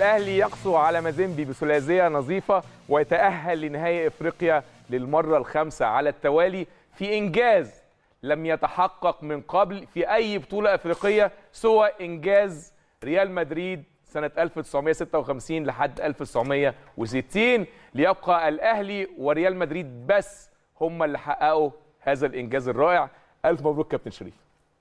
الاهلي يقسو على مازيمبي بثلاثيه نظيفه ويتاهل لنهائي افريقيا للمره الخامسه على التوالي في انجاز لم يتحقق من قبل في اي بطوله افريقيه سوى انجاز ريال مدريد سنه 1956 لحد 1960 ليبقى الاهلي وريال مدريد بس هم اللي حققوا هذا الانجاز الرائع الف مبروك كابتن شريف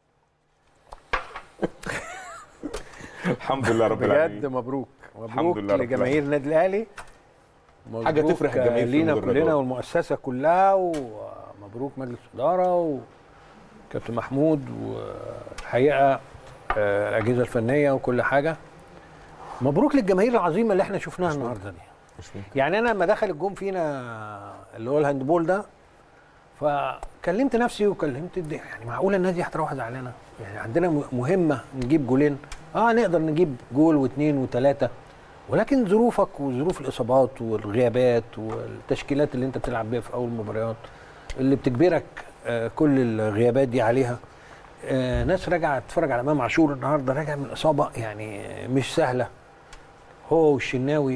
الحمد لله رب العالمين بجد مبروك الحمد مبروك لله رب لجماهير النادي الاهلي حاجة مبروك تفرح الجماهير في لينا المدرجات. كلنا والمؤسسه كلها ومبروك مجلس الاداره وكابتن محمود والحقيقه آه، الاجهزه الفنيه وكل حاجه مبروك للجماهير العظيمه اللي احنا شفناها النهارده دي يعني انا لما دخل الجون فينا اللي هو الهاندبول ده فكلمت نفسي وكلمت الد- يعني معقوله الناس دي هتروح زعلانه يعني عندنا م- مهمه نجيب جولين اه نقدر نجيب جول واثنين وثلاثه ولكن ظروفك وظروف الاصابات والغيابات والتشكيلات اللي انت بتلعب بيها في اول مباريات اللي بتجبرك آه كل الغيابات دي عليها آه ناس راجعه تتفرج على امام عاشور النهارده راجع من اصابه يعني مش سهله هو والشناوي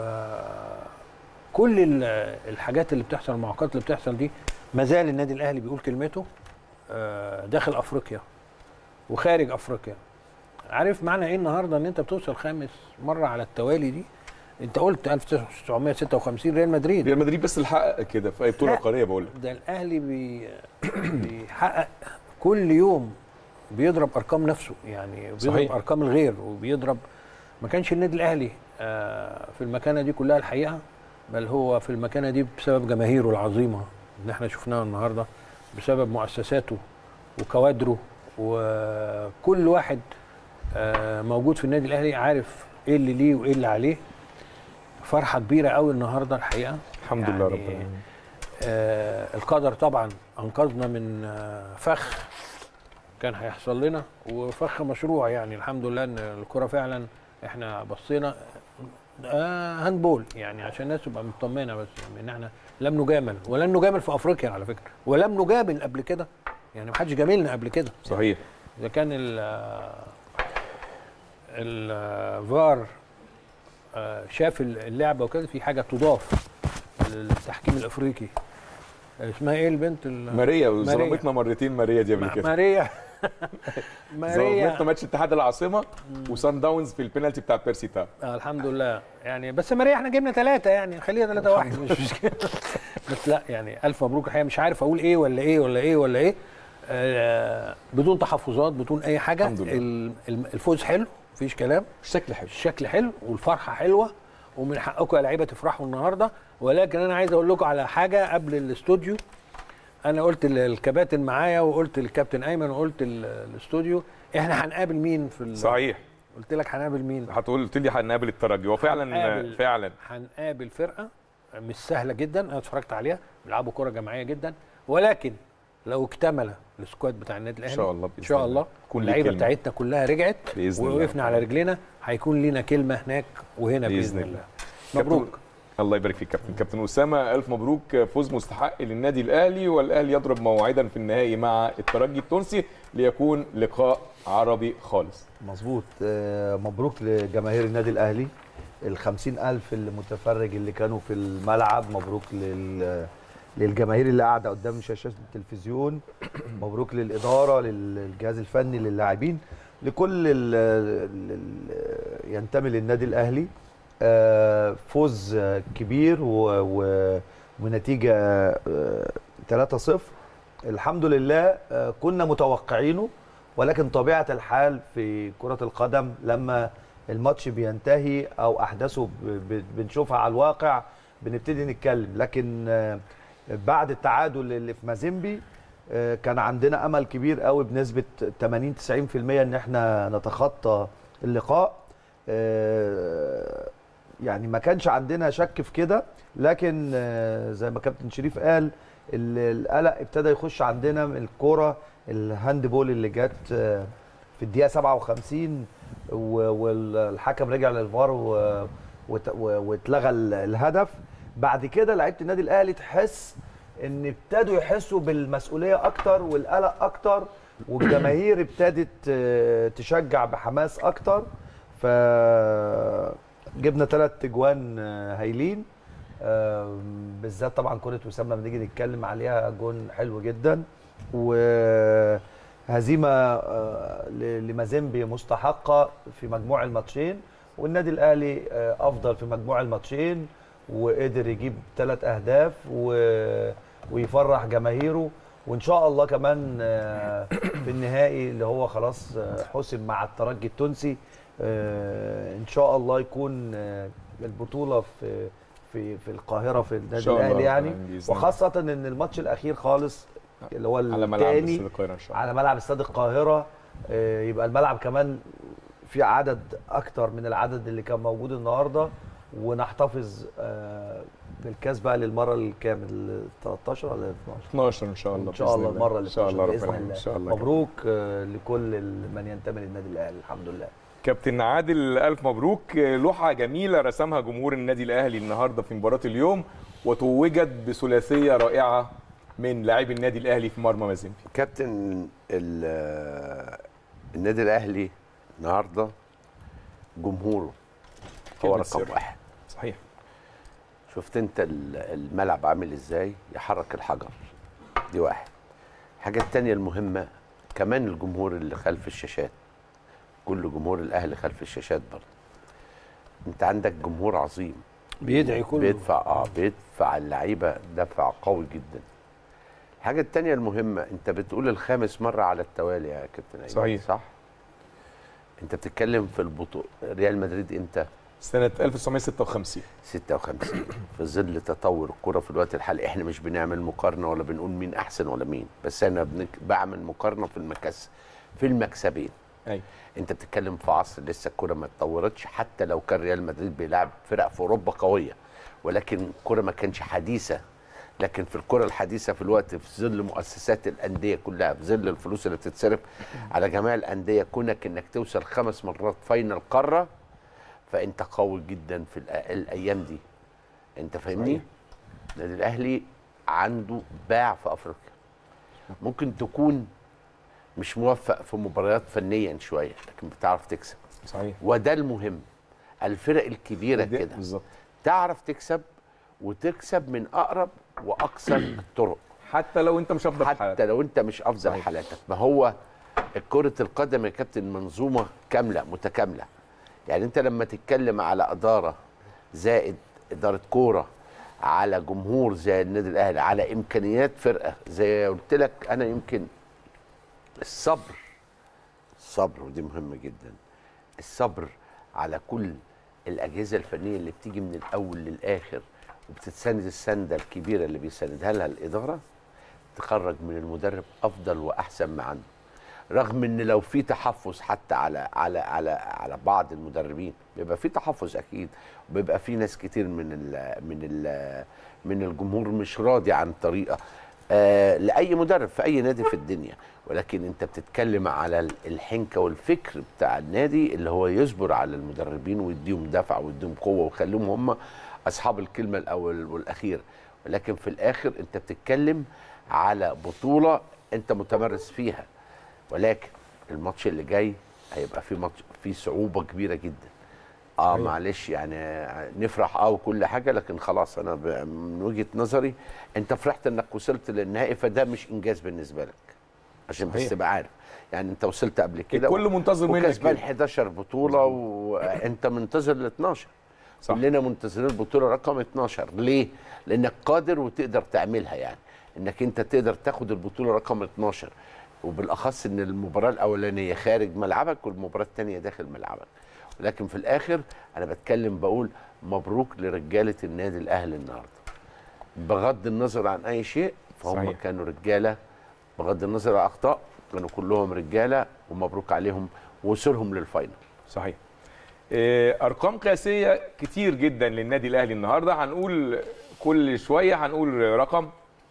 وكل ال- الحاجات اللي بتحصل المعوقات اللي بتحصل دي ما زال النادي الاهلي بيقول كلمته آه، داخل افريقيا وخارج افريقيا عارف معنى ايه النهارده ان انت بتوصل خامس مره على التوالي دي انت قلت 1956 ريال مدريد ريال مدريد بس اللي حقق كده في اي بطوله لا. قاريه بقول لك ده الاهلي بي بيحقق كل يوم بيضرب ارقام نفسه يعني بيضرب صحيح. ارقام الغير وبيضرب ما كانش النادي الاهلي آه، في المكانه دي كلها الحقيقه بل هو في المكانه دي بسبب جماهيره العظيمه اللي احنا شفناها النهارده بسبب مؤسساته وكوادره وكل واحد آه، موجود في النادي الاهلي عارف ايه اللي ليه وايه اللي عليه فرحه كبيره قوي النهارده الحقيقه الحمد لله رب العالمين آه القدر طبعا انقذنا من آه فخ كان هيحصل لنا وفخ مشروع يعني الحمد لله ان الكره فعلا احنا بصينا آه هاندبول يعني عشان الناس تبقى مطمنه بس ان احنا لم نجامل ولن نجامل في افريقيا على فكره ولم نجامل قبل كده يعني ما حدش جاملنا قبل كده صحيح اذا كان ال الفار شاف اللعبه وكده في حاجه تضاف للتحكيم الافريقي اسمها ايه البنت ال- ماريا ماريا. ظلمتنا مرتين ماريا دي قبل ما- كده ماريا ماريا ظلمتنا ماتش اتحاد العاصمه وسان داونز في البينالتي بتاع بيرسي تاب آه الحمد لله يعني بس ماريا احنا جبنا ثلاثة يعني خليها ثلاثة واحد مش مشكلة بس لا يعني ألف مبروك الحقيقة مش عارف أقول إيه ولا إيه ولا إيه ولا إيه آه بدون تحفظات بدون أي حاجة الحمد لله. ال- الم- الفوز حلو مفيش كلام الشكل حلو الشكل حلو والفرحة حلوة ومن حقكم يا لعيبة تفرحوا النهاردة ولكن أنا عايز أقول لكم على حاجة قبل الاستوديو أنا قلت للكباتن معايا وقلت للكابتن أيمن وقلت ال- الاستوديو إحنا هنقابل مين في ال- صحيح قلت لك هنقابل مين هتقول قلت لي هنقابل الترجي وفعلا هنقابل. فعلا هنقابل فرقه مش سهله جدا انا اتفرجت عليها بيلعبوا كره جماعيه جدا ولكن لو اكتمل السكواد بتاع النادي الاهلي شاء الله ان بإذن شاء الله. الله يكون ليه اللعيبه كلمة. بتاعتنا كلها رجعت بإذن الله. ووقفنا على رجلينا هيكون لينا كلمه هناك وهنا باذن, بإذن الله الله. مبروك كابتن- الله يبارك فيك كابتن كابتن اسامه الف مبروك فوز مستحق للنادي الاهلي والاهلي يضرب موعدا في النهائي مع الترجي التونسي ليكون لقاء عربي خالص مظبوط آه، مبروك لجماهير النادي الاهلي ال ألف المتفرج اللي كانوا في الملعب مبروك لل للجماهير اللي قاعده قدام شاشات التلفزيون مبروك للاداره للجهاز الفني للاعبين لكل ال ال ينتمي للنادي الاهلي آه، فوز آه، كبير و- و- ونتيجه آه، 3-0 الحمد لله آه، كنا متوقعينه ولكن طبيعه الحال في كره القدم لما الماتش بينتهي او احداثه ب- ب- بنشوفها على الواقع بنبتدي نتكلم لكن آه، بعد التعادل اللي في مازيمبي آه، كان عندنا امل كبير قوي بنسبه 80 90% ان احنا نتخطى اللقاء آه، يعني ما كانش عندنا شك في كده لكن آه، زي ما كابتن شريف قال ال- القلق ابتدى يخش عندنا من الكوره الهاند بول اللي جت آه، في الدقيقه 57 و- والحكم رجع للفار و- وت- و- واتلغى ال- الهدف بعد كده لعيبه النادي الاهلي تحس ان ابتدوا يحسوا بالمسؤوليه اكتر والقلق اكتر والجماهير ابتدت آه، تشجع بحماس اكتر ف جبنا ثلاث تجوان آه، هايلين آم، بالذات طبعا كره وسام لما نيجي نتكلم عليها جون حلو جدا وهزيمه آه، ل- لمازيمبي مستحقه في مجموع الماتشين والنادي الاهلي آه، افضل في مجموع الماتشين وقدر يجيب ثلاث اهداف و... ويفرح جماهيره وان شاء الله كمان آه، في النهائي اللي هو خلاص آه، حسم مع الترجي التونسي آه، ان شاء الله يكون آه، البطوله في في في القاهره في النادي شاء الله الاهلي يعني يعني بإذن الله. وخاصه ان الماتش الاخير خالص اللي هو على ملعب الثاني استاد القاهره ان شاء الله على ملعب استاد القاهره آه، يبقى الملعب كمان في عدد اكتر من العدد اللي كان موجود النهارده ونحتفظ آه، بالكاس بقى للمره الكام ال 13 ولا 12 12 ان شاء الله ان شاء بإذن الله المره اللي ان شاء الله باذن ربنا الله ان شاء الله مبروك آه، لكل ال- من ينتمي للنادي الاهلي الحمد لله كابتن عادل الف مبروك لوحه جميله رسمها جمهور النادي الاهلي النهارده في مباراه اليوم وتوجت بثلاثيه رائعه من لاعبي النادي الاهلي في مرمى مازيمبي كابتن ال- النادي الاهلي النهارده جمهوره هو كلمة رقم سر. واحد صحيح شفت انت ال- الملعب عامل ازاي يحرك الحجر دي واحد الحاجه التانية المهمه كمان الجمهور اللي خلف الشاشات كل جمهور الاهلي خلف الشاشات برضه انت عندك جمهور عظيم بيدعي كله بيدفع اه بيدفع اللعيبه دفع قوي جدا الحاجه التانية المهمه انت بتقول الخامس مره على التوالي يا كابتن ايمن صحيح. صح انت بتتكلم في البطوله ريال مدريد امتى سنه 1956 56 في ظل تطور الكره في الوقت الحالي احنا مش بنعمل مقارنه ولا بنقول مين احسن ولا مين بس انا بنك... بعمل مقارنه في المكس في المكسبين ايوه انت بتتكلم في عصر لسه الكره ما اتطورتش حتى لو كان ريال مدريد بيلعب فرق في اوروبا قويه ولكن الكره ما كانش حديثه لكن في الكره الحديثه في الوقت في ظل مؤسسات الانديه كلها في ظل الفلوس اللي بتتصرف على جميع الانديه كونك انك توصل خمس مرات فاينل قاره فانت قوي جدا في الأ- الايام دي انت فاهمني صحيح. النادي الاهلي عنده باع في افريقيا ممكن تكون مش موفق في مباريات فنيا شويه لكن بتعرف تكسب صحيح وده المهم الفرق الكبيره ده- كده بالظبط تعرف تكسب وتكسب من اقرب واقصر الطرق حتى لو انت مش افضل حتى حالة. لو انت مش افضل صحيح. حالاتك ما هو كرة القدم يا كابتن منظومة كاملة متكاملة يعني انت لما تتكلم على إدارة زائد إدارة كورة على جمهور زي النادي الأهلي على إمكانيات فرقة زي قلت لك أنا يمكن الصبر الصبر ودي مهمة جدا الصبر على كل الأجهزة الفنية اللي بتيجي من الأول للآخر وبتتسند السندة الكبيرة اللي بيساندها لها الإدارة تخرج من المدرب افضل واحسن ما عنده رغم ان لو في تحفظ حتى على على على على بعض المدربين بيبقى في تحفظ اكيد وبيبقى في ناس كتير من ال من ال من الجمهور مش راضي عن طريقه آه لاي مدرب في اي نادي في الدنيا ولكن انت بتتكلم على ال- الحنكه والفكر بتاع النادي اللي هو يصبر على المدربين ويديهم دفع ويديهم قوه ويخليهم هم اصحاب الكلمه الاول والاخير ولكن في الاخر انت بتتكلم على بطوله انت متمرس فيها ولكن الماتش اللي جاي هيبقى فيه ماتش فيه صعوبه كبيره جدا اه معلش يعني نفرح اه وكل حاجه لكن خلاص انا ب- من وجهه نظري انت فرحت انك وصلت للنهائي فده مش انجاز بالنسبه لك عشان بس صحيح. تبقى عارف يعني انت وصلت قبل كده الكل منتظر منك وكسبان كده. 11 بطوله وانت منتظر ل 12 صح. كلنا منتظرين البطوله رقم 12 ليه؟ لانك قادر وتقدر تعملها يعني انك انت تقدر تاخد البطوله رقم 12 وبالاخص ان المباراه الاولانيه خارج ملعبك والمباراه الثانيه داخل ملعبك ولكن في الاخر انا بتكلم بقول مبروك لرجاله النادي الاهلي النهارده بغض النظر عن اي شيء فهم صحيح. صحيح. كانوا رجاله بغض النظر عن اخطاء كانوا كلهم رجاله ومبروك عليهم وصولهم للفاينل صحيح آه، ارقام قياسيه كتير جدا للنادي الاهلي النهارده هنقول كل شويه هنقول رقم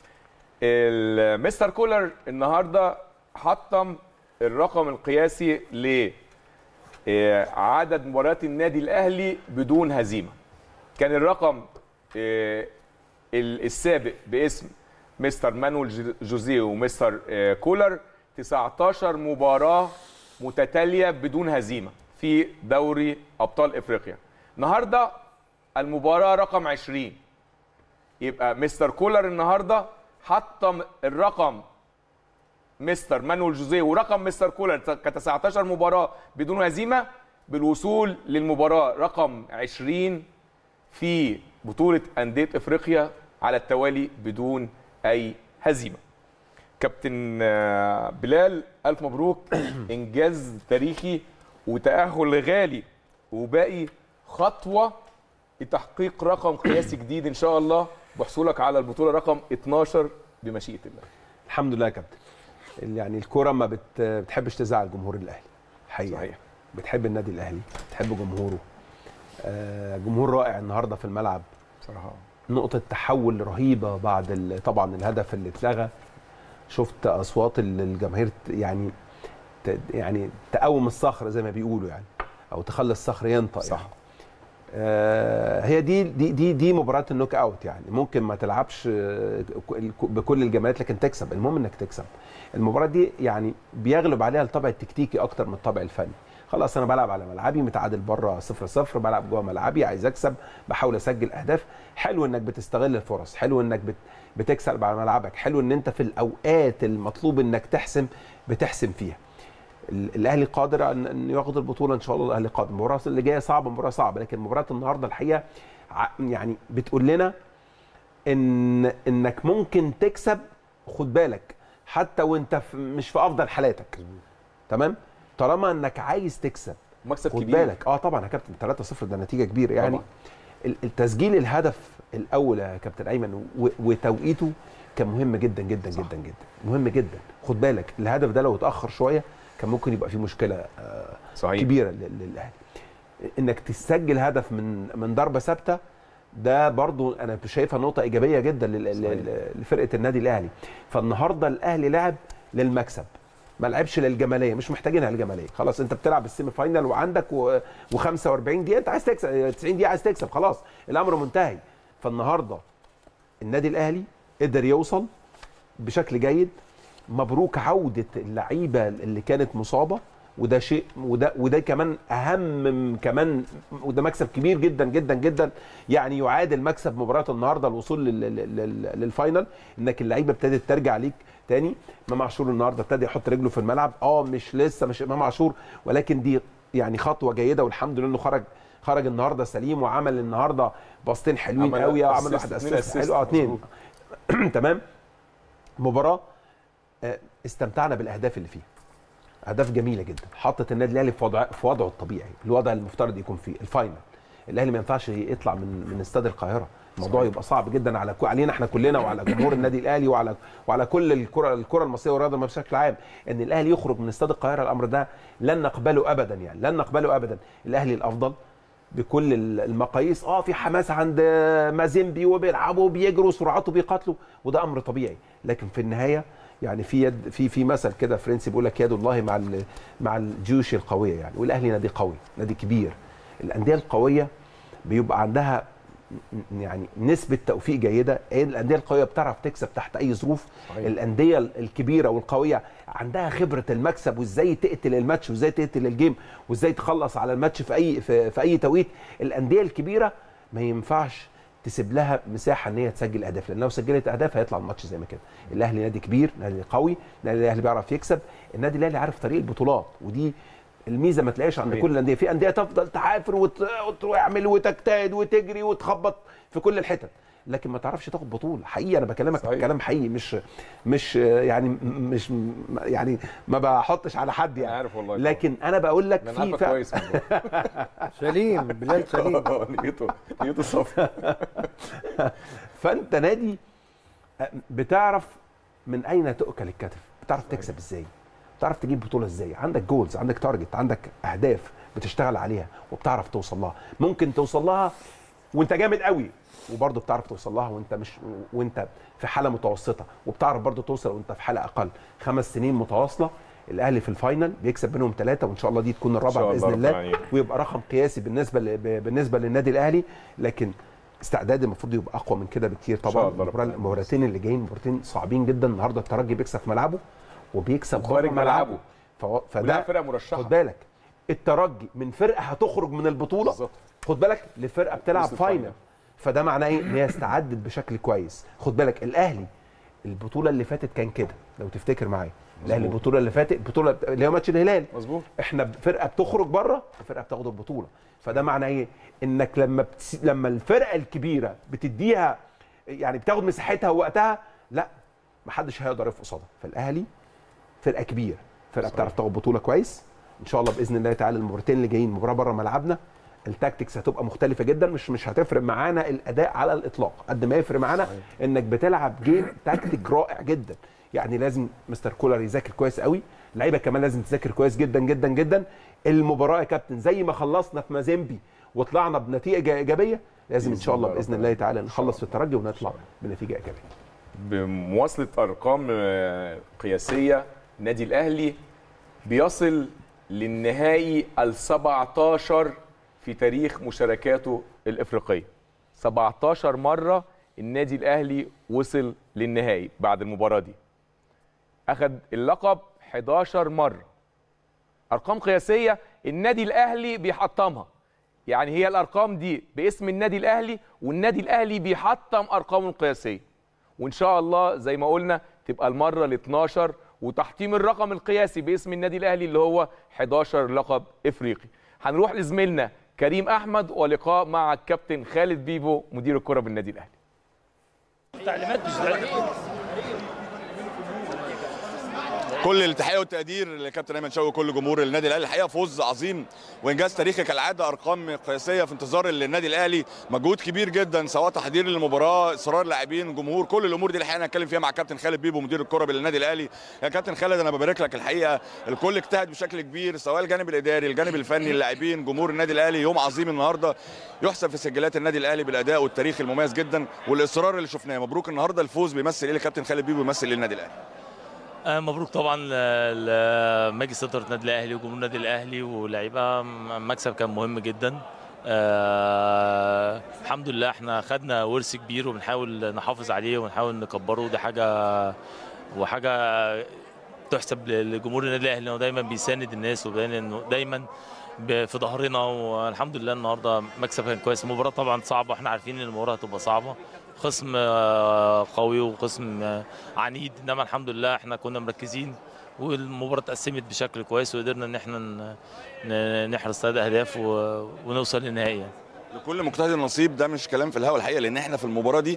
المستر كولر النهارده حطم الرقم القياسي ل آه، عدد مباريات النادي الاهلي بدون هزيمه كان الرقم آه، ال- السابق باسم مستر مانويل جو- جوزيه ومستر آه، كولر 19 مباراه متتاليه بدون هزيمه في دوري ابطال افريقيا النهارده المباراه رقم 20 يبقى مستر كولر النهارده حطم الرقم مستر مانويل جوزيه ورقم مستر كولر ك 19 مباراه بدون هزيمه بالوصول للمباراه رقم 20 في بطوله انديه افريقيا على التوالي بدون اي هزيمه. كابتن آه، بلال الف مبروك انجاز تاريخي وتاهل غالي وباقي خطوه لتحقيق رقم قياسي جديد ان شاء الله بحصولك على البطوله رقم 12 بمشيئه الله. الحمد لله يا كابتن يعني الكوره ما بت... بتحبش تزعل جمهور الاهلي حقيقة صحيح. بتحب النادي الاهلي بتحب جمهوره آه جمهور رائع النهارده في الملعب بصراحه نقطة تحول رهيبة بعد ال- طبعا الهدف اللي اتلغى شفت أصوات ال- الجماهير ت- يعني ت- يعني تقوم الصخر زي ما بيقولوا يعني أو تخلي الصخر ينطق صح. يعني. آه هي دي دي دي دي مباراة النوك أوت يعني ممكن ما تلعبش آه، ك- بكل الجمالات لكن تكسب المهم إنك تكسب المباراة دي يعني بيغلب عليها الطابع التكتيكي أكتر من الطابع الفني خلاص انا بلعب على ملعبي متعادل بره 0 0 بلعب جوه ملعبي عايز اكسب بحاول اسجل اهداف حلو انك بتستغل الفرص حلو انك بت بتكسب على ملعبك حلو ان انت في الاوقات المطلوب انك تحسم بتحسم فيها ال- الاهلي قادر ان أن ياخد البطوله ان شاء الله الاهلي قادر المباراه اللي جايه صعبه مباراه صعبه لكن مباراه النهارده الحقيقه ع- يعني بتقول لنا ان انك ممكن تكسب خد بالك حتى وانت في مش في افضل حالاتك تمام طالما انك عايز تكسب مكسب خد كبير بالك اه طبعا يا كابتن 3-0 ده نتيجه كبيره يعني طبعاً. ال- التسجيل الهدف الاول يا كابتن ايمن و- وتوقيته كان مهم جدا جدا صح. جدا جدا مهم جدا خد بالك الهدف ده لو اتاخر شويه كان ممكن يبقى فيه مشكله آه صحيح كبيره لل- للاهلي انك تسجل هدف من من ضربه ثابته ده برضو انا شايفها نقطه ايجابيه جدا لل- صحيح. لل- لفرقه النادي الاهلي فالنهارده الاهلي لعب للمكسب ما لعبش للجماليه مش محتاجينها للجماليه خلاص انت بتلعب السيمي فاينال وعندك و... و45 دقيقه انت عايز تكسب 90 دقيقه عايز تكسب خلاص الامر منتهي فالنهارده النادي الاهلي قدر يوصل بشكل جيد مبروك عوده اللعيبه اللي كانت مصابه وده شيء وده وده كمان اهم كمان وده مكسب كبير جدا جدا جدا يعني يعادل مكسب مباراه النهارده الوصول لل- لل- لل- للفاينل انك اللعيبه ابتدت ترجع ليك تاني امام عاشور النهارده ابتدى يحط رجله في الملعب اه مش لسه مش امام عاشور ولكن دي يعني خطوه جيده والحمد لله انه خرج خرج النهارده سليم وعمل النهارده باصتين حلوين عمل قوي وعمل assist، واحد اتنين اسيست assist، حلو اه اتنين مظبوط. تمام مباراه آه، استمتعنا بالاهداف اللي فيها اهداف جميله جدا حطت النادي الاهلي في وضع في وضعه الطبيعي الوضع المفترض يكون فيه الفاينل الاهلي ما ينفعش يطلع من من استاد القاهره الموضوع صحيح. يبقى صعب جدا على كو- علينا احنا كلنا وعلى جمهور النادي الاهلي وعلى وعلى كل الكره الكره المصريه والرياضه بشكل عام ان الاهلي يخرج من استاد القاهره الامر ده لن نقبله ابدا يعني لن نقبله ابدا الاهلي الافضل بكل ال- المقاييس اه في حماس عند مازيمبي وبيلعبوا وبيجروا سرعته بيقاتلوا وده امر طبيعي لكن في النهايه يعني في يد في في مثل كده فرنسي بيقول لك يد الله مع ال- مع الجيوش القويه يعني والاهلي نادي قوي نادي كبير الانديه القويه بيبقى عندها م- يعني نسبه توفيق جيده هي الانديه القويه بتعرف تكسب تحت اي ظروف صحيح. الانديه الكبيره والقويه عندها خبره المكسب وازاي تقتل الماتش وازاي تقتل الجيم وازاي تخلص على الماتش في اي في, في اي توقيت الانديه الكبيره ما ينفعش تسيب لها مساحه ان هي تسجل اهداف لان لو سجلت اهداف هيطلع الماتش زي ما كده الاهلي نادي كبير نادي قوي النادي الاهلي بيعرف يكسب النادي الاهلي عارف طريق البطولات ودي الميزه ما تلاقيش عند صحيح. كل الانديه في انديه تفضل تعافر وت- وت- وتعمل وتجتهد وتجري وتخبط في كل الحتت لكن ما تعرفش تاخد بطوله حقيقي انا بكلمك صحيح. كلام حقيقي مش مش يعني مش يعني ما بحطش على حد انا يعني عارف والله لكن انا بقول لك انا في عارفك فعلا كويس والله. سليم بلال سليم آه، نيته نيته صفر فانت نادي بتعرف من اين تؤكل الكتف بتعرف تكسب ازاي بتعرف تجيب بطوله ازاي عندك جولز عندك تارجت عندك اهداف بتشتغل عليها وبتعرف توصل لها ممكن توصل لها وانت جامد قوي وبرضه بتعرف توصل لها وانت مش وانت في حاله متوسطه وبتعرف برضه توصل وانت في حاله اقل خمس سنين متواصله الاهلي في الفاينل بيكسب منهم ثلاثه وان شاء الله دي تكون شاء الرابعه الله باذن ربنا الله يعينك. ويبقى رقم قياسي بالنسبه ل... بالنسبه للنادي الاهلي لكن استعداد المفروض يبقى اقوى من كده بكتير شاء طبعا الله المباراة- ربنا يعينك. المباراتين اللي جايين مباراتين صعبين جدا النهارده الترجي بيكسب في ملعبه وبيكسب وخارج بره ملعبه. فهو- وده فده فرقه مرشحه خد بالك الترجي من فرقه هتخرج من البطوله بالظبط خد بالك لفرقه بتلعب وصلت فاينل فاينل. فده معناه ايه ان هي استعدت بشكل كويس خد بالك الاهلي البطوله اللي فاتت كان كده لو تفتكر معايا الاهلي البطوله اللي فاتت البطوله اللي هو ماتش الهلال مظبوط احنا فرقه بتخرج بره وفرقه بتاخد البطوله فده معناه ايه انك لما بتس... لما الفرقه الكبيره بتديها يعني بتاخد مساحتها ووقتها لا محدش هيقدر يقف قصادها فالاهلي فرقه كبيره فرقه بتعرف تاخد بطوله كويس ان شاء الله باذن الله تعالى المباراتين اللي جايين مباراه بره ملعبنا التاكتكس هتبقى مختلفه جدا مش مش هتفرق معانا الاداء على الاطلاق قد ما يفرق معانا انك بتلعب جيم تاكتيك رائع جدا يعني لازم مستر كولر يذاكر كويس قوي اللعيبه كمان لازم تذاكر كويس جدا جدا جدا المباراه يا كابتن زي ما خلصنا في مازيمبي وطلعنا بنتيجه ايجابيه لازم ان شاء الله باذن الله تعالى نخلص في الترجي ونطلع بنتيجه ايجابيه بمواصله ارقام آه، قياسيه النادي الاهلي بيصل للنهائي ال 17 في تاريخ مشاركاته الافريقيه 17 مره النادي الاهلي وصل للنهائي بعد المباراه دي اخذ اللقب 11 مره ارقام قياسيه النادي الاهلي بيحطمها يعني هي الارقام دي باسم النادي الاهلي والنادي الاهلي بيحطم ارقامه القياسيه وان شاء الله زي ما قلنا تبقى المره ال 12 وتحطيم الرقم القياسي باسم النادي الاهلي اللي هو 11 لقب افريقي هنروح لزميلنا كريم احمد ولقاء مع الكابتن خالد بيبو مدير الكره بالنادي الاهلي تعليمات مش كل التحيه والتقدير لكابتن ايمن شوقي وكل جمهور النادي الاهلي الحقيقه فوز عظيم وانجاز تاريخي كالعاده ارقام قياسيه في انتظار النادي الاهلي مجهود كبير جدا سواء تحضير للمباراه اصرار لاعبين جمهور كل الامور دي الحقيقه هنتكلم فيها مع كابتن خالد بيبو مدير الكره بالنادي الاهلي يا كابتن خالد انا ببارك لك الحقيقه الكل اجتهد بشكل كبير سواء الجانب الاداري الجانب الفني اللاعبين جمهور النادي الاهلي يوم عظيم النهارده يحسب في سجلات النادي الاهلي بالاداء والتاريخ المميز جدا والاصرار اللي شفناه مبروك النهارده الفوز بيمثل ايه لكابتن خالد بيبو بيمثل ايه النادي الاهلي آه، مبروك طبعا ل- لمجلس اداره النادي الاهلي وجمهور النادي الاهلي ولاعيبه م- مكسب كان مهم جدا آه الحمد لله احنا خدنا ورث كبير وبنحاول نحافظ عليه ونحاول نكبره ودي حاجه وحاجه تحسب ل- لجمهور النادي الاهلي انه دايما بيساند الناس وبين انه دايما ب- في ظهرنا والحمد لله النهارده مكسب كان كويس المباراه طبعا صعبه احنا عارفين ان المباراه هتبقى صعبه خصم آه، قوي وخصم آه، عنيد انما الحمد لله احنا كنا مركزين والمباراه اتقسمت بشكل كويس وقدرنا ان احنا ن- ن- نحرز ثلاث اهداف و- ونوصل للنهائي يعني. لكل مجتهد نصيب ده مش كلام في الهوا الحقيقه لان احنا في المباراه دي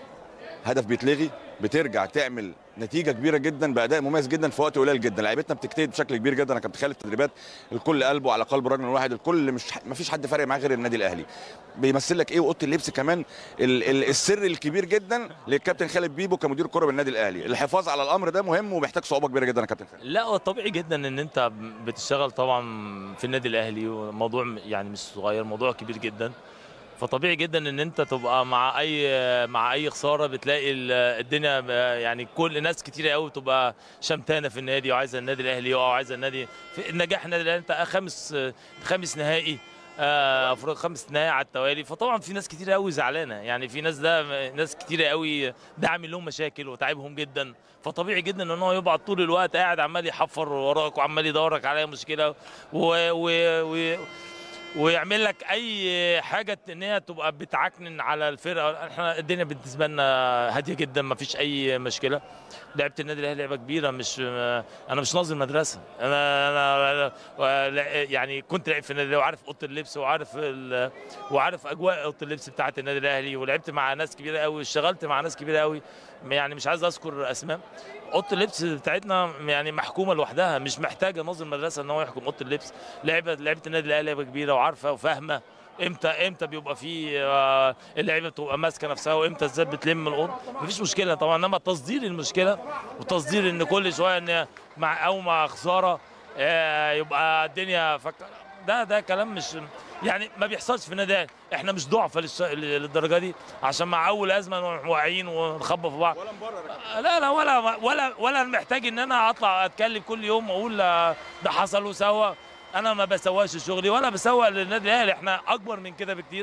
هدف بيتلغي بترجع تعمل نتيجه كبيره جدا باداء مميز جدا في وقت قليل جدا لعيبتنا بتجتهد بشكل كبير جدا انا كنت خالف تدريبات الكل قلبه على قلب رجل واحد الكل مش ما فيش حد فارق معاه غير النادي الاهلي بيمثل لك ايه واوضه اللبس كمان ال ال السر الكبير جدا للكابتن خالد بيبو كمدير كره بالنادي الاهلي الحفاظ على الامر ده مهم وبيحتاج صعوبه كبيره جدا يا كابتن خالد لا هو طبيعي جدا ان انت بتشتغل طبعا في النادي الاهلي وموضوع يعني مش صغير موضوع كبير جدا فطبيعي جدا ان انت تبقى مع اي مع اي خساره بتلاقي ال- الدنيا ب- يعني كل ناس كتيره قوي تبقى شمتانه في النادي وعايزه النادي الاهلي يقع وعايزه النادي في النجاح النادي الاهلي انت خامس خامس نهائي آه، افريقيا خمس نهائي على التوالي فطبعا في ناس كتير قوي زعلانه يعني في ناس ده ناس كتير قوي ده عامل لهم مشاكل وتعبهم جدا فطبيعي جدا ان هو يبقى طول الوقت قاعد عمال يحفر وراك وعمال يدورك على أي مشكله و, و, و ويعمل لك اي حاجه ان هي تبقى بتعكنن على الفرقه احنا الدنيا بالنسبه لنا هاديه جدا ما فيش اي مشكله لعبه النادي الاهلي لعبه كبيره مش انا مش ناظر مدرسه انا انا يعني كنت لعب في النادي الأهلي وعارف اوضه اللبس وعارف ال... وعارف اجواء اوضه اللبس بتاعه النادي الاهلي ولعبت مع ناس كبيره قوي واشتغلت مع ناس كبيره قوي يعني مش عايز اذكر اسماء اوضه اللبس بتاعتنا يعني محكومه لوحدها مش محتاجه ناظر مدرسه ان هو يحكم اوضه اللبس لعبه لعبه النادي الاهلي لعبه كبيره وعارفه وفاهمه امتى امتى بيبقى في آه، اللعيبه بتبقى ماسكه نفسها وامتى ازاي بتلم الاوضه مفيش مشكله طبعا انما تصدير المشكله وتصدير ان كل شويه ان مع او مع خساره آه، يبقى الدنيا فك... ده ده كلام مش يعني ما بيحصلش في النادي الأهلي. احنا مش ضعفة للش... للدرجه دي عشان مع اول ازمه نروح واقعين ونخبط في بعض ولا مبرر لا لا ولا ولا ولا محتاج ان انا اطلع اتكلم كل يوم واقول آه، ده حصل وسوى انا ما بسواش شغلي ولا بسوى للنادي الاهلي احنا اكبر من كده بكتير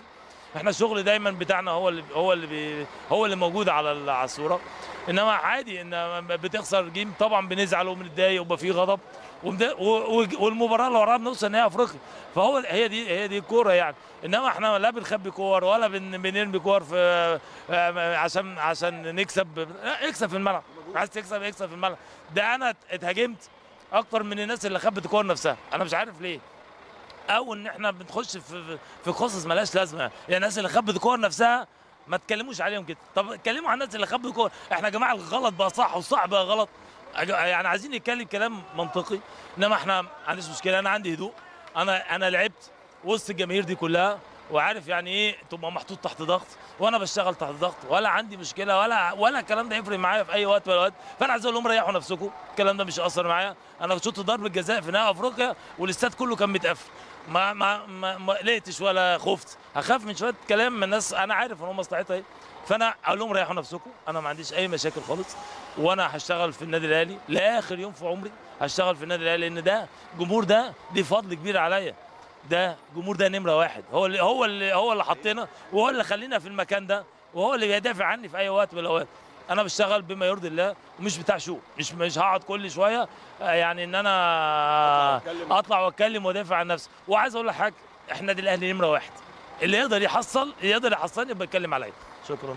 احنا الشغل دايما بتاعنا هو اللي هو اللي بي هو اللي موجود على ال- على الصوره انما عادي ان بتخسر جيم طبعا بنزعل وبنتضايق ويبقى في غضب وبد- و- و- والمباراه اللي وراها بنوصل نهائي افريقيا فهو هي دي هي دي الكوره يعني انما احنا لا بنخبي كور ولا بن بنرمي كور في آه، عشان عشان نكسب لا اكسب في الملعب عايز تكسب اكسب في الملعب ده انا اتهاجمت اكتر من الناس اللي خبت الكور نفسها انا مش عارف ليه او ان احنا بنخش في في قصص ملهاش لازمه يعني الناس اللي خبت الكور نفسها ما تكلموش عليهم كده طب اتكلموا عن الناس اللي خبوا الكور احنا يا جماعه الغلط بقى صح والصح بقى غلط أج- يعني عايزين نتكلم كلام منطقي انما احنا ما عنديش مشكله انا عندي هدوء انا انا لعبت وسط الجماهير دي كلها وعارف يعني ايه تبقى محطوط تحت ضغط وانا بشتغل تحت ضغط ولا عندي مشكله ولا ولا الكلام ده يفرق معايا في اي وقت ولا وقت فانا عايز اقول لهم ريحوا نفسكم الكلام ده مش هيأثر معايا انا شطت ضربه جزاء في نهائي افريقيا والاستاد كله كان متقفل ما ما ما, ما لقيتش ولا خفت هخاف من شويه كلام من الناس انا عارف ان هم مصلحتها ايه فانا اقول لهم ريحوا نفسكم انا ما عنديش اي مشاكل خالص وانا هشتغل في النادي الاهلي لاخر يوم في عمري هشتغل في النادي الاهلي لان ده الجمهور ده دي فضل كبير عليا ده الجمهور ده نمره واحد هو اللي هو اللي هو اللي حطينا وهو اللي خلينا في المكان ده وهو اللي بيدافع عني في اي وقت من الاوقات انا بشتغل بما يرضي الله ومش بتاع شو مش مش هقعد كل شويه آه، يعني ان انا اطلع واتكلم وادافع عن نفسي وعايز اقول لك حاجه احنا النادي الاهلي نمره واحد اللي يقدر يحصل يقدر يحصلني يبقى يتكلم عليا شكرا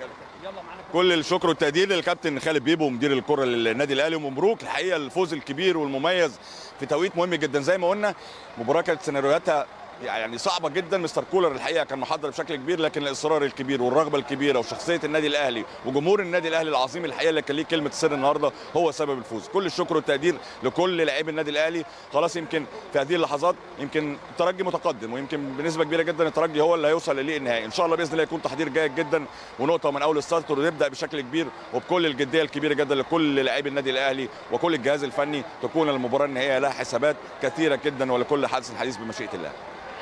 كل الشكر والتقدير للكابتن خالد بيبو مدير الكره للنادي الاهلي ومبروك الحقيقه الفوز الكبير والمميز في توقيت مهم جدا زي ما قلنا المباراه كانت سيناريوهاتها يعني صعبه جدا مستر كولر الحقيقه كان محضر بشكل كبير لكن الاصرار الكبير والرغبه الكبيره وشخصيه النادي الاهلي وجمهور النادي الاهلي العظيم الحقيقه اللي كان ليه كلمه السر النهارده هو سبب الفوز كل الشكر والتقدير لكل لاعبي النادي الاهلي خلاص يمكن في هذه اللحظات يمكن الترجي متقدم ويمكن بنسبه كبيره جدا الترجي هو اللي هيوصل لليه النهائي ان شاء الله باذن الله يكون تحضير جيد جدا ونقطه من اول الستارت ونبدا بشكل كبير وبكل الجديه الكبيره جدا لكل لاعبي النادي الاهلي وكل الجهاز الفني تكون المباراه النهائيه لها حسابات كثيره جدا ولكل حادث حديث بمشيئه الله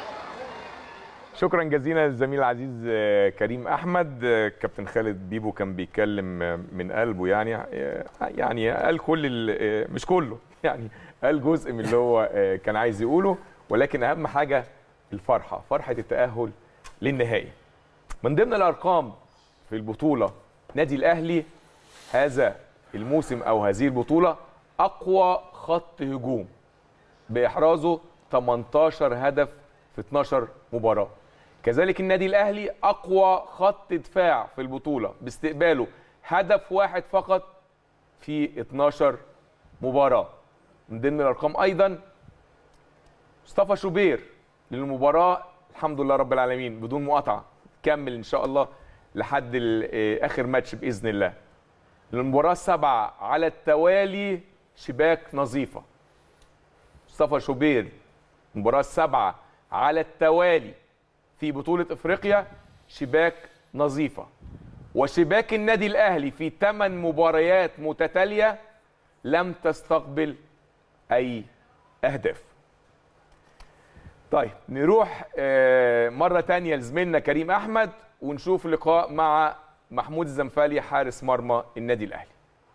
شكرا جزيلا للزميل العزيز آه، كريم احمد آه، كابتن خالد بيبو كان بيتكلم آه، من قلبه يعني آه، يعني قال كل ال- آه، مش كله يعني قال جزء من اللي هو آه، كان عايز يقوله ولكن اهم حاجه الفرحه فرحه التاهل للنهائي من ضمن الارقام في البطوله نادي الاهلي هذا الموسم او هذه البطوله اقوى خط هجوم باحرازه 18 هدف في 12 مباراه كذلك النادي الاهلي اقوى خط دفاع في البطوله باستقباله هدف واحد فقط في 12 مباراه من ضمن الارقام ايضا مصطفى شوبير للمباراه الحمد لله رب العالمين بدون مقاطعه كمل ان شاء الله لحد ال- آه، اخر ماتش باذن الله المباراه السبعه على التوالي شباك نظيفه مصطفى شوبير المباراه السبعه على التوالي في بطوله افريقيا شباك نظيفه وشباك النادي الاهلي في ثمان مباريات متتاليه لم تستقبل اي اهداف طيب نروح آه، مرة تانية لزميلنا كريم أحمد ونشوف لقاء مع محمود الزنفالي حارس مرمى النادي الأهلي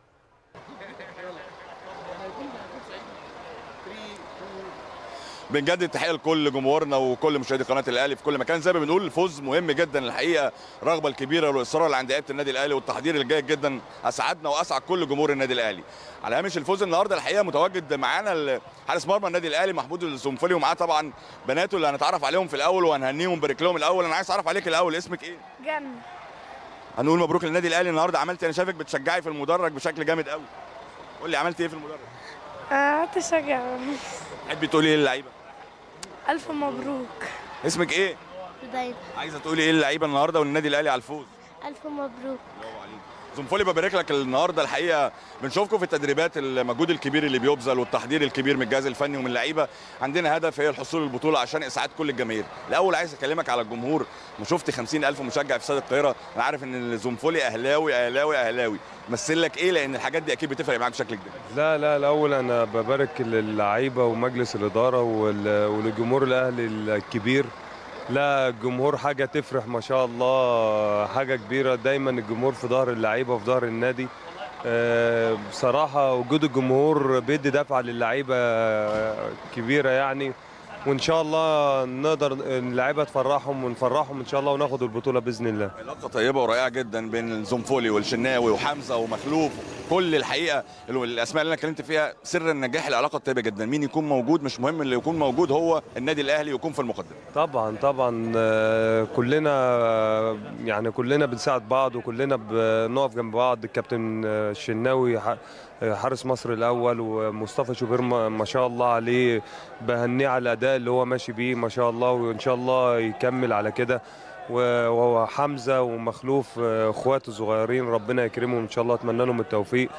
بنجدد تحيه لكل جمهورنا وكل مشاهدي قناه الاهلي في كل مكان زي ما بنقول الفوز مهم جدا الحقيقه الرغبه الكبيره والاصرار اللي عند لعيبه النادي الاهلي والتحضير الجيد جدا اسعدنا واسعد كل جمهور النادي الاهلي على هامش الفوز النهارده الحقيقه متواجد معانا حارس مرمى النادي الاهلي محمود الزنفلي ومعاه طبعا بناته اللي هنتعرف عليهم في الاول وهنهنيهم ونبارك لهم الاول انا عايز اعرف عليك الاول اسمك ايه جنة هنقول مبروك للنادي الاهلي النهارده عملت انا شايفك بتشجعي في المدرج بشكل جامد قوي قول لي عملت ايه في المدرج قعدت اشجع تحبي تقولي ايه للعيبه الف مبروك اسمك ايه بداية عايزه تقولي ايه للعيبه النهارده والنادي الاهلي على الفوز ألف مبروك زنفولي ببارك لك النهارده الحقيقه بنشوفكم في التدريبات المجهود الكبير اللي بيبذل والتحضير الكبير من الجهاز الفني ومن اللعيبه عندنا هدف هي الحصول للبطوله عشان اسعاد كل الجماهير الاول عايز اكلمك على الجمهور ما شفت 50000 مشجع في استاد القاهره انا عارف ان الزنفولي اهلاوي اهلاوي اهلاوي مثل لك ايه لان الحاجات دي اكيد بتفرق معاك بشكل كبير لا لا الاول انا ببارك للعيبه ومجلس الاداره وال- ولجمهور الاهلي الكبير لا الجمهور حاجه تفرح ما شاء الله حاجه كبيره دايما الجمهور في ظهر اللعيبه وفي ظهر النادي آه، بصراحه وجود الجمهور بيدي دفعه للعيبه كبيره يعني وان شاء الله نقدر اللعيبه تفرحهم ونفرحهم ان شاء الله وناخد البطوله باذن الله علاقه طيبه ورائعه جدا بين الزنفولي والشناوي وحمزه ومخلوف كل الحقيقه ال- الاسماء اللي انا اتكلمت فيها سر النجاح العلاقه الطيبه جدا مين يكون موجود مش مهم اللي يكون موجود هو النادي الاهلي يكون في المقدمه طبعا طبعا آه، كلنا آه، يعني كلنا بنساعد بعض وكلنا بنقف جنب بعض الكابتن آه، الشناوي ح- آه، حارس مصر الاول ومصطفى شوبير ما ما شاء الله عليه بهنيه على الاداء اللي هو ماشي بيه ما شاء الله وان شاء الله يكمل على كده و- وهو حمزه ومخلوف آه، اخواته صغيرين ربنا يكرمهم ان شاء الله اتمنى لهم التوفيق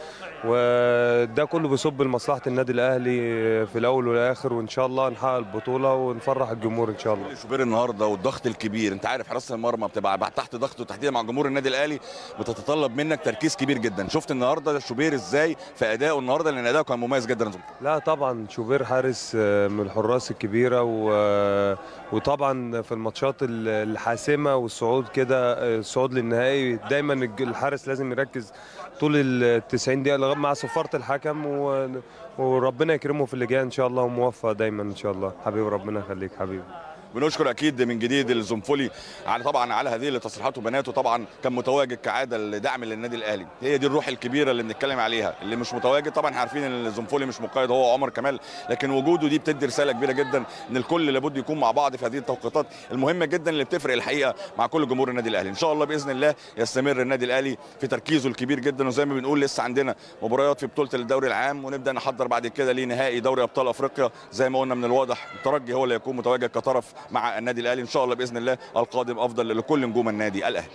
وده كله بيصب لمصلحه النادي الاهلي في الاول والاخر وان شاء الله نحقق البطوله ونفرح الجمهور ان شاء الله شوبير النهارده والضغط الكبير انت عارف حراسه المرمى بتبقى بعد تحت ضغط وتحديدا مع جمهور النادي الاهلي بتتطلب منك تركيز كبير جدا شفت النهارده شوبير ازاي في ادائه النهارده لان اداؤه كان مميز جدا لا طبعا شوبير حارس آه، من الحراس الكبيره و... آه، وطبعا في الماتشات ال- الحاسمه والصعود كده آه، الصعود للنهائي دايما الج- الحارس لازم يركز طول ال 90 دقيقه لغايه مع صفاره الحكم و... وربنا يكرمه في اللي جاي ان شاء الله وموفق دايما ان شاء الله حبيبي ربنا يخليك حبيبي بنشكر اكيد من جديد الزنفولي على طبعا على هذه التصريحات وبناته طبعا كان متواجد كعاده لدعم للنادي الاهلي هي دي الروح الكبيره اللي بنتكلم عليها اللي مش متواجد طبعا احنا عارفين ان الزنفولي مش مقيد هو عمر كمال لكن وجوده دي بتدي رساله كبيره جدا ان الكل لابد يكون مع بعض في هذه التوقيتات المهمه جدا اللي بتفرق الحقيقه مع كل جمهور النادي الاهلي ان شاء الله باذن الله يستمر النادي الاهلي في تركيزه الكبير جدا وزي ما بنقول لسه عندنا مباريات في بطوله الدوري العام ونبدا نحضر بعد كده لنهائي دوري ابطال افريقيا زي ما قلنا من الواضح الترجي هو اللي يكون متواجد كطرف مع النادي الاهلي ان شاء الله باذن الله القادم افضل لكل نجوم النادي الاهلي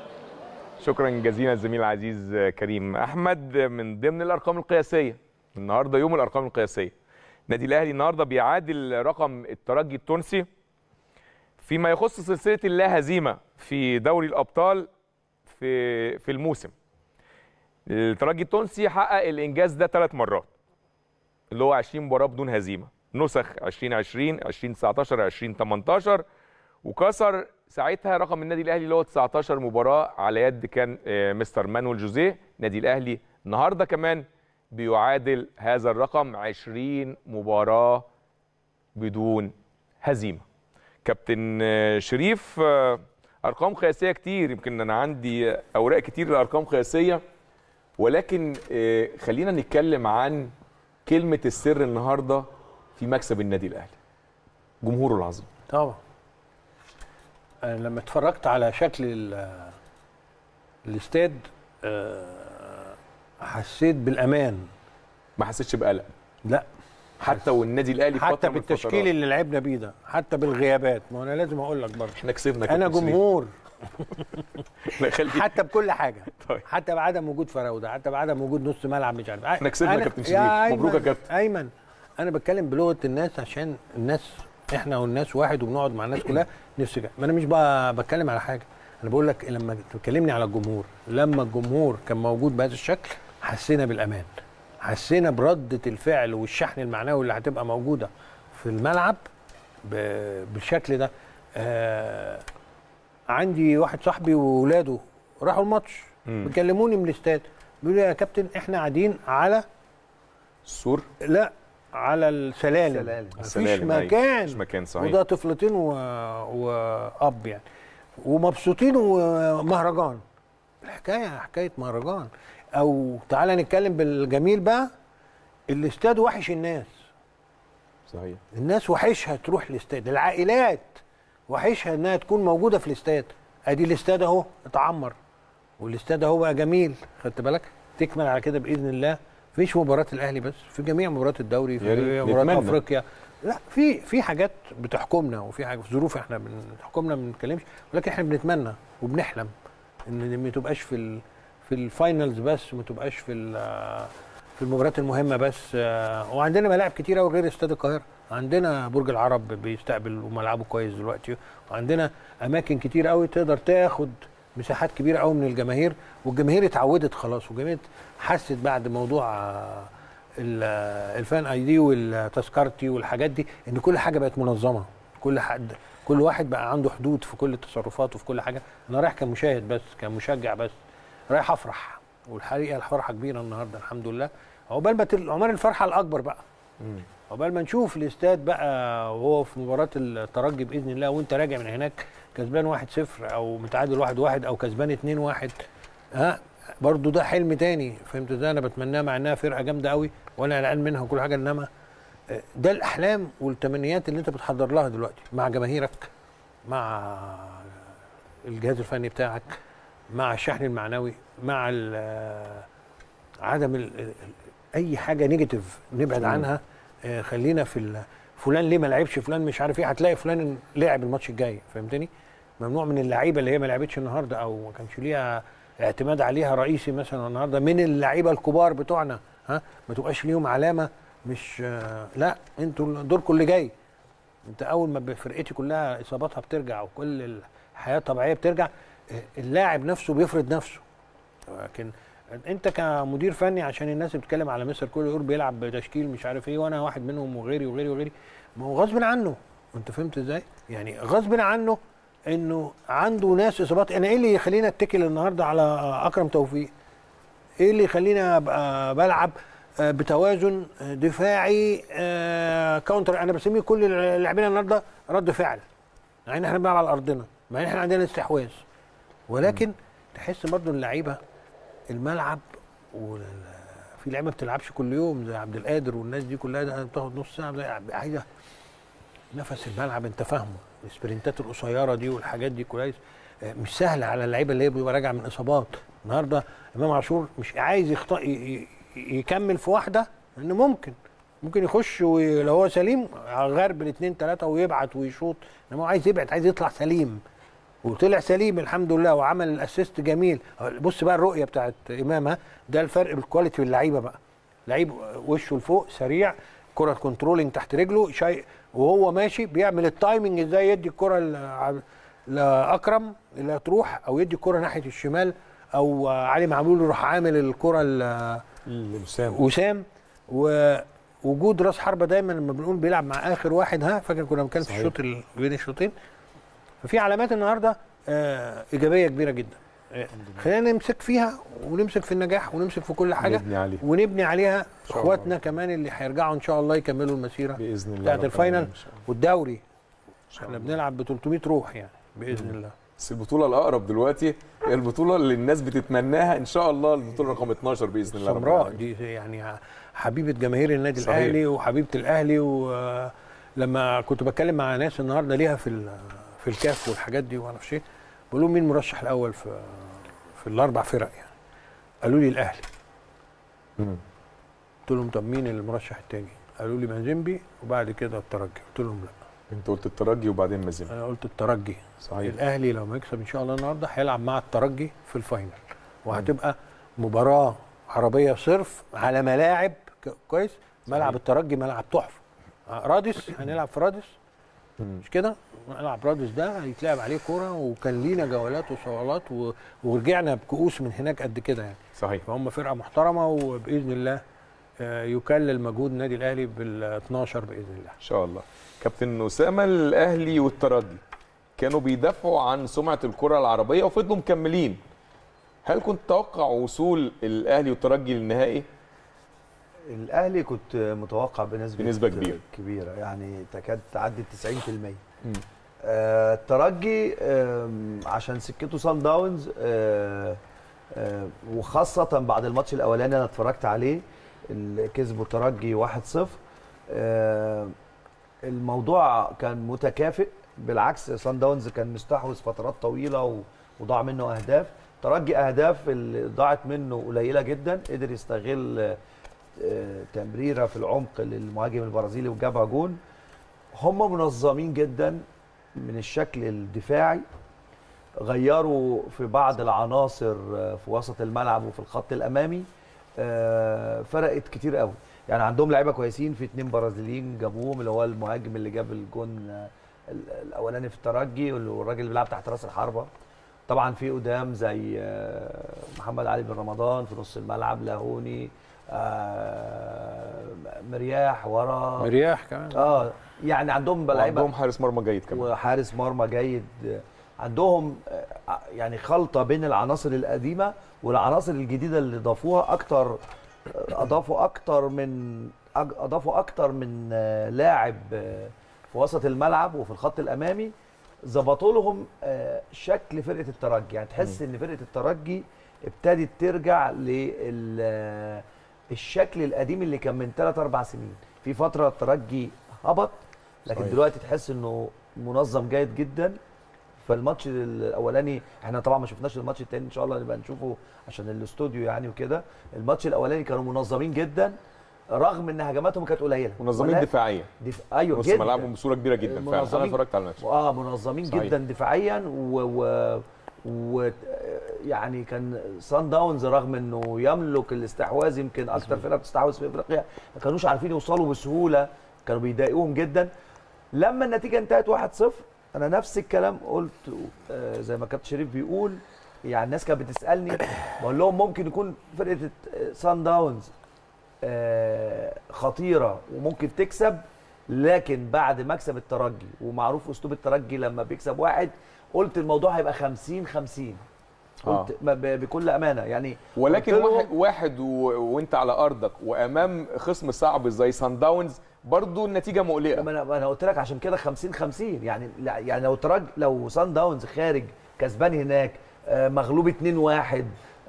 شكرا جزيلا الزميل العزيز كريم احمد من ضمن الارقام القياسيه النهارده يوم الارقام القياسيه النادي الاهلي النهارده بيعادل رقم الترجي التونسي فيما يخص سلسله اللا هزيمه في دوري الابطال في في الموسم الترجي التونسي حقق الانجاز ده ثلاث مرات اللي هو 20 مباراه بدون هزيمه نسخ 2020 2019 2018 وكسر ساعتها رقم النادي الاهلي اللي هو 19 مباراه على يد كان آه، مستر مانويل جوزيه النادي الاهلي النهارده كمان بيعادل هذا الرقم 20 مباراه بدون هزيمه كابتن آه، شريف آه، ارقام قياسيه كتير يمكن انا عندي اوراق كتير لارقام قياسيه ولكن آه، خلينا نتكلم عن كلمه السر النهارده في مكسب النادي الاهلي جمهوره العظيم طبعا أنا لما اتفرجت على شكل ال- الاستاد آه، حسيت بالامان ما حسيتش بقلق لا حتى والنادي الاهلي في حتى فترة من بالتشكيل الفترات. اللي لعبنا بيه ده حتى بالغيابات ما انا لازم اقول لك برضه احنا كسبنا انا كابتن شريف. جمهور الله يخليك حتى بكل حاجه طيب. حتى بعدم وجود فراوده حتى بعدم وجود نص ملعب مش عارف احنا كسبنا أنا- كابتن يا شريف. مبروك يا أيمن- كابتن. ايمن انا بتكلم بلغه الناس عشان الناس احنا والناس واحد وبنقعد مع الناس كلها نفسي ما انا مش ب- بتكلم على حاجه انا بقول لك لما تكلمني على الجمهور لما الجمهور كان موجود بهذا الشكل حسينا بالامان حسينا برده الفعل والشحن المعنوي اللي هتبقى موجوده في الملعب ب- بالشكل ده آه عندي واحد صاحبي وولاده راحوا الماتش مم. بيكلموني من الاستاد بيقولوا لي يا كابتن احنا قاعدين على السور لا على السلالم السلالم. مفيش السلالم، أيوة. مكان مفيش مكان صحيح وده طفلتين و... واب يعني ومبسوطين ومهرجان الحكايه حكايه مهرجان او تعالى نتكلم بالجميل بقى الاستاد وحش الناس صحيح الناس وحشها تروح الاستاد العائلات وحشها انها تكون موجوده في الاستاد ادي الاستاد اهو اتعمر والاستاد اهو بقى جميل خدت بالك تكمل على كده باذن الله مفيش مباراه الاهلي بس في جميع مباريات الدوري يا في ريت. جميع مباريات نتمنى. افريقيا لا في في حاجات بتحكمنا وفي حاجه في ظروف احنا بتحكمنا ما بنتكلمش ولكن احنا بنتمنى وبنحلم ان ما تبقاش في ال في الفاينلز بس ما تبقاش في ال- في المباريات المهمه بس آه، وعندنا ملاعب كتير قوي غير استاد القاهره عندنا برج العرب بيستقبل وملعبه كويس دلوقتي وعندنا اماكن كتير قوي تقدر تاخد مساحات كبيره قوي من الجماهير والجماهير اتعودت خلاص والجماهير حست بعد موضوع آه، ال- آه، الفان اي دي والتذكرتي والحاجات دي ان كل حاجه بقت منظمه كل حد كل واحد بقى عنده حدود في كل التصرفات وفي كل حاجه انا رايح كمشاهد بس كمشجع بس رايح افرح والحقيقه الفرحه كبيره النهارده الحمد لله عقبال ما تل- عمر الفرحه الاكبر بقى عقبال ما نشوف الاستاد بقى وهو في مباراه الترجي باذن الله وانت راجع من هناك كسبان 1-0 او متعادل 1-1 او كسبان 2-1 ها برضو ده حلم تاني فهمت ازاي انا بتمناه مع انها فرقه جامده قوي وانا قلقان منها وكل حاجه انما آه، ده الاحلام والتمنيات اللي انت بتحضر لها دلوقتي مع جماهيرك مع الجهاز الفني بتاعك مع الشحن المعنوي مع ال- عدم ال- ال- اي حاجه نيجاتيف نبعد عنها آه، خلينا في ال- فلان ليه ما لعبش فلان مش عارف ايه هتلاقي فلان لعب الماتش الجاي فهمتني ممنوع من اللعيبه اللي هي ما لعبتش النهارده او ما كانش ليها اعتماد عليها رئيسي مثلا النهارده من اللعيبه الكبار بتوعنا ها ما تبقاش ليهم علامه مش آه، لا انتوا دوركم اللي جاي انت اول ما فرقتي كلها اصاباتها بترجع وكل الحياه الطبيعيه بترجع آه، اللاعب نفسه بيفرض نفسه لكن انت كمدير فني عشان الناس بتتكلم على مستر كل يقول بيلعب بتشكيل مش عارف ايه وانا واحد منهم وغيري وغيري وغيري ما هو غصب عنه انت فهمت ازاي؟ يعني غصب عنه انه عنده ناس اصابات انا ايه اللي يخليني اتكل النهارده على اكرم توفيق؟ ايه اللي يخليني ابقى بلعب آه، بتوازن آه، دفاعي آه، كاونتر انا بسميه كل اللاعبين النهارده رد فعل مع ان احنا بنلعب على ارضنا مع ان احنا عندنا استحواذ ولكن تحس برضو اللعيبه الملعب وال- في لعيبه ما بتلعبش كل يوم زي عبد القادر والناس دي كلها ده بتاخد نص ساعه زي عب- عايزه نفس الملعب انت فاهمه السبرنتات القصيره دي والحاجات دي كويس آه، مش سهله على اللعيبه اللي هي بيبقى راجعه من اصابات النهارده امام عاشور مش عايز يخط... ي... ي- يكمل في واحده لان ممكن ممكن يخش ولو هو سليم غرب الاثنين ثلاثه ويبعت ويشوط انما هو عايز يبعت عايز يطلع سليم وطلع سليم الحمد لله وعمل الاسيست جميل بص بقى الرؤيه بتاعت امام ها ده الفرق بالكواليتي في اللعيبه بقى لعيب وشه لفوق سريع كره كنترولينج تحت رجله شيء وهو ماشي بيعمل التايمنج ازاي يدي الكره ل- لاكرم اللي هتروح او يدي الكره ناحيه الشمال او علي معلول يروح عامل الكره ل- وسام وسام ووجود راس حربه دايما لما بنقول بيلعب مع اخر واحد ها فاكر كنا بنتكلم في صحيح. الشوط ال- بين الشوطين ففي علامات النهارده آه ايجابيه كبيره جدا آه خلينا نمسك فيها ونمسك في النجاح ونمسك في كل حاجه نبني عليه ونبني عليها شاء الله. اخواتنا كمان اللي هيرجعوا ان شاء الله يكملوا المسيره باذن الله بتاعت رب الفاينل العالمين إن شاء الله. والدوري شاء احنا الله. بنلعب ب 300 روح يعني باذن الله بس البطوله الاقرب دلوقتي هي البطوله اللي الناس بتتمناها ان شاء الله البطوله رقم 12 باذن الله رب سمراء العالمين. دي يعني حبيبه جماهير النادي صحيح. الاهلي وحبيبه الاهلي ولما كنت بتكلم مع ناس النهارده ليها في ال- في الكاف والحاجات دي وما اعرفش ايه بقول لهم مين المرشح الاول في في الاربع فرق يعني قالوا لي الاهلي مم. قلت لهم طب مين المرشح التاني قالوا لي مازيمبي وبعد كده الترجي قلت لهم لا انت قلت الترجي وبعدين مازيمبي انا قلت الترجي صحيح الاهلي لو ما يكسب ان شاء الله النهارده هيلعب مع الترجي في الفاينل وهتبقى مباراه عربيه صرف على ملاعب ك- كويس ملعب الترجي ملعب تحفه آه، رادس هنلعب في رادس مم. مش كده ملعب رادس ده هيتلعب عليه كوره وكان لينا جولات وصوالات و... ورجعنا بكؤوس من هناك قد كده يعني صحيح فهم فرقه محترمه وباذن الله آه، يكلل مجهود النادي الاهلي بال 12 باذن الله ان شاء الله كابتن اسامه الاهلي والترجي كانوا بيدافعوا عن سمعه الكره العربيه وفضلوا مكملين هل كنت تتوقع وصول الاهلي والترجي للنهائي الاهلي كنت متوقع بنسبه بنسبة كبيرة. كبيره يعني تكاد تعدي 90% مم. آه، الترجي آم، عشان سكته سان داونز آه، آه، وخاصة بعد الماتش الأولاني أنا اتفرجت عليه اللي كسبوا الترجي 1-0 آه، الموضوع كان متكافئ بالعكس سان داونز كان مستحوذ فترات طويلة و- وضاع منه أهداف ترجي أهداف اللي ضاعت منه قليلة جدا قدر يستغل آه، آه، تمريرة في العمق للمهاجم البرازيلي وجابها جون هم منظمين جدا من الشكل الدفاعي غيروا في بعض العناصر آه، في وسط الملعب وفي الخط الامامي آه، فرقت كتير قوي يعني عندهم لعيبه كويسين في اتنين برازيليين جابوهم اللي هو المهاجم اللي جاب الجون آه، ال- الاولاني في الترجي والراجل اللي بيلعب تحت راس الحربه طبعا في قدام زي آه، محمد علي بن رمضان في نص الملعب لاهوني آه، مرياح ورا مرياح كمان اه يعني عندهم لعيبه وعندهم حارس مرمى جيد كمان وحارس مرمى جيد عندهم آه، يعني خلطه بين العناصر القديمه والعناصر الجديده اللي ضافوها اكتر اضافوا اكتر من أج- اضافوا اكتر من آه، لاعب آه، في وسط الملعب وفي الخط الامامي ظبطوا لهم آه، شكل فرقه الترجي يعني تحس ان فرقه الترجي ابتدت ترجع للشكل القديم اللي كان من 3 4 سنين في فتره الترجي هبط لكن صحيح. دلوقتي تحس انه منظم جيد جدا فالماتش الاولاني احنا طبعا ما شفناش الماتش التاني ان شاء الله نبقى نشوفه عشان الاستوديو يعني وكده الماتش الاولاني كانوا منظمين جدا رغم ان هجماتهم كانت قليله منظمين ولا- دفاعيا دف... ايوه نص جدا ملعبهم بصوره كبيره جدا فعلا انا منظمين. اتفرجت على الماتش اه منظمين صحيح. جدا دفاعيا و, و... و... يعني كان سان داونز رغم انه يملك الاستحواذ يمكن اكثر فرقه بتستحوذ في افريقيا ما كانوش عارفين يوصلوا بسهوله كانوا بيضايقوهم جدا لما النتيجه انتهت 1-0 انا نفس الكلام قلت آه زي ما كابتن شريف بيقول يعني الناس كانت بتسالني بقول لهم ممكن يكون فرقه سان داونز آه، خطيره وممكن تكسب لكن بعد مكسب الترجي ومعروف اسلوب الترجي لما بيكسب واحد قلت الموضوع هيبقى 50 50 قلت ما ب- بكل امانه يعني ولكن قلت لهم- واحد, واحد و... وانت على ارضك وامام خصم صعب زي سان داونز برضو النتيجه مقلقه ما انا ما انا قلت لك عشان كده 50 50 يعني لا- يعني لو ترج لو سان داونز خارج كسبان هناك آه، مغلوب 2 1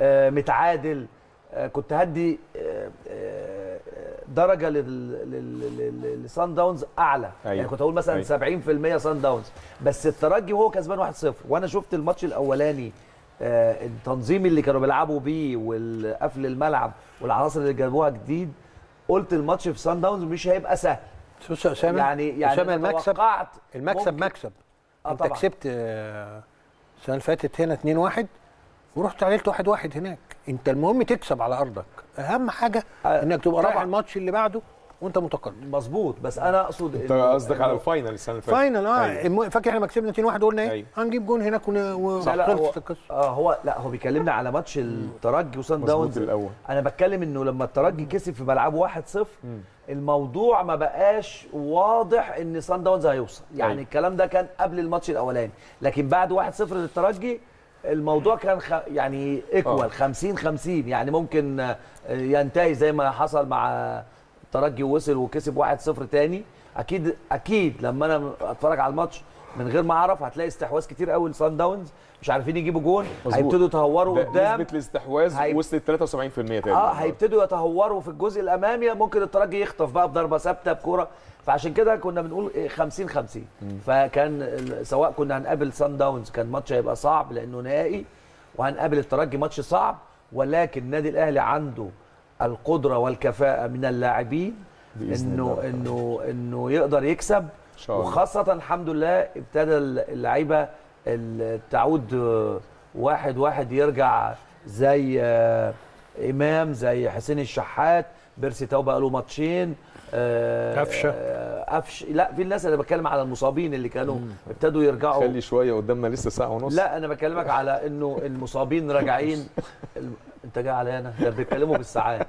متعادل آه، كنت هدي آه، آه، درجه لل- لل- لل- لسان داونز اعلى أيوة. يعني كنت اقول مثلا أيوة. 70% سان داونز بس الترجي وهو كسبان 1-0 وانا شفت الماتش الاولاني آه، التنظيم اللي كانوا بيلعبوا بيه والقفل الملعب والعناصر اللي جابوها جديد قلت الماتش في سان داونز مش هيبقى سهل بص يا اسامه يعني يعني اسامه أنا المكسب توقعت المكسب ممكن- مكسب آه انت طبعاً. كسبت آه، السنه اللي فاتت هنا 2 1 ورحت عليك 1 1 هناك انت المهم تكسب على ارضك اهم حاجه آه، انك تبقى رايح طبعاً. الماتش اللي بعده وانت متقدم مظبوط بس انا اقصد انت إنه- قصدك على إنه- الفاينل السنه اللي فاتت فاينل اه أيوة. الم- فاكر احنا ما كسبنا 2 1 قلنا ايه أيوة. هنجيب جون هناك ون- لا لا هو وخلصت القصه اه هو لا هو بيكلمنا على ماتش الترجي وسان مظبوط داونز الاول انا بتكلم انه لما الترجي كسب في ملعبه 1-0 الموضوع ما بقاش واضح ان سان داونز هيوصل يعني أيوة. الكلام ده كان قبل الماتش الاولاني لكن بعد 1-0 للترجي الموضوع كان خ... يعني آه. ايكوال 50 50 يعني ممكن آه، ينتهي زي ما حصل مع الترجي ووصل وكسب 1-0 تاني اكيد اكيد لما انا اتفرج على الماتش من غير ما اعرف هتلاقي استحواذ كتير قوي لسان داونز مش عارفين يجيبوا جون مظبوط. هيبتدوا يتهوروا ده قدام نسبه الاستحواذ هي- وصلت 73% تقريبا اه هيبتدوا يتهوروا في الجزء الامامي ممكن الترجي يخطف بقى بضربه ثابته بكوره فعشان كده كنا بنقول إيه 50 50 فكان ال- سواء كنا هنقابل سان داونز كان ماتش هيبقى صعب لانه نهائي وهنقابل الترجي ماتش صعب ولكن النادي الاهلي عنده القدره والكفاءه من اللاعبين بإذن انه الله. انه انه يقدر يكسب ان شاء الله وخاصة الحمد لله ابتدى اللعيبة ال- تعود آه، واحد واحد يرجع زي آه، إمام زي حسين الشحات بيرسي تاو بقى له ماتشين آه، قفشة. آه، قفش لا في الناس اللي بتكلم على المصابين اللي كانوا ابتدوا يرجعوا خلي شويه قدامنا لسه ساعه ونص لا انا بكلمك على انه المصابين راجعين الم- انت جاي عليا انا ده بيتكلموا بالساعات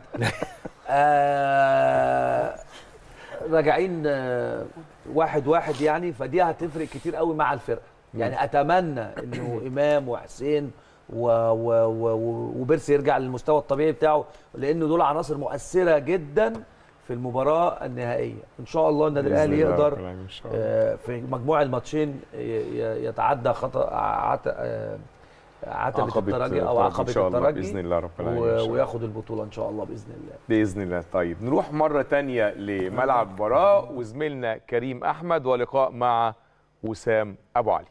آه راجعين آه واحد واحد يعني فدي هتفرق كتير قوي مع الفرقه يعني اتمنى انه امام وحسين و و و و- وبيرسي يرجع للمستوى الطبيعي بتاعه لانه دول عناصر مؤثره جدا في المباراه النهائيه ان شاء الله النادي بإذن الاهلي الله رب يقدر العالمين إن شاء الله. آه، في مجموع الماتشين ي- ي- يتعدى خطا عت... آه، عتبه عقبة الترجي او الترجي عقبه إن شاء الله الترجي بإذن الله رب العالمين إن و... شاء الله. وياخد البطوله ان شاء الله باذن الله باذن الله طيب نروح مره تانية لملعب المباراه وزميلنا كريم احمد ولقاء مع وسام ابو علي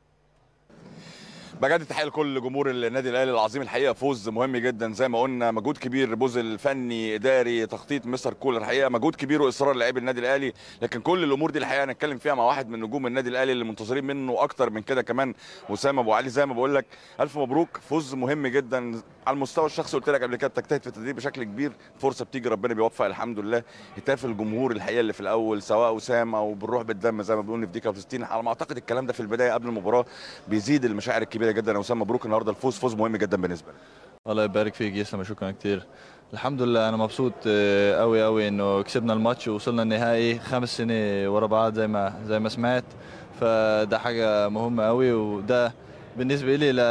بجد تحيه لكل جمهور النادي الاهلي العظيم الحقيقه فوز مهم جدا زي ما قلنا مجهود كبير بذل فني اداري تخطيط مستر كولر الحقيقه مجهود كبير واصرار لاعبي النادي الاهلي لكن كل الامور دي الحقيقه هنتكلم فيها مع واحد من نجوم النادي الاهلي اللي منتظرين منه اكتر من كده كمان وسام ابو علي زي ما بقول لك الف مبروك فوز مهم جدا على المستوى الشخصي قلت لك قبل كده تجتهد في التدريب بشكل كبير فرصه بتيجي ربنا بيوفق الحمد لله هتاف الجمهور الحقيقه اللي في الاول سواء وسام او بالروح بالدم زي ما بنقول في دقيقه 60 على ما اعتقد الكلام ده في البدايه قبل المباراه بيزيد المشاعر الكبيره جدا يا وسام مبروك النهارده الفوز فوز مهم جدا بالنسبه لك الله يبارك فيك يسلم شكرا كتير الحمد لله انا مبسوط آه، قوي قوي انه كسبنا الماتش ووصلنا النهائي خمس سنين ورا بعض زي ما زي ما سمعت فده حاجه مهمه قوي وده بالنسبه لي ل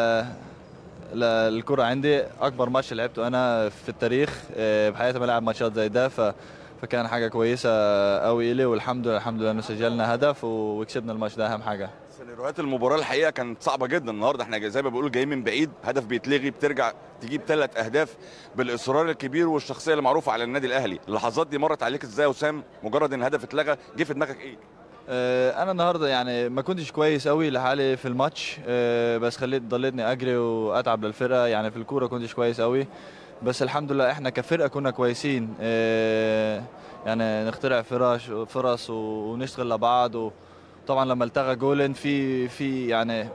للكرة عندي اكبر ماتش لعبته انا في التاريخ آه، بحياتي بلعب ماتشات زي ده ف فكان حاجه كويسه قوي الي والحمد لله الحمد لله انه سجلنا هدف وكسبنا الماتش ده اهم حاجه سيناريوهات المباراه الحقيقه كانت صعبه جدا النهارده احنا زي ما بيقولوا جايين من بعيد هدف بيتلغي بترجع تجيب ثلاث اهداف بالاصرار الكبير والشخصيه اللي معروفه على النادي الاهلي اللحظات دي مرت عليك ازاي يا وسام مجرد ان هدف اتلغى جه في دماغك ايه آه، انا النهارده يعني ما كنتش كويس قوي لحالي في الماتش آه، بس خليت ضليتني اجري واتعب للفرقه يعني في الكوره كنتش كويس قوي بس الحمد لله احنا كفرقه كنا كويسين آه، يعني نخترع فرص فرص ونشتغل لبعض وطبعا لما التغى جولن في في يعني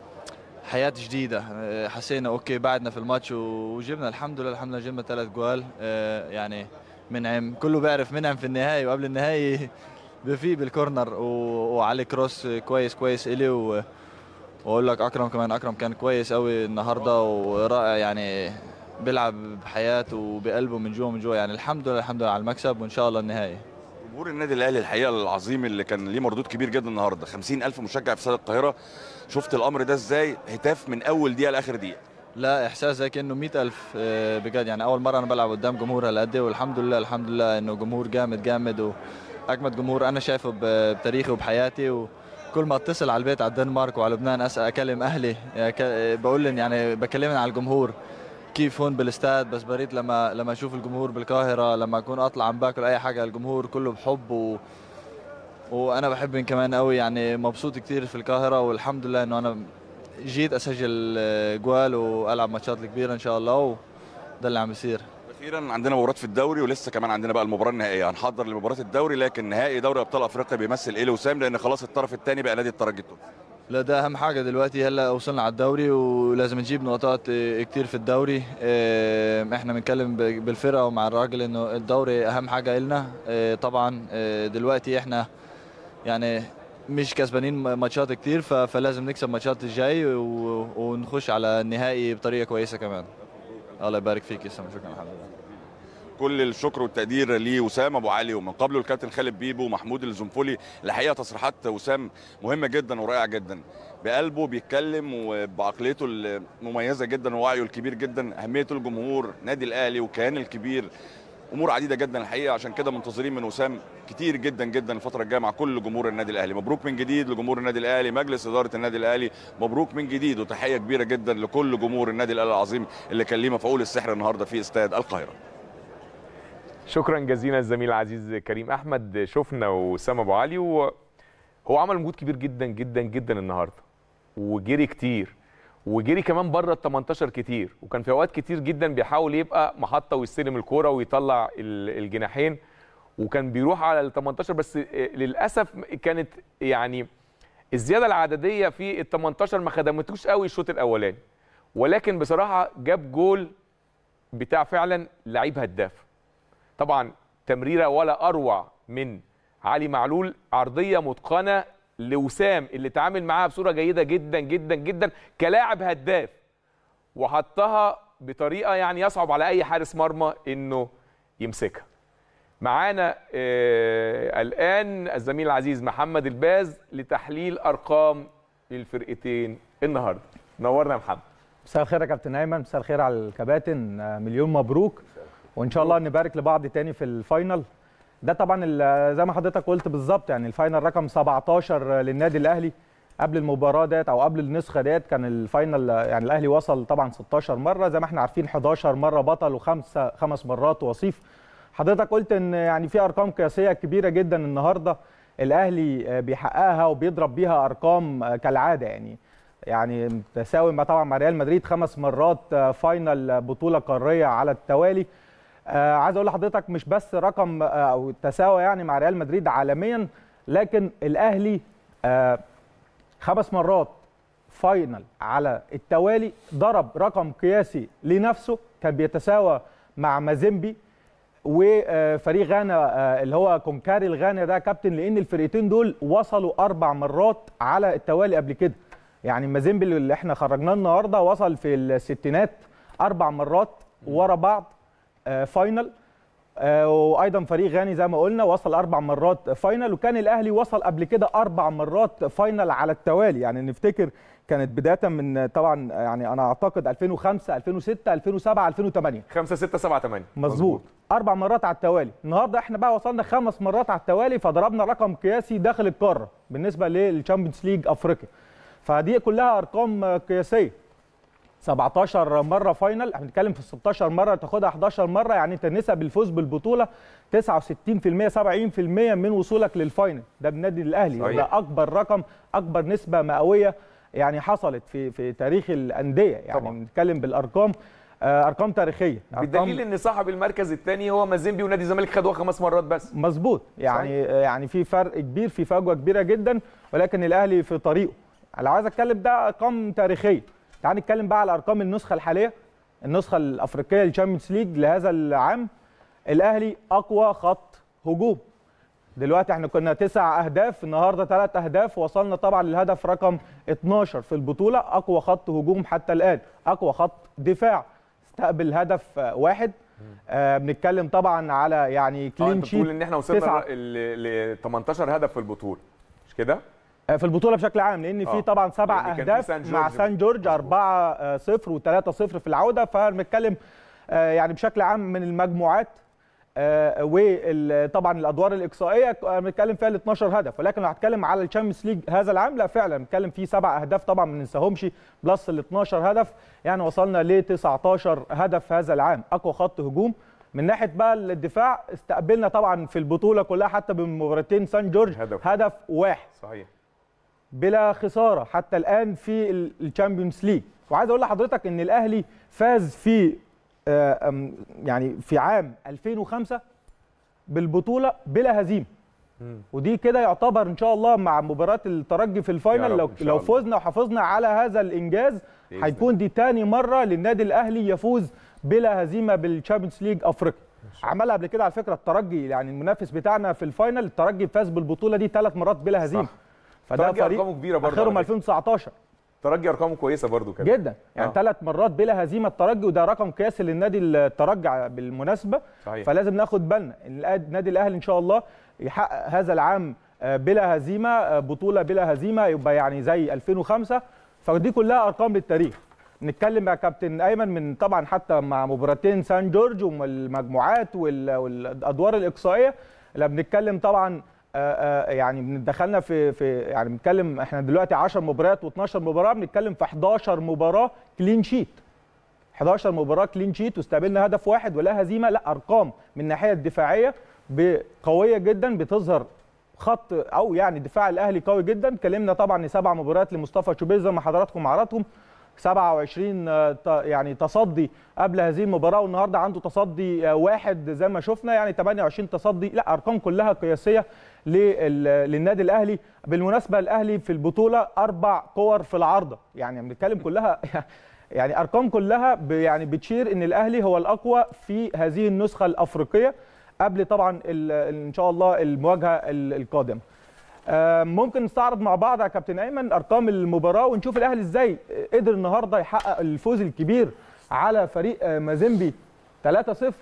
حياه جديده آه، حسينا اوكي بعدنا في الماتش وجبنا الحمد لله الحمد لله جبنا ثلاث جوال آه، يعني منعم كله بيعرف منعم في النهائي وقبل النهائي بفي بالكورنر و- وعلي كروس كويس كويس الي و... واقول لك اكرم كمان اكرم كان كويس قوي النهارده ورائع يعني بيلعب بحياته وبقلبه من جوا من جوا يعني الحمد لله الحمد لله على المكسب وان شاء الله النهائي جمهور النادي الاهلي الحقيقه العظيم اللي كان ليه مردود كبير جدا النهارده 50000 مشجع في استاد القاهره شفت الامر ده ازاي هتاف من اول دقيقه لاخر دقيقه لا احساس زي كانه 100000 آه، بجد يعني اول مره انا بلعب قدام جمهور هالقد إيه، والحمد لله الحمد لله انه جمهور جامد جامد واجمد جمهور انا شايفه ب- بتاريخي وبحياتي وكل ما اتصل على البيت على الدنمارك وعلى لبنان اسال اكلم اهلي يعني ك- بقول لهم يعني بكلمهم على الجمهور كيف هون بالاستاد بس بريت لما لما اشوف الجمهور بالقاهره لما اكون اطلع عم باكل اي حاجه الجمهور كله بحب و وانا بحبهم كمان قوي يعني مبسوط كثير في القاهره والحمد لله انه انا جيت اسجل آه، جوال والعب ماتشات الكبيره ان شاء الله وده اللي عم بيصير اخيرا عندنا مباراه في الدوري ولسه كمان عندنا بقى المباراه النهائيه هنحضر لمباراه الدوري لكن نهائي دوري ابطال افريقيا بيمثل ايه لوسام لان خلاص الطرف الثاني بقى نادي الترجي التونسي لا ده اهم حاجه دلوقتي هلا وصلنا على الدوري ولازم نجيب نقاطات آه، كتير في الدوري آه، احنا بنتكلم ب- بالفرقه ومع الراجل انه الدوري اهم حاجه لنا آه، طبعا آه، دلوقتي احنا يعني مش كسبانين ماتشات كتير ف- فلازم نكسب ماتشات الجاي و- ونخش على النهائي بطريقه كويسه كمان الله يبارك فيك يا سامي شكرا الحمد لله كل الشكر والتقدير لوسام ابو علي ومن قبله الكابتن خالد بيبو ومحمود الزنفولي الحقيقه تصريحات وسام مهمه جدا ورائعه جدا بقلبه بيتكلم وبعقليته المميزه جدا ووعيه الكبير جدا اهميه الجمهور نادي الاهلي وكيان الكبير امور عديده جدا الحقيقه عشان كده منتظرين من وسام كتير جدا جدا الفتره الجايه مع كل جمهور النادي الاهلي مبروك من جديد لجمهور النادي الاهلي مجلس اداره النادي الاهلي مبروك من جديد وتحيه كبيره جدا لكل جمهور النادي الاهلي العظيم اللي كان ليه مفعول السحر النهارده في استاد القاهره شكرا جزيلا الزميل العزيز كريم احمد شفنا وسام ابو علي وهو عمل مجهود كبير جدا جدا جدا النهارده وجري كتير وجري كمان بره ال 18 كتير وكان في اوقات كتير جدا بيحاول يبقى محطه ويستلم الكوره ويطلع ال- الجناحين وكان بيروح على ال 18 بس للاسف كانت يعني الزياده العدديه في ال 18 ما خدمتوش قوي الشوط الاولاني ولكن بصراحه جاب جول بتاع فعلا لعيب هداف طبعا تمريره ولا اروع من علي معلول عرضيه متقنه لوسام اللي اتعامل معاها بصوره جيده جدا جدا جدا كلاعب هداف وحطها بطريقه يعني يصعب على اي حارس مرمى انه يمسكها معانا آه الان الزميل العزيز محمد الباز لتحليل ارقام الفرقتين النهارده نورنا يا محمد مساء الخير يا كابتن ايمن مساء الخير على الكباتن آه، مليون مبروك وان شاء الله نبارك لبعض تاني في الفاينل ده طبعا ال- زي ما حضرتك قلت بالظبط يعني الفاينل رقم 17 للنادي الاهلي قبل المباراه ديت او قبل النسخه ديت كان الفاينل يعني الاهلي وصل طبعا 16 مره زي ما احنا عارفين 11 مره بطل وخمسه خمس مرات وصيف حضرتك قلت ان يعني في ارقام قياسيه كبيره جدا النهارده الاهلي آه، بيحققها وبيضرب بيها ارقام آه، كالعاده يعني يعني تساوي مع طبعا مع ريال مدريد خمس مرات آه، فاينل آه، بطوله قاريه على التوالي آه عايز اقول لحضرتك مش بس رقم آه، او تساوي يعني مع ريال مدريد عالميا لكن الاهلي آه خمس مرات فاينل على التوالي ضرب رقم قياسي لنفسه كان بيتساوى مع مازيمبي وفريق غانا آه، اللي هو كونكاري الغانا ده كابتن لان الفرقتين دول وصلوا اربع مرات على التوالي قبل كده يعني مازيمبي اللي احنا خرجناه النهارده وصل في الستينات اربع مرات ورا بعض آه، فاينل آه، وايضا فريق غاني زي ما قلنا وصل اربع مرات فاينل وكان الاهلي وصل قبل كده اربع مرات فاينل على التوالي يعني نفتكر كانت بدايه من طبعا يعني انا اعتقد 2005 2006 2007 2008 5 6 7 8 مظبوط اربع مرات على التوالي النهارده احنا بقى وصلنا خمس مرات على التوالي فضربنا رقم قياسي داخل القاره بالنسبه للشامبيونز ليج افريقيا فدي كلها ارقام آه، قياسيه 17 مره فاينل احنا بنتكلم في 16 مره تاخدها 11 مره يعني انت نسب الفوز بالبطوله 69% 70% من وصولك للفاينل ده بالنادي الاهلي صحيح. ده اكبر رقم اكبر نسبه مئويه يعني حصلت في في تاريخ الانديه يعني طبعاً. بنتكلم بالارقام آه، ارقام تاريخيه أرقام- بالدليل ان صاحب المركز الثاني هو مازيمبي ونادي الزمالك خدوها خمس مرات بس مظبوط يعني يعني في فرق كبير في فجوه كبيره جدا ولكن الاهلي في طريقه لو عايز اتكلم ده ارقام تاريخيه تعال نتكلم بقى على ارقام النسخه الحاليه النسخه الافريقيه للشامبيونز ليج لهذا العام الاهلي اقوى خط هجوم دلوقتي احنا كنا تسع اهداف النهارده ثلاث اهداف وصلنا طبعا للهدف رقم 12 في البطوله اقوى خط هجوم حتى الان اقوى خط دفاع استقبل هدف آه، واحد آه بنتكلم طبعا على يعني اه كلين انت شيت بتقول ان احنا وصلنا تسعة. ل 18 هدف في البطوله مش كده؟ آه، في البطوله بشكل عام لان آه. في طبعا سبع لأن كان في اهداف سان مع جورج. سان جورج 4 0 و3 0 في العوده فبنتكلم آه، يعني بشكل عام من المجموعات وطبعا الادوار الاقصائيه آه، بنتكلم فيها ال 12 هدف ولكن لو هتكلم على الشامبيونز ليج هذا العام لا فعلا بنتكلم فيه سبع اهداف طبعا ما ننساهمش بلس ال 12 هدف يعني وصلنا ل 19 هدف هذا العام اقوى خط هجوم من ناحيه بقى الدفاع استقبلنا طبعا في البطوله كلها حتى بمباراتين سان جورج هدف. هدف واحد صحيح بلا خساره حتى الان في ال- الشامبيونز ليج وعايز اقول لحضرتك ان الاهلي فاز في آه، أم، يعني في عام 2005 بالبطوله بلا هزيمه ودي كده يعتبر ان شاء الله مع مباراه الترجي في يا الفاينل رب لو إن شاء لو الله. فزنا وحافظنا على هذا الانجاز بإذن هيكون دي تاني مره للنادي الاهلي يفوز بلا هزيمه بالشامبيونز ليج افريقيا عملها قبل كده على فكره الترجي يعني المنافس بتاعنا في الفاينل الترجي فاز بالبطوله دي ثلاث مرات بلا هزيمه صح. فده الترجي فريق أرقامه كبيرة برضه اخرهم على فكرة. 2019 ترجي ارقامه كويسه برضو كده جدا يعني آه. ثلاث مرات بلا هزيمه الترجي وده رقم قياسي للنادي الترجي بالمناسبه صحيح. فلازم ناخد بالنا ان الأد- النادي الاهلي ان شاء الله يحقق هذا العام آه، بلا هزيمه آه، بطوله بلا هزيمه يبقى يعني زي 2005 فدي كلها ارقام للتاريخ نتكلم يا كابتن ايمن من طبعا حتى مع مباراتين سان جورج والمجموعات وال- والادوار الاقصائيه لا بنتكلم طبعا آه، آه، يعني دخلنا في في يعني بنتكلم احنا دلوقتي 10 مباريات و12 مباراه بنتكلم في 11 مباراه كلين شيت 11 مباراه كلين شيت واستقبلنا هدف واحد ولا هزيمه لا ارقام من الناحيه الدفاعيه ب- قويه جدا بتظهر خط او يعني دفاع الاهلي قوي جدا اتكلمنا طبعا ان سبع مباريات لمصطفى شوبير زي ما حضراتكم عرضتهم 27 آه، ت- يعني تصدي قبل هذه المباراه والنهارده عنده تصدي آه، واحد زي ما شفنا يعني 28 تصدي لا ارقام كلها قياسيه لل- للنادي الاهلي بالمناسبه الاهلي في البطوله اربع كور في العارضه يعني بنتكلم كلها يعني ارقام كلها ب- يعني بتشير ان الاهلي هو الاقوى في هذه النسخه الافريقيه قبل طبعا ال- ان شاء الله المواجهه ال- القادمه آه، ممكن نستعرض مع بعض يا كابتن ايمن ارقام المباراه ونشوف الاهلي ازاي قدر النهارده يحقق الفوز الكبير على فريق آه، مازيمبي 3-0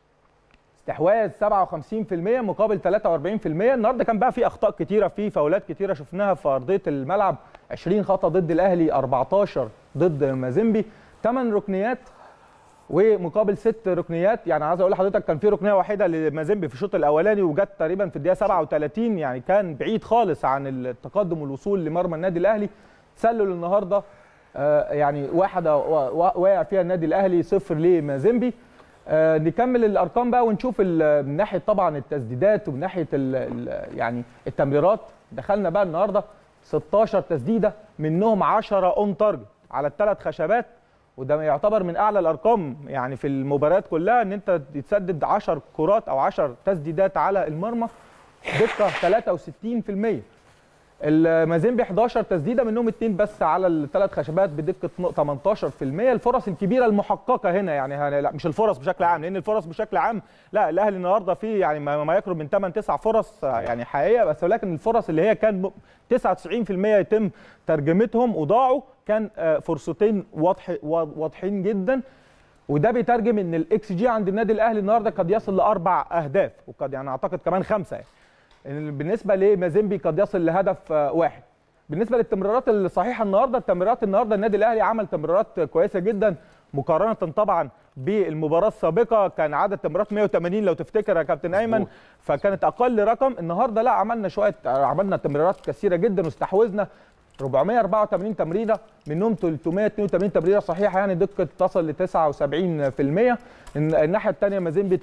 استحواذ 57% مقابل 43% النهارده كان بقى في اخطاء كتيره في فاولات كتيره شفناها في ارضيه الملعب 20 خطا ضد الاهلي 14 ضد مازيمبي 8 ركنيات ومقابل ست ركنيات يعني عايز اقول لحضرتك كان في ركنيه واحده لمازيمبي في الشوط الاولاني وجت تقريبا في الدقيقه 37 يعني كان بعيد خالص عن التقدم والوصول لمرمى النادي الاهلي تسلل النهارده آه، يعني واحده وا- وا- واقع فيها النادي الاهلي صفر لمازيمبي آه، نكمل الارقام بقى ونشوف ال- من ناحيه طبعا التسديدات ومن ناحيه ال ال يعني التمريرات دخلنا بقى النهارده 16 تسديده منهم 10 اون تارجت على الثلاث خشبات وده يعتبر من اعلى الارقام يعني في المباريات كلها ان انت تسدد 10 كرات او 10 تسديدات على المرمى دقه 63% المازيمبي 11 تسديده منهم اثنين بس على الثلاث خشبات بدقه 18% الفرص الكبيره المحققه هنا يعني هن- لا مش الفرص بشكل عام لان الفرص بشكل عام لا الاهلي النهارده فيه يعني ما ما يقرب من 8 9 فرص آه، يعني حقيقيه بس ولكن الفرص اللي هي كان م- 99% يتم ترجمتهم وضاعوا كان آه، فرصتين واضح وا- واضحين جدا وده بيترجم ان الاكس جي عند النادي الاهلي النهارده قد يصل لاربع اهداف وقد يعني اعتقد كمان خمسه يعني بالنسبه لمازيمبي قد يصل لهدف آه، واحد بالنسبه للتمريرات الصحيحه النهارده التمريرات النهارده النادي الاهلي عمل تمريرات كويسه جدا مقارنه طبعا بالمباراه السابقه كان عدد تمريرات 180 لو تفتكر يا كابتن ايمن فكانت اقل رقم النهارده لا عملنا شويه عملنا تمريرات كثيره جدا واستحوذنا 484 تمريره منهم 382 تمريره صحيحه يعني دقه تصل ل 79% الناحيه الثانيه مازيمبي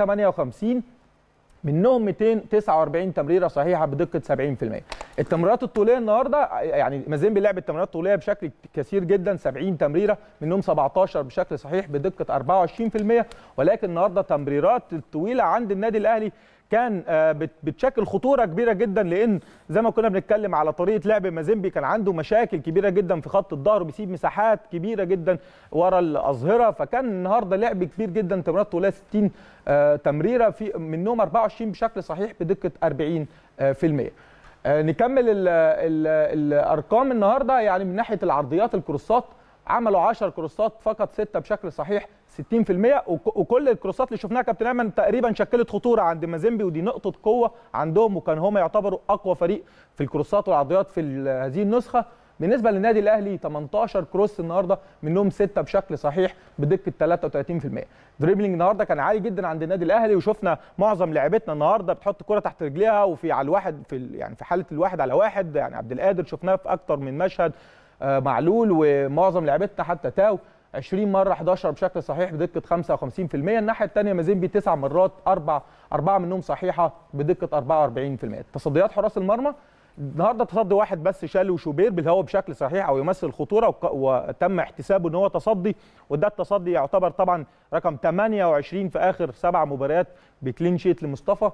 358 منهم 249 تمريره صحيحه بدقه 70% التمريرات الطوليه النهارده يعني مازيمبي لعب التمريرات طوليه بشكل كثير جدا 70 تمريره منهم 17 بشكل صحيح بدقه 24% ولكن النهارده تمريرات الطويله عند النادي الاهلي كان آه، بت- بتشكل خطوره كبيره جدا لان زي ما كنا بنتكلم على طريقه لعب مازيمبي كان عنده مشاكل كبيره جدا في خط الظهر بيسيب مساحات كبيره جدا ورا الاظهره فكان النهارده لعب كبير جدا تمريرات طوليه 60 آه، تمريره في منهم 24 بشكل صحيح بدقه 40 آه، في المية آه، نكمل ال ال الارقام النهارده يعني من ناحيه العرضيات الكروسات عملوا 10 كروسات فقط 6 بشكل صحيح 60% وك- وكل الكروسات اللي شفناها كابتن ايمن تقريبا شكلت خطوره عند مازيمبي ودي نقطه قوه عندهم وكان هم يعتبروا اقوى فريق في الكروسات والعرضيات في ال- هذه النسخه بالنسبه للنادي الاهلي 18 كروس النهارده منهم 6 بشكل صحيح بدقه 33% دريبلينج النهارده كان عالي جدا عند النادي الاهلي وشفنا معظم لعيبتنا النهارده بتحط كره تحت رجليها وفي على الواحد في ال- يعني في حاله الواحد على واحد يعني عبد القادر شفناه في اكتر من مشهد آه، معلول ومعظم لعيبتنا حتى تاو 20 مره 11 بشكل صحيح بدقه 55% الناحيه الثانيه مازيمبي تسع مرات اربع اربعه منهم صحيحه بدقه 44% تصديات حراس المرمى النهارده تصدي واحد بس شالو شوبير بالهواء بشكل صحيح او يمثل الخطوره وك- وتم احتسابه ان هو تصدي وده التصدي يعتبر طبعا رقم 28 في اخر سبع مباريات بكلين شيت لمصطفى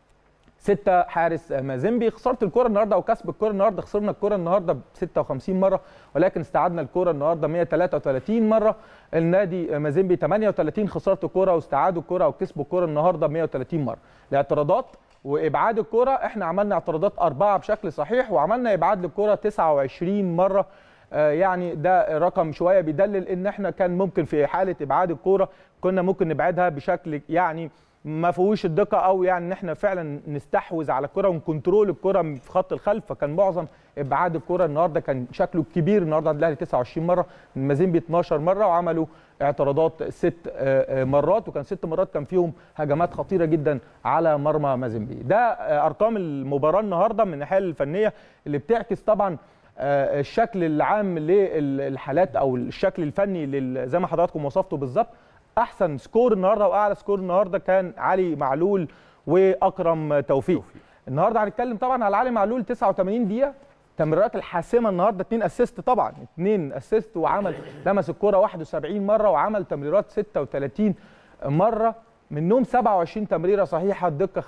ستة حارس مازيمبي خسرت الكرة النهارده او كسب الكرة النهارده خسرنا الكرة النهارده ب 56 مرة ولكن استعدنا الكرة النهارده 133 مرة النادي مازيمبي 38 خسرت الكرة واستعادوا الكرة او كسبوا الكرة النهارده 130 مرة الاعتراضات وابعاد الكرة احنا عملنا اعتراضات أربعة بشكل صحيح وعملنا ابعاد للكرة 29 مرة آه، يعني ده رقم شويه بيدلل ان احنا كان ممكن في حاله ابعاد الكوره كنا ممكن نبعدها بشكل يعني ما فيهوش الدقه او يعني ان احنا فعلا نستحوذ على الكره ونكنترول الكره في خط الخلف فكان معظم ابعاد الكره النهارده كان شكله كبير النهارده عند الاهلي 29 مره مازيمبي 12 مره وعملوا اعتراضات ست آه، آه، مرات وكان ست مرات كان فيهم هجمات خطيره جدا على مرمى مازيمبي ده آه، ارقام المباراه النهارده من الناحيه الفنيه اللي بتعكس طبعا آه، الشكل العام للحالات او الشكل الفني لل- زي ما حضراتكم وصفتوا بالظبط احسن سكور النهارده واعلى سكور النهارده كان علي معلول واكرم توفيق النهارده هنتكلم طبعا على علي معلول 89 دقيقه تمريرات الحاسمه النهارده اثنين اسيست طبعا اثنين اسيست وعمل لمس الكره 71 مره وعمل تمريرات 36 مره منهم 27 تمريره صحيحه الدقه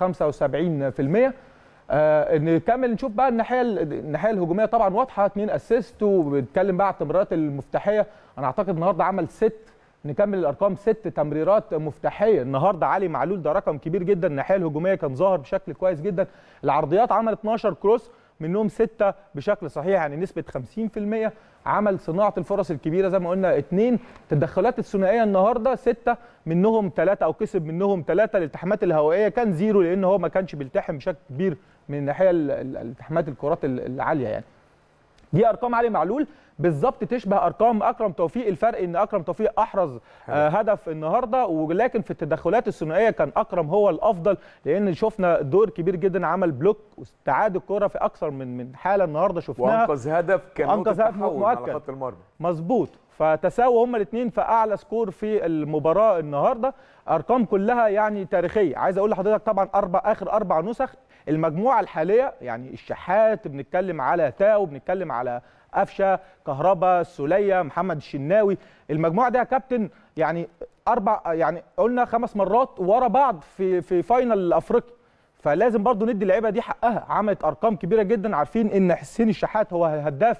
75% آه نكمل نشوف بقى الناحيه الناحيه الهجوميه طبعا واضحه اثنين اسيست وبنتكلم بقى على التمريرات المفتاحيه انا اعتقد النهارده عمل ست نكمل الارقام ست تمريرات مفتاحيه النهارده علي معلول ده رقم كبير جدا الناحيه الهجوميه كان ظاهر بشكل كويس جدا العرضيات عمل 12 كروس منهم ستة بشكل صحيح يعني نسبة 50% عمل صناعة الفرص الكبيرة زي ما قلنا اثنين تدخلات الثنائية النهاردة ستة منهم ثلاثة أو كسب منهم ثلاثة الالتحامات الهوائية كان زيرو لأن هو ما كانش بيلتحم بشكل كبير من الناحية ال- ال- الالتحامات الكرات ال- العالية يعني دي ارقام علي معلول بالظبط تشبه ارقام اكرم توفيق الفرق ان اكرم توفيق احرز آه هدف النهارده ولكن في التدخلات الثنائيه كان اكرم هو الافضل لان شفنا دور كبير جدا عمل بلوك واستعاد الكره في اكثر من من حاله النهارده شفناها وانقذ هدف كان أنقذ نقطة هدف تحول على مؤكد. خط المرمى مظبوط فتساووا هما الاثنين في اعلى سكور في المباراه النهارده ارقام كلها يعني تاريخيه عايز اقول لحضرتك طبعا اربع اخر اربع نسخ المجموعه الحاليه يعني الشحات بنتكلم على تاو بنتكلم على قفشه كهربا السوليه محمد الشناوي المجموعه دي يا كابتن يعني اربع يعني قلنا خمس مرات ورا بعض في في فاينل افريقيا فلازم برضو ندي اللعيبه دي حقها عملت ارقام كبيره جدا عارفين ان حسين الشحات هو الهداف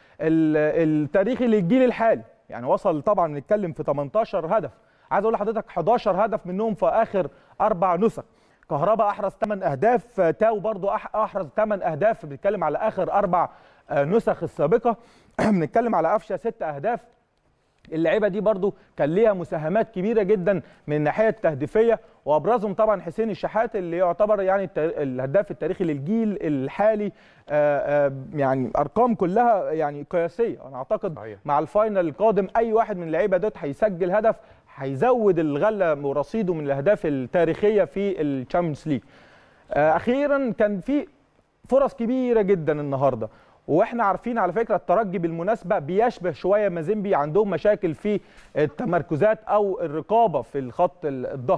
ال- التاريخي للجيل الحالي يعني وصل طبعا نتكلم في 18 هدف عايز اقول لحضرتك 11 هدف منهم في اخر اربع نسخ كهربا احرز 8 اهداف تاو برضو أح- احرز 8 اهداف بنتكلم على اخر اربع آه، نسخ السابقه بنتكلم على قفشه 6 اهداف اللعيبه دي برضو كان ليها مساهمات كبيره جدا من الناحيه التهديفيه وابرزهم طبعا حسين الشحات اللي يعتبر يعني الت- الهداف التاريخي للجيل الحالي آه، آه، يعني ارقام كلها يعني قياسيه انا اعتقد صحيح. مع الفاينل القادم اي واحد من اللعيبه دول هيسجل هدف هيزود الغله ورصيده من الاهداف التاريخيه في الشامبيونز ليج آه، اخيرا كان في فرص كبيره جدا النهارده واحنا عارفين على فكره الترجي بالمناسبه بيشبه شويه مازيمبي عندهم مشاكل في التمركزات او الرقابه في الخط ال- الظهر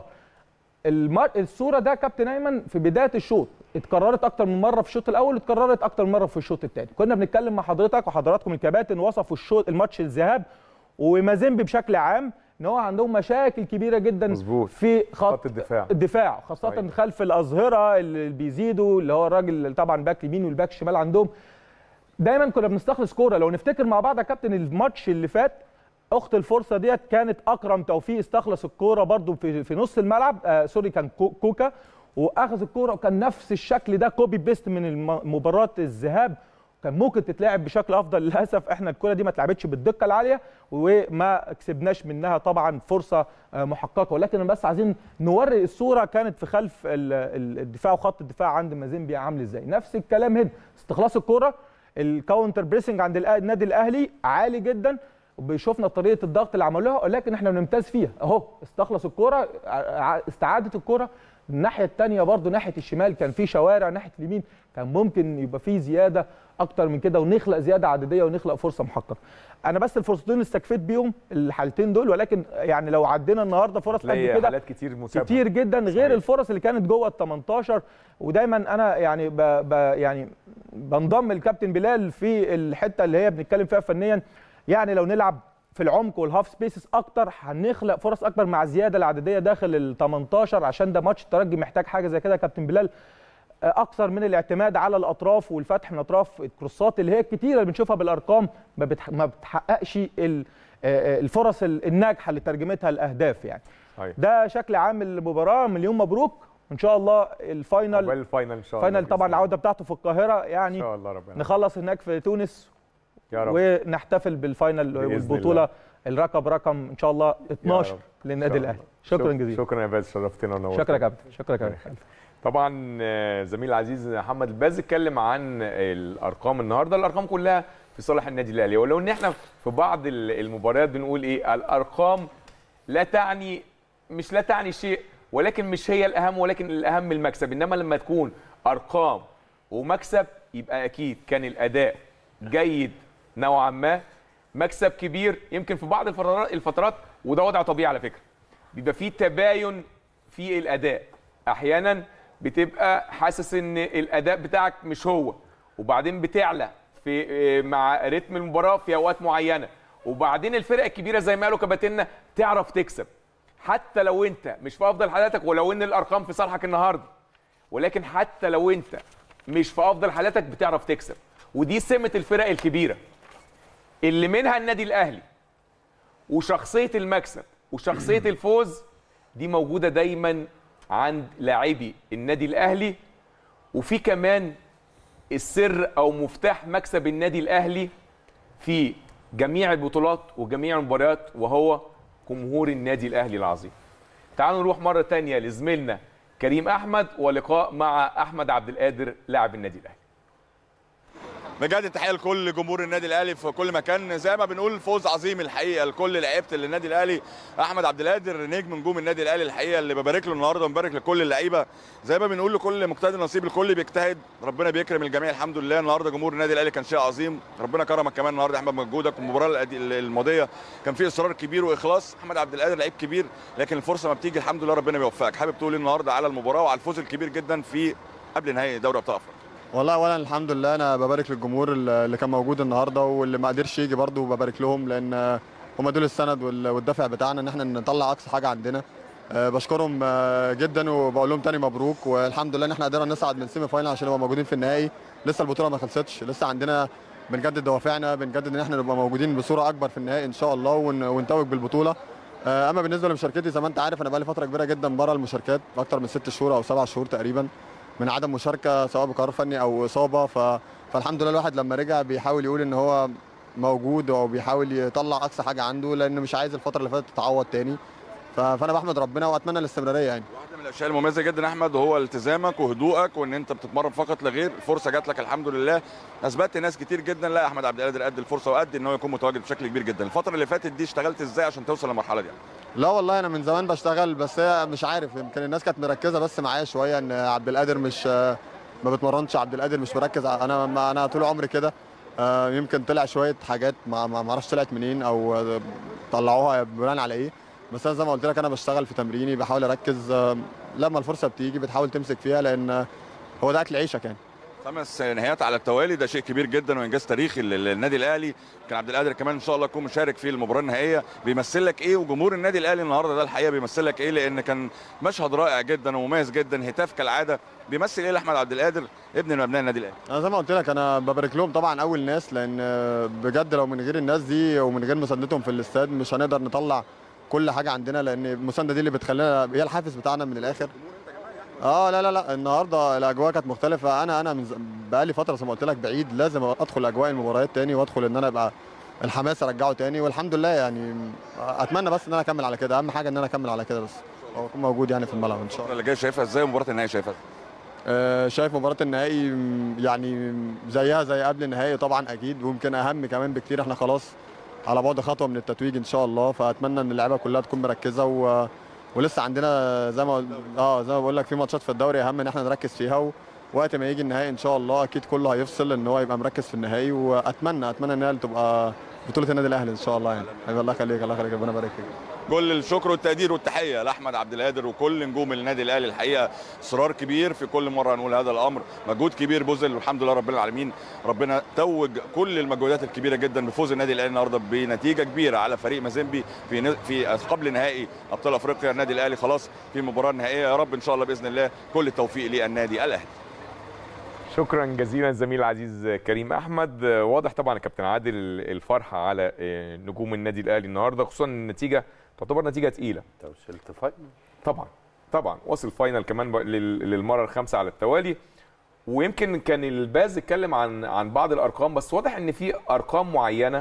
الم- الصوره ده كابتن ايمن في بدايه الشوط اتكررت اكتر من مره في الشوط الاول اتكررت اكتر من مره في الشوط الثاني كنا بنتكلم مع حضرتك وحضراتكم الكباتن وصفوا الشوط الماتش الذهاب ومازيمبي بشكل عام ان هو عندهم مشاكل كبيره جدا مظبوط. في خط, خط الدفاع. الدفاع خاصه صحيح. خلف الاظهره اللي بيزيدوا اللي هو الراجل اللي طبعا باك يمين والباك شمال عندهم دايما كنا بنستخلص كوره لو نفتكر مع بعض يا كابتن الماتش اللي فات اخت الفرصه ديت كانت اكرم توفيق استخلص الكوره برضو في في نص الملعب آه سوري كان كو- كوكا واخذ الكوره وكان نفس الشكل ده كوبي بيست من الم- مباراه الذهاب كان ممكن تتلعب بشكل افضل للاسف احنا الكره دي ما اتلعبتش بالدقه العاليه وما كسبناش منها طبعا فرصه آه، محققه ولكن بس عايزين نوري الصوره كانت في خلف ال- ال- الدفاع وخط الدفاع عند مازيمبي عامل ازاي نفس الكلام هنا استخلاص الكوره الكاونتر بريسنج عند الأ- النادي الاهلي عالي جدا وشفنا طريقه الضغط اللي عملوها ولكن احنا بنمتاز فيها اهو استخلص الكوره ع- استعادت الكوره الناحيه الثانيه برضو ناحيه الشمال كان في شوارع ناحيه اليمين كان ممكن يبقى في زياده اكتر من كده ونخلق زياده عدديه ونخلق فرصه محققه انا بس الفرصتين اللي استكفيت بيهم الحالتين دول ولكن يعني لو عدينا النهارده فرص قد تلاقي كده حالات كتير متابعه كتير جدا غير صحيح. الفرص اللي كانت جوه ال 18 ودايما انا يعني ب ب يعني بنضم الكابتن بلال في الحته اللي هي بنتكلم فيها فنيا يعني لو نلعب في العمق والهاف سبيسز اكتر هنخلق فرص اكبر مع الزياده العدديه داخل ال 18 عشان ده ماتش الترجي محتاج حاجه زي كده يا كابتن بلال اكثر من الاعتماد على الاطراف والفتح من اطراف الكروسات اللي هي الكتيره اللي بنشوفها بالارقام ما, بتح... ما بتحققش ال... آه، الفرص ال- الناجحه اللي ترجمتها الاهداف يعني صحيح. ده شكل عام المباراه مليون مبروك ان شاء الله الفاينل عقبال الفاينل ان شاء الله فاينل طبعا العوده بتاعته في القاهره ان يعني شاء الله ربنا نخلص هناك في تونس يا رب ونحتفل بالفاينل بإذن والبطوله الله. الرقم رقم ان شاء الله 12 رب. للنادي إن شاء الاهلي الله. شكرا شك- جزيلا شكرا يا باز شرفتنا ونورتنا شكرا يا كابتن شكرا يا كابتن طبعا آه، زميل العزيز محمد الباز اتكلم عن الارقام النهارده الارقام كلها في صالح النادي الاهلي ولو ان احنا في بعض ال- المباريات بنقول ايه الارقام لا تعني مش لا تعني شيء ولكن مش هي الاهم ولكن الاهم المكسب انما لما تكون ارقام ومكسب يبقى اكيد كان الاداء جيد نوعا ما مكسب كبير يمكن في بعض الفترات الفترات وده وضع طبيعي على فكره بيبقى فيه تباين في الاداء احيانا بتبقى حاسس ان الاداء بتاعك مش هو وبعدين بتعلى في آه، مع رتم المباراه في اوقات معينه وبعدين الفرق الكبيره زي ما قالوا كباتنة تعرف تكسب حتى لو انت مش في افضل حالاتك ولو ان الارقام في صالحك النهارده ولكن حتى لو انت مش في افضل حالاتك بتعرف تكسب ودي سمه الفرق الكبيره اللي منها النادي الاهلي وشخصيه المكسب وشخصيه الفوز دي موجوده دايما عند لاعبي النادي الاهلي وفي كمان السر او مفتاح مكسب النادي الاهلي في جميع البطولات وجميع المباريات وهو جمهور النادي الاهلي العظيم تعالوا نروح مره تانية لزميلنا كريم احمد ولقاء مع احمد عبد القادر لاعب النادي الاهلي بجد تحيه لكل جمهور النادي الاهلي في كل مكان زي ما بنقول فوز عظيم الحقيقه لكل لعيبه النادي الاهلي احمد عبد القادر نجم نجوم النادي الاهلي الحقيقه اللي ببارك له النهارده ومبارك لكل اللعيبه زي ما بنقول لكل مجتهد نصيب الكل بيجتهد ربنا بيكرم الجميع الحمد لله النهارده جمهور النادي الاهلي كان شيء عظيم ربنا كرمك كمان النهارده يا احمد مجهودك والمباراه الأدي- الماضيه كان في اصرار كبير واخلاص احمد عبد القادر لعيب كبير لكن الفرصه ما بتيجي الحمد لله ربنا بيوفقك حابب تقول إيه النهارده على المباراه وعلى الفوز الكبير جدا في قبل نهائي دوري ابطال افريقيا والله اولا الحمد لله انا ببارك للجمهور اللي كان موجود النهارده واللي ما قدرش يجي برضه ببارك لهم لان هم دول السند وال- والدافع بتاعنا ان احنا نطلع اقصى حاجه عندنا أه، بشكرهم أه، جدا وبقول لهم تاني مبروك والحمد لله ان احنا قدرنا نصعد من سيمي فاينل عشان نبقى موجودين في النهائي لسه البطوله ما خلصتش لسه عندنا بنجدد دوافعنا بنجدد ان احنا نبقى موجودين بصوره اكبر في النهائي ان شاء الله ون- ونتوج بالبطوله أه، اما بالنسبه لمشاركتي زي ما انت عارف انا بقالي فتره كبيره جدا بره المشاركات اكتر من ست شهور او سبع شهور تقريبا من عدم مشاركه سواء بقرار فني او اصابه ف... فالحمد لله الواحد لما رجع بيحاول يقول ان هو موجود وبيحاول يطلع اقصى حاجه عنده لان مش عايز الفتره اللي فاتت تتعوض تاني ف- فانا بحمد ربنا واتمنى الاستمراريه يعني واحده من الاشياء المميزه جدا يا احمد هو التزامك وهدوءك وان انت بتتمرن فقط لا غير الفرصه جات لك الحمد لله اثبتت ناس كتير جدا لا احمد عبد القادر قد الفرصه وقد ان هو يكون متواجد بشكل كبير جدا الفتره اللي فاتت دي اشتغلت ازاي عشان توصل للمرحله دي لا والله انا من زمان بشتغل بس هي مش عارف يمكن الناس كانت مركزه بس معايا شويه ان عبد القادر مش ما بتمرنش عبد القادر مش مركز انا ما انا طول عمري كده آه، يمكن طلع شويه حاجات ما ما ما اعرفش طلعت منين او آه، طلعوها بناء على ايه بس انا زي ما قلت لك انا بشتغل في تمريني بحاول اركز آه، لما الفرصه بتيجي بتحاول تمسك فيها لان آه، هو ده اكل عيشك يعني خمس نهايات على التوالي ده شيء كبير جدا وانجاز تاريخي لل- للنادي الاهلي كان عبد القادر كمان ان شاء الله يكون مشارك في المباراه النهائيه بيمثل لك ايه وجمهور النادي الاهلي النهارده ده الحقيقه بيمثل لك ايه لان كان مشهد رائع جدا ومميز جدا هتاف كالعاده بيمثل ايه لاحمد عبد القادر ابن من ابناء النادي الاهلي انا زي ما قلت لك انا ببارك لهم طبعا اول ناس لان آه، بجد لو من غير الناس دي ومن غير مساندتهم في الاستاد مش هنقدر نطلع كل حاجه عندنا لان المسانده دي اللي بتخلينا هي الحافز بتاعنا من الاخر اه لا لا لا النهارده الاجواء كانت مختلفه انا انا من ز- بقالي فتره زي ما قلت لك بعيد لازم ادخل اجواء المباريات تاني وادخل ان انا ابقى الحماس ارجعه تاني والحمد لله يعني اتمنى بس ان انا اكمل على كده اهم حاجه ان انا اكمل على كده بس واكون موجود يعني في الملعب ان شاء الله الفتره اللي جايه شايفها ازاي ومباراه النهائي شايفها إزاي؟ آه، شايف مباراة النهائي م، يعني زيها زي قبل النهائي طبعا اكيد ويمكن اهم كمان بكتير احنا خلاص على بعد خطوة من التتويج ان شاء الله فاتمنى ان اللعيبة كلها تكون مركزة و... ولسه عندنا زي ما اه زي ما بقول لك في ماتشات في الدوري اهم ان احنا نركز فيها و... وقت ما يجي النهائي ان شاء الله اكيد كله هيفصل ان هو يبقى مركز في النهائي واتمنى اتمنى ان هي تبقى بطولة النادي الاهلي ان شاء الله يعني حبيبي الله يخليك الله يخليك ربنا يبارك فيك كل الشكر والتقدير والتحيه لاحمد عبد القادر وكل نجوم النادي الاهلي الحقيقه اصرار كبير في كل مره نقول هذا الامر مجهود كبير بذل والحمد لله رب العالمين ربنا توج كل المجهودات الكبيره جدا بفوز النادي الاهلي النهارده بنتيجه كبيره على فريق مازيمبي في ن- في قبل نهائي ابطال افريقيا النادي الاهلي خلاص في المباراه النهائيه يا رب ان شاء الله باذن الله كل التوفيق للنادي الاهلي شكرا جزيلا الزميل العزيز كريم احمد واضح طبعا يا كابتن عادل الفرحه على نجوم النادي الاهلي النهارده خصوصا النتيجه تعتبر نتيجه تقيله انت وصلت فاينل طبعا طبعا وصل فاينل كمان ب- لل- للمره الخامسه على التوالي ويمكن كان الباز اتكلم عن عن بعض الارقام بس واضح ان في ارقام معينه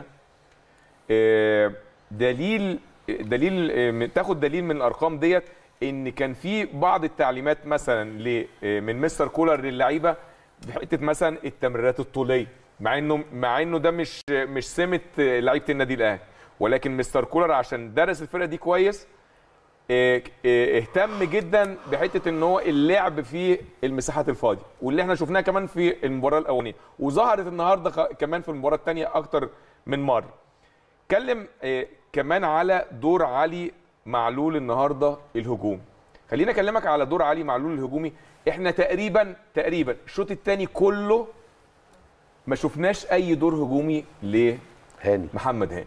آه، دليل دليل آه، تاخد دليل من الارقام ديت ان كان في بعض التعليمات مثلا ل- آه، من مستر كولر للعيبه بحته مثلا التمريرات الطوليه مع انه مع انه ده مش مش سمه آه، لعيبه النادي الاهلي ولكن مستر كولر عشان درس الفرقه دي كويس آه، آه، اهتم جدا بحته ان هو اللعب في المساحات الفاضيه واللي احنا شفناها كمان في المباراه الاولانيه وظهرت النهارده خ- كمان في المباراه الثانيه اكتر من مره اتكلم آه، كمان على دور علي معلول النهارده الهجوم خليني اكلمك على دور علي معلول الهجومي احنا تقريبا تقريبا الشوط الثاني كله ما شفناش اي دور هجومي هاني لمحمد هاني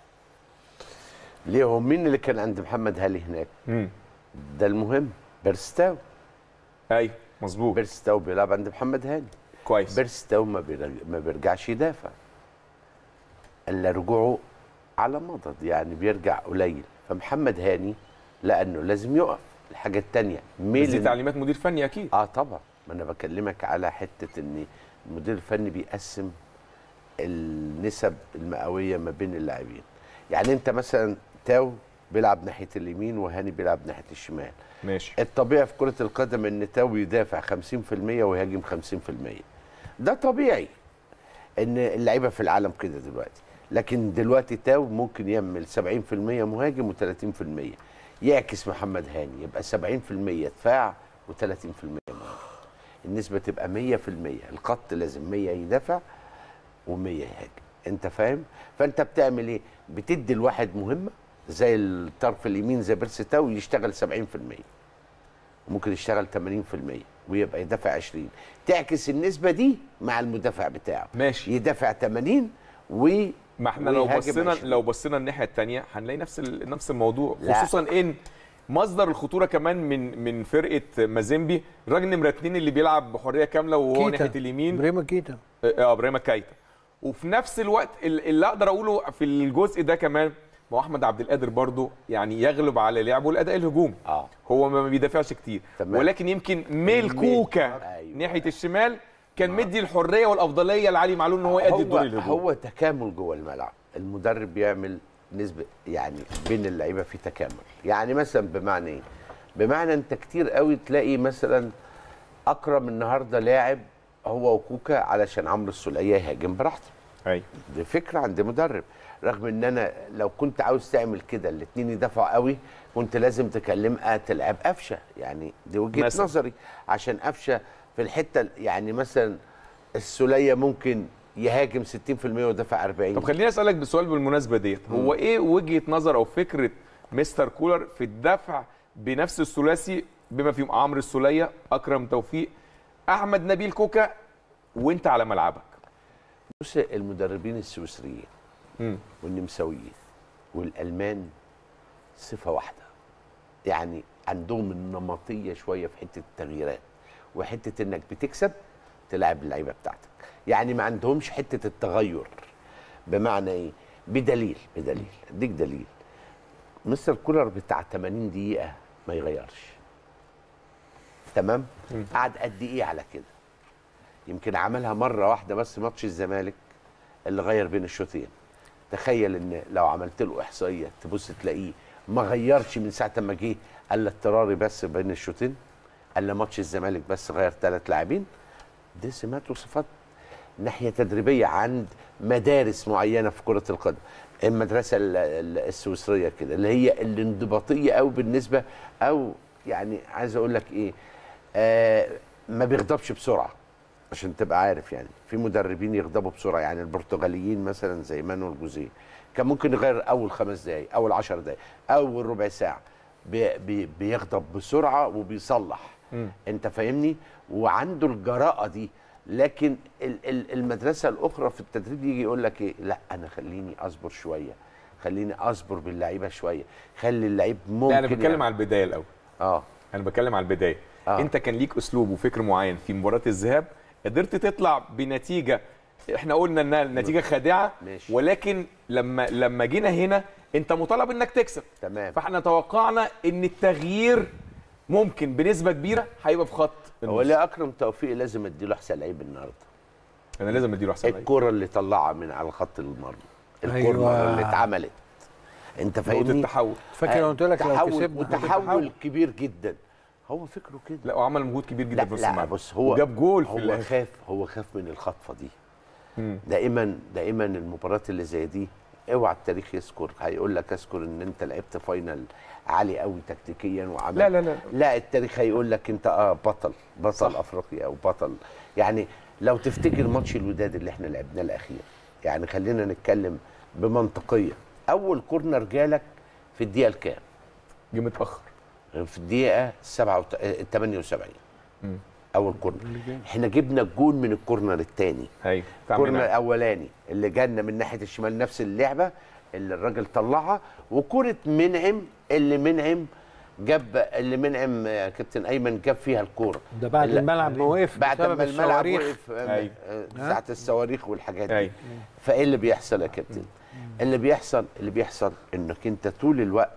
ليه هو مين اللي كان عند محمد هاني هناك امم ده المهم بيرستاو ايوه مظبوط بيرستاو بيلعب عند محمد هاني كويس بيرستاو ما, بيرج... ما بيرجعش يدافع الا رجوعه على مضض يعني بيرجع قليل فمحمد هاني لانه لازم يقف الحاجه الثانيه بس دي تعليمات مدير فني اكيد اه طبعا ما انا بكلمك على حته ان المدير الفني بيقسم النسب المئويه ما بين اللاعبين يعني انت مثلا تاو بيلعب ناحيه اليمين وهاني بيلعب ناحيه الشمال ماشي الطبيعي في كره القدم ان تاو يدافع 50% ويهاجم 50% ده طبيعي ان اللعيبه في العالم كده دلوقتي لكن دلوقتي تاو ممكن يعمل 70% مهاجم و30% يعكس محمد هاني يبقى 70% دفاع و30% مهاجم النسبه تبقى 100% الخط لازم 100 يدافع و100 يهاجم انت فاهم فانت بتعمل ايه بتدي الواحد مهمه زي الطرف اليمين زي بيرسي تاو يشتغل 70% وممكن يشتغل 80% ويبقى يدافع 20 تعكس النسبه دي مع المدافع بتاعه ماشي يدافع 80 و ما احنا لو ويهاجم بصينا 20. لو بصينا الناحيه الثانيه هنلاقي نفس ال- نفس الموضوع لا. خصوصا ان مصدر الخطوره كمان من من فرقه مازيمبي الراجل نمره اتنين اللي بيلعب بحريه كامله وهو كيتا. ناحيه اليمين ابراهيم كيتا اه ابراهيم كايتا وفي نفس الوقت ال- اللي اقدر اقوله في الجزء ده كمان ما هو احمد عبد القادر برضه يعني يغلب على لعبه الاداء الهجومي اه هو ما بيدافعش كتير تمام. ولكن يمكن ميل كوكا أيوة. ناحيه الشمال كان مدي الحريه والافضليه لعلي معلول ان هو يأدي الدور هو, الهجومي هو تكامل جوه الملعب المدرب بيعمل نسبه يعني بين اللعيبه في تكامل يعني مثلا بمعنى ايه بمعنى انت كتير قوي تلاقي مثلا اكرم النهارده لاعب هو وكوكا علشان عمرو السوليه يهاجم براحته ايوه دي فكره عند مدرب رغم ان انا لو كنت عاوز تعمل كده الاثنين يدافعوا قوي كنت لازم تكلم آه تلعب قفشه يعني دي وجهه مثلا. نظري عشان قفشه في الحته يعني مثلا السوليه ممكن يهاجم 60% ويدافع 40 طب خليني اسالك بسؤال بالمناسبه ديت هو ايه وجهه نظر او فكره مستر كولر في الدفع بنفس الثلاثي بما فيهم عمرو السوليه اكرم توفيق احمد نبيل كوكا وانت على ملعبك بص المدربين السويسريين مم. والنمساويين والالمان صفه واحده يعني عندهم النمطيه شويه في حته التغييرات وحته انك بتكسب تلعب اللعيبه بتاعتك يعني ما عندهمش حته التغير بمعنى ايه بدليل بدليل اديك دليل مستر كولر بتاع 80 دقيقه ما يغيرش تمام قعد قد ايه على كده يمكن عملها مره واحده بس ماتش الزمالك اللي غير بين الشوطين تخيل ان لو عملت له احصائيه تبص تلاقيه ما غيرش من ساعه ما جه الا اضطراري بس بين الشوطين الا ماتش الزمالك بس غير ثلاث لاعبين دي سمات وصفات ناحيه تدريبيه عند مدارس معينه في كره القدم المدرسه ال- ال- السويسريه كده اللي هي الانضباطيه قوي بالنسبه او يعني عايز اقول لك ايه آه ما بيغضبش بسرعه عشان تبقى عارف يعني في مدربين يغضبوا بسرعه يعني البرتغاليين مثلا زي مانويل جوزيه كان ممكن يغير اول خمس دقائق اول عشر دقائق اول ربع ساعه بي بي بيغضب بسرعه وبيصلح مم. انت فاهمني وعنده الجراءه دي لكن ال- ال- المدرسه الاخرى في التدريب يجي يقول لك ايه لا انا خليني اصبر شويه خليني اصبر باللعيبه شويه خلي اللعيب ممكن لا انا بتكلم على البدايه الاول اه انا بتكلم على البدايه آه. انت كان ليك اسلوب وفكر معين في مباراه الذهاب قدرت تطلع بنتيجه احنا قلنا انها نتيجه خادعه ماشي. ولكن لما لما جينا هنا انت مطالب انك تكسب تمام فاحنا توقعنا ان التغيير ممكن بنسبه كبيره هيبقى في خط هو النص. ليه اكرم توفيق لازم اديله احسن لعيب النهارده انا لازم اديله احسن لعيب. الكره اللي طلعها من على خط المرمى الكره أيوة. اللي اتعملت انت نقطه فاهمني التحول فاكر لو قلت لك لو تحول كسبنا وتحول كبير جدا هو فكره كده لا وعمل مجهود كبير جدا لا في نص لا الملعب بص هو وجاب جول في هو الاخر خاف هو خاف من الخطفه دي مم. دائما دائما المباريات اللي زي دي اوعى التاريخ يذكر هيقول لك اذكر ان انت لعبت فاينل عالي قوي تكتيكيا وعمل لا لا لا لا التاريخ هيقول لك انت اه بطل بطل صح. افريقيا او بطل يعني لو تفتكر ماتش الوداد اللي احنا لعبناه الاخير يعني خلينا نتكلم بمنطقيه اول كورنر جالك في الدقيقه الكام جه متاخر في الدقيقه 7 78 مم. اول كورنر احنا جبنا الجون من الكورنر الثاني ايوه الكورنر الاولاني اللي جالنا من ناحيه الشمال نفس اللعبه اللي الراجل طلعها وكره منعم اللي منعم جاب اللي منعم آه، كابتن ايمن جاب فيها الكوره ده بعد اللي- الملعب ما وقف بعد بسبب ما الملعب الصواريخ. وقف آه، أيوة. آه، ساعه الصواريخ والحاجات دي أيوة. فايه اللي بيحصل يا كابتن اللي بيحصل اللي بيحصل انك انت طول الوقت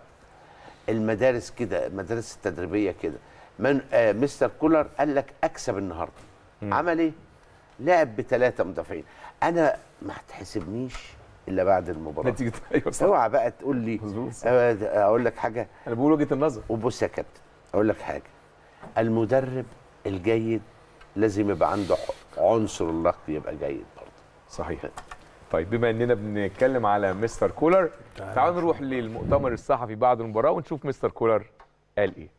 المدارس كده المدارس التدريبيه كده من آه مستر كولر قال لك اكسب النهارده عمل ايه لعب بثلاثه مدافعين انا ما هتحسبنيش الا بعد المباراه نتيجه ايوه صح اوعى بقى تقول لي مظبوط صح. آه، ده- اقول لك حاجه انا بقول وجهه النظر وبص يا كابتن اقول لك حاجه المدرب الجيد لازم يبقى عنده ح- عنصر اللق يبقى جيد برضه صحيح طيب بما اننا بنتكلم على مستر كولر تعالوا نروح للمؤتمر الصحفي بعد المباراه ونشوف مستر كولر قال ايه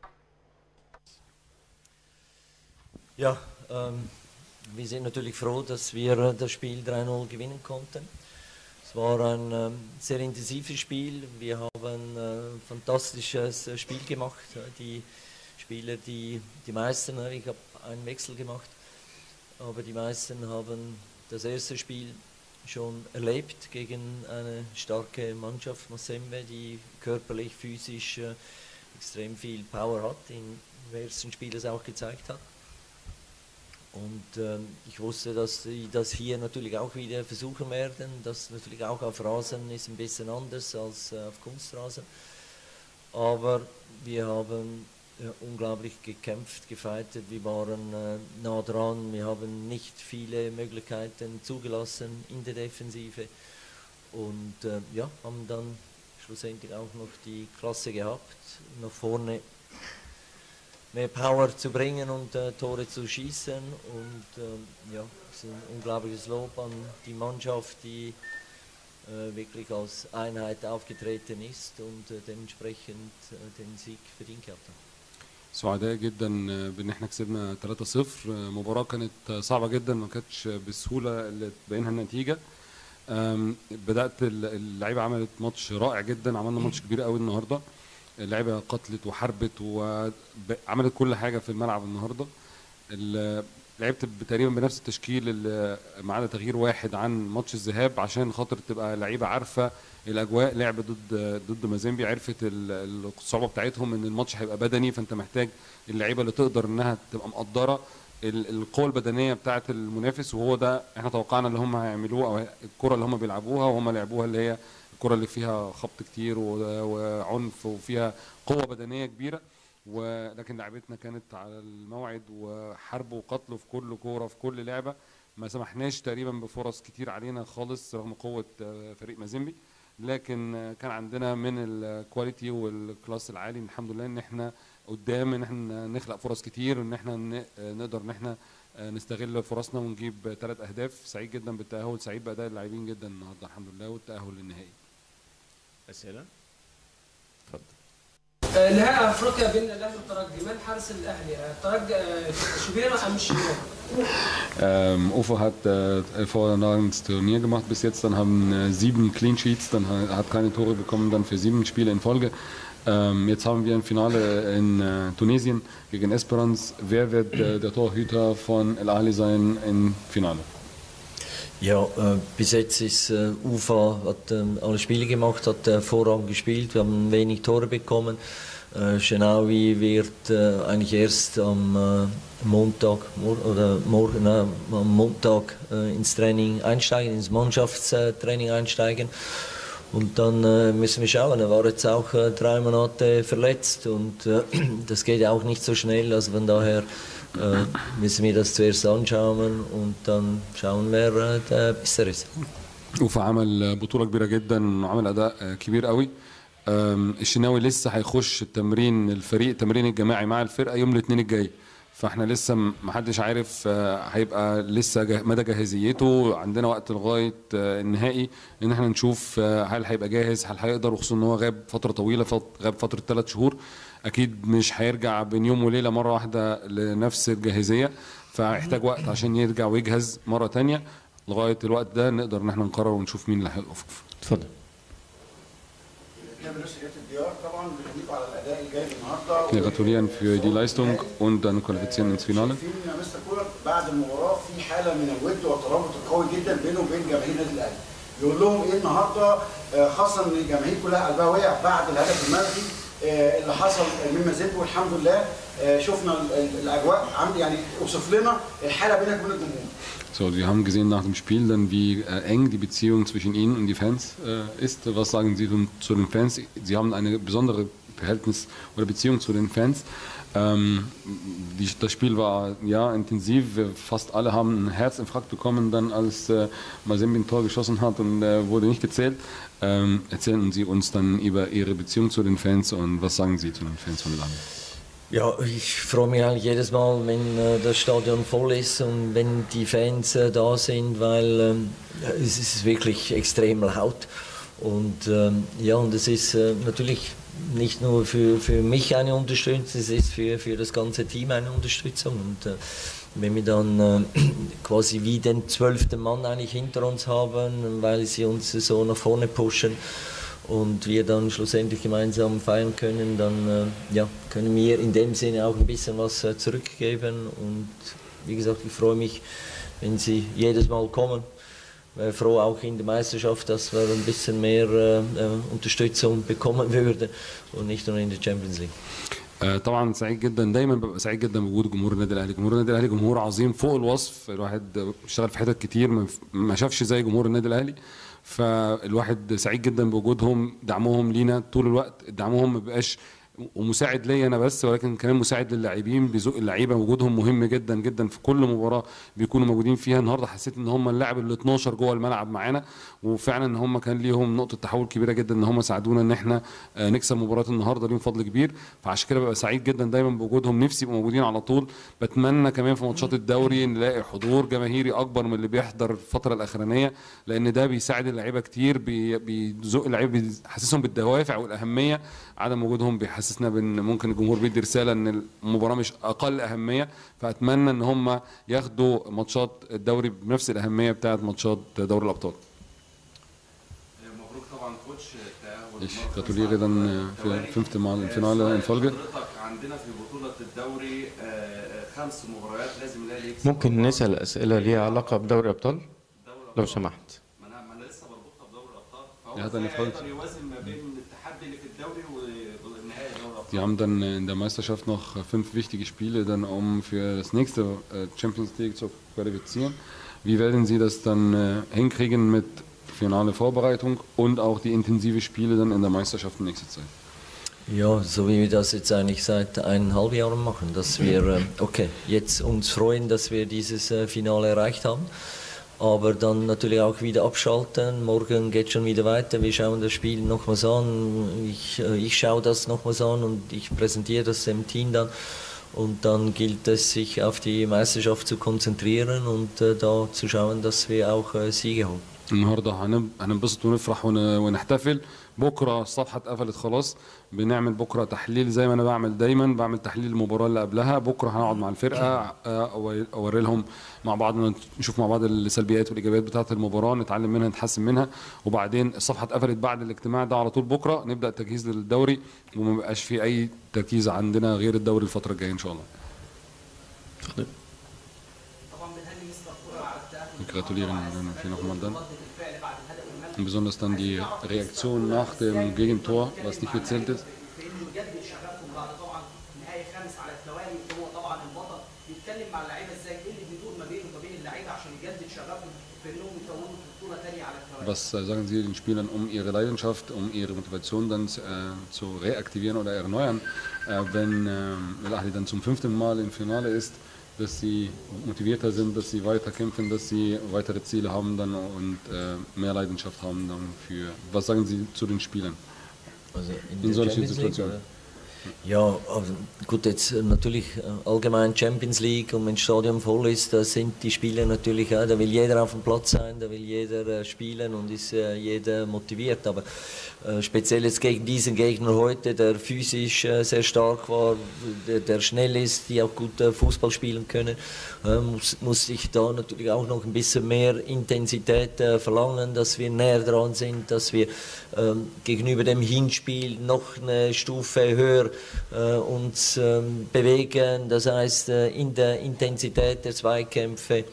Ja, ähm, wir sind natürlich froh, dass wir äh, das Spiel 3-0 gewinnen konnten. Es war ein ähm, sehr intensives Spiel. Wir haben ein äh, fantastisches äh, Spiel gemacht. Äh, Die Spieler, die, die meisten, äh, ich habe einen Wechsel gemacht, aber die meisten haben das erste Spiel schon erlebt gegen eine starke Mannschaft, Massembe, die körperlich, physisch äh, extrem viel Power hat, im ersten Spiel es auch gezeigt hat. Und ähm, ich wusste, dass sie das hier natürlich auch wieder versuchen werden. Das natürlich auch auf Rasen ist ein bisschen anders als äh, auf Kunstrasen. Aber wir haben ja, unglaublich gekämpft, gefeitet. Wir waren äh, nah dran. Wir haben nicht viele Möglichkeiten zugelassen in der Defensive. Und äh, ja, haben dann schlussendlich auch noch die Klasse gehabt, nach vorne mehr Power zu bringen und äh, Tore zu schießen. Und ähm, ja, es ist ein unglaubliches Lob an die Mannschaft, die äh, wirklich als Einheit aufgetreten ist und äh, dementsprechend äh, den Sieg verdient gehabt hat. سعداء جدا بان احنا كسبنا 3-0 مباراه كانت صعبه جدا ما كانتش بالسهوله اللي تبينها النتيجه أم، بدات اللعيبه عملت ماتش رائع جدا عملنا ماتش كبير قوي النهارده اللعيبه قتلت وحربت وعملت كل حاجه في الملعب النهارده ال- لعبت تقريبا بنفس التشكيل اللي ما عدا تغيير واحد عن ماتش الذهاب عشان خاطر تبقى لعيبه عارفه الاجواء لعب ضد ضد مازيمبي عرفت ال- الصعوبه بتاعتهم ان الماتش هيبقى بدني فانت محتاج اللعيبه اللي تقدر انها تبقى مقدره ال- القوه البدنيه بتاعه المنافس وهو ده احنا توقعنا اللي هم هيعملوه او الكره اللي هم بيلعبوها وهم لعبوها اللي هي الكره اللي فيها خبط كتير و- وعنف وفيها قوه بدنيه كبيره ولكن لعبتنا كانت على الموعد وحرب وقتل في كل كوره في كل لعبه ما سمحناش تقريبا بفرص كتير علينا خالص رغم قوه آه، فريق مازيمبي لكن آه، كان عندنا من الكواليتي والكلاس العالي الحمد لله ان احنا قدام ان احنا نخلق فرص كتير ان احنا ن- آه، نقدر ان احنا آه، نستغل فرصنا ونجيب ثلاث اهداف سعيد جدا بالتاهل سعيد باداء اللاعبين جدا النهارده الحمد لله والتاهل للنهائي اسئله آه، نهائي افريقيا بين الاهلي والترجي من حارس الاهلي آه، الترجي آه، شوبيرا ام الشناوي Ähm, Ufa hat äh, hervorragendes Turnier gemacht bis jetzt. Dann haben äh, sieben Clean Sheets, dann ha- hat keine Tore bekommen, dann für sieben Spiele in Folge. Ähm, jetzt haben wir ein Finale in äh, Tunesien gegen Esperance. Wer wird äh, der Torhüter von El Ahly sein im Finale? Ja, äh, bis jetzt ist äh, Ufa hat ähm, alle Spiele gemacht, hat äh, hervorragend gespielt. Wir haben wenig Tore bekommen. Äh, Shenawi wird äh, eigentlich erst am äh, Montag mor oder morgen äh, am Montag äh, ins Training einsteigen, ins Mannschaftstraining einsteigen. Und dann äh, müssen wir schauen. Er war jetzt auch äh, drei Monate verletzt und äh, das geht auch nicht so schnell. Also von daher äh, müssen wir das zuerst anschauen und dann schauen, wer äh, der Besser ist. اوفا عمل بطوله كبيره جدا وعمل اداء كبير قوي أم، الشناوي لسه هيخش التمرين الفريق التمرين الجماعي مع الفرقه يوم الاثنين الجاي فاحنا لسه م- محدش عارف آه، هيبقى لسه جه- مدى جاهزيته عندنا وقت لغايه آه، النهائي ان احنا نشوف آه، هل هيبقى جاهز هل هيقدر وخصوصا ان هو غاب فتره طويله فت- غاب فتره ثلاث شهور اكيد مش هيرجع بين يوم وليله مره واحده لنفس الجاهزيه فهيحتاج وقت عشان يرجع ويجهز مره تانية لغايه الوقت ده نقدر ان احنا نقرر ونشوف مين اللي هيقف اتفضل احنا بنفس رئاسه الديار طبعا بنضيف على الاداء الجاي النهارده Wir gratulieren für die Leistung und dann qualifizieren ins Finale. شايفين يا مستر كولر بعد المباراه في حاله من الود والترابط القوي جدا بينه وبين جماهير النادي الاهلي يقول لهم ايه النهارده آه، خاصه ان الجماهير كلها قلبها وقع بعد الهدف المنفي آه، اللي حصل من مازيمبي والحمد لله آه، شفنا ال- ال- الاجواء عند يعني اوصف لنا الحاله بينك وبين الجمهور So, Sie haben gesehen nach dem Spiel dann, wie äh, eng die Beziehung zwischen Ihnen und die Fans äh, ist. Was sagen Sie zum, zu den Fans? Sie haben eine besondere Verhältnis oder Beziehung zu den Fans. Ähm, die, das Spiel war ja intensiv. Wir Fast alle haben einen Herzinfarkt bekommen, dann als äh, Mazembe ein Tor geschossen hat und äh, wurde nicht gezählt. Ähm, erzählen Sie uns dann über Ihre Beziehung zu den Fans und was sagen Sie zu den Fans von Lang? Ja, ich freue mich eigentlich jedes Mal, wenn äh, das Stadion voll ist und wenn die Fans äh, da sind, weil ähm, es ist wirklich extrem laut. Und ähm, ja, und es ist äh, natürlich nicht nur für, für mich eine Unterstützung, es ist für, für das ganze Team eine Unterstützung. Und äh, wenn wir dann äh, quasi wie den zwölften Mann eigentlich hinter uns haben, weil sie uns so nach vorne pushen, und wir dann schlussendlich gemeinsam feiern können, dann äh, ja, können wir in dem Sinne auch ein bisschen was äh, zurückgeben. Und wie gesagt, ich freue mich, wenn Sie jedes Mal kommen. Wäre froh auch in der Meisterschaft, dass wir ein bisschen mehr äh, äh, Unterstützung bekommen würden und nicht nur in der Champions League. آه، طبعا سعيد جدا دايما ببقى سعيد جدا بوجود جمهور النادي الاهلي جمهور النادي الاهلي جمهور عظيم فوق الوصف الواحد اشتغل في حتت كتير ما- ما شافش زي جمهور النادي الاهلي فالواحد سعيد جدا بوجودهم دعمهم لينا طول الوقت دعمهم ما بيبقاش ومساعد ليا انا بس ولكن كمان مساعد للاعبين بيزق اللعيبه وجودهم مهم جدا جدا في كل مباراه بيكونوا موجودين فيها النهارده حسيت ان هم اللاعب ال 12 جوه الملعب معانا وفعلا ان هم كان ليهم نقطه تحول كبيره جدا ان هم ساعدونا ان احنا آه، نكسب مباراه النهارده ليهم فضل كبير فعشان كده ببقى سعيد جدا دايما بوجودهم نفسي يبقوا موجودين على طول بتمنى كمان في ماتشات الدوري نلاقي حضور جماهيري اكبر من اللي بيحضر الفتره الاخرانيه لان ده بيساعد اللعيبه كتير بي- بيزق اللعيبه بيحسسهم بالدوافع والاهميه عدم وجودهم بيحسسنا بان ممكن الجمهور بيدي رساله ان المباراه مش اقل اهميه فاتمنى ان هم ياخدوا ماتشات الدوري بنفس الاهميه بتاعه ماتشات دوري الابطال مبروك طبعا كوتش Ich gratuliere dann äh, für fünfte Mal im Finale in Folge. حضرتك عندنا في بطوله الدوري آه، خمس مباريات لازم الاهلي يكسب ممكن نسأل أسئلة ليها علاقة بدوري الأبطال لو سمحت ما انا ما انا لسه بربطها بدوري الابطال فهو Ja, ازاي dann folgt- هيقدر يوازن ما بين التحدي اللي في الدوري ونهائي دوري الابطال Die haben dann in der Meisterschaft noch fünf wichtige Spiele, dann um für das nächste äh, Champions League zu qualifizieren. Wie werden Sie das dann äh, hinkriegen mit finale Vorbereitung und auch die intensive Spiele dann in der Meisterschaft in nächster Zeit? Ja, so wie wir das jetzt eigentlich seit eineinhalb Jahren machen, dass wir, ähm, okay, jetzt uns freuen, dass wir dieses äh, Finale erreicht haben, aber dann natürlich auch wieder abschalten. Morgen geht schon wieder weiter, wir schauen das Spiel nochmals an, ich, äh, ich schaue das nochmals an und ich präsentiere das dem Team dann. Und dann gilt es, sich auf die Meisterschaft zu konzentrieren und äh, da zu schauen, dass wir auch äh, Siege holen. النهارده هنب- هننبسط ونفرح ون- ونحتفل بكره الصفحه اتقفلت خلاص بنعمل بكره تحليل زي ما انا بعمل دايما بعمل تحليل المباراه اللي قبلها بكره هنقعد مع الفرقه آه، أوري- اوري لهم مع بعض نشوف مع بعض السلبيات والايجابيات بتاعه المباراه نتعلم منها نتحسن منها وبعدين الصفحه اتقفلت بعد الاجتماع ده على طول بكره نبدا التجهيز للدوري وما بقاش في اي تركيز عندنا غير الدوري الفتره الجايه ان شاء الله Wir gratulieren Ihnen hier nochmal dann. Und besonders dann die Reaktion nach dem Gegentor, was nicht gezählt ist. بيجدد شغفهم بعد طبعا نهائي خامس على التوالي هو طبعا البطل بيتكلم مع اللعيبه ازاي ايه اللي بيدور ما بينه وما بين اللعيبه عشان يجدد شغفهم في انهم يكونوا بطوله ثانيه على التوالي Was äh, sagen Sie den Spielern, um ihre Leidenschaft, um ihre Motivation dann äh, zu reaktivieren oder erneuern, äh, wenn äh, Al-Ahli dann zum fünften Mal im Finale ist, dass sie motivierter sind, dass sie weiter kämpfen, dass sie weitere Ziele haben dann und äh, mehr Leidenschaft haben dann für. Was sagen Sie zu den Spielern? Also in, der solchen Champions League, Situationen? oder? Ja, also gut, jetzt äh, natürlich äh, allgemein Champions League und wenn das Stadion voll ist, da sind die Spieler natürlich auch, da will jeder auf dem Platz sein, da will jeder äh, spielen und ist äh, jeder motiviert. Aber äh, speziell jetzt gegen diesen Gegner heute, der physisch äh, sehr stark war, der, der schnell ist, die auch gut äh, Fußball spielen können, äh, muss, muss ich da natürlich auch noch ein bisschen mehr Intensität äh, verlangen, dass wir näher dran sind, dass wir ähm, gegenüber dem Hinspiel noch eine Stufe höher äh, uns ähm, bewegen. Das heißt, äh, in der Intensität der Zweikämpfe,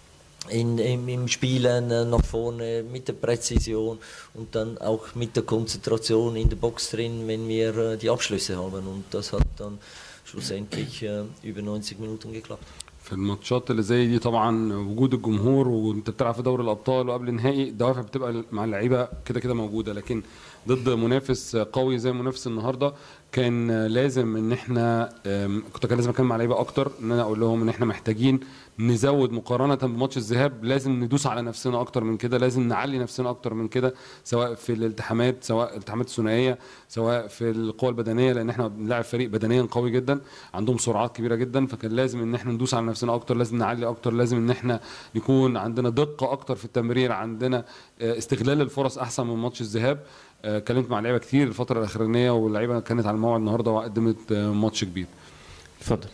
in, im, im Spielen äh, nach vorne, mit der Präzision und dann auch mit der Konzentration in der Box drin, wenn wir äh, die Abschlüsse haben. Und das hat dann schlussendlich äh, über 90 Minuten geklappt. في الماتشات اللي زي دي طبعا وجود الجمهور وانت بتلعب في دوري الابطال وقبل النهائي الدوافع بتبقى مع اللعيبه كده كده موجوده لكن ضد منافس قوي زي منافس النهارده كان لازم ان احنا أم، كنت كان لازم اتكلم مع اللعيبه اكتر ان انا اقول لهم ان احنا محتاجين نزود مقارنه بماتش الذهاب لازم ندوس على نفسنا اكتر من كده لازم نعلي نفسنا اكتر من كده سواء في الالتحامات سواء الالتحامات الثنائيه سواء في القوه البدنيه لان احنا بنلعب فريق بدنيا قوي جدا عندهم سرعات كبيره جدا فكان لازم ان احنا ندوس على نفسنا اكتر لازم نعلي اكتر لازم ان احنا يكون عندنا دقه اكتر في التمرير عندنا آه، استغلال الفرص احسن من ماتش الذهاب آه، اتكلمت مع اللعيبه كتير الفتره الاخرانيه واللعيبه كانت على الموعد النهارده وقدمت آه، ماتش كبير اتفضل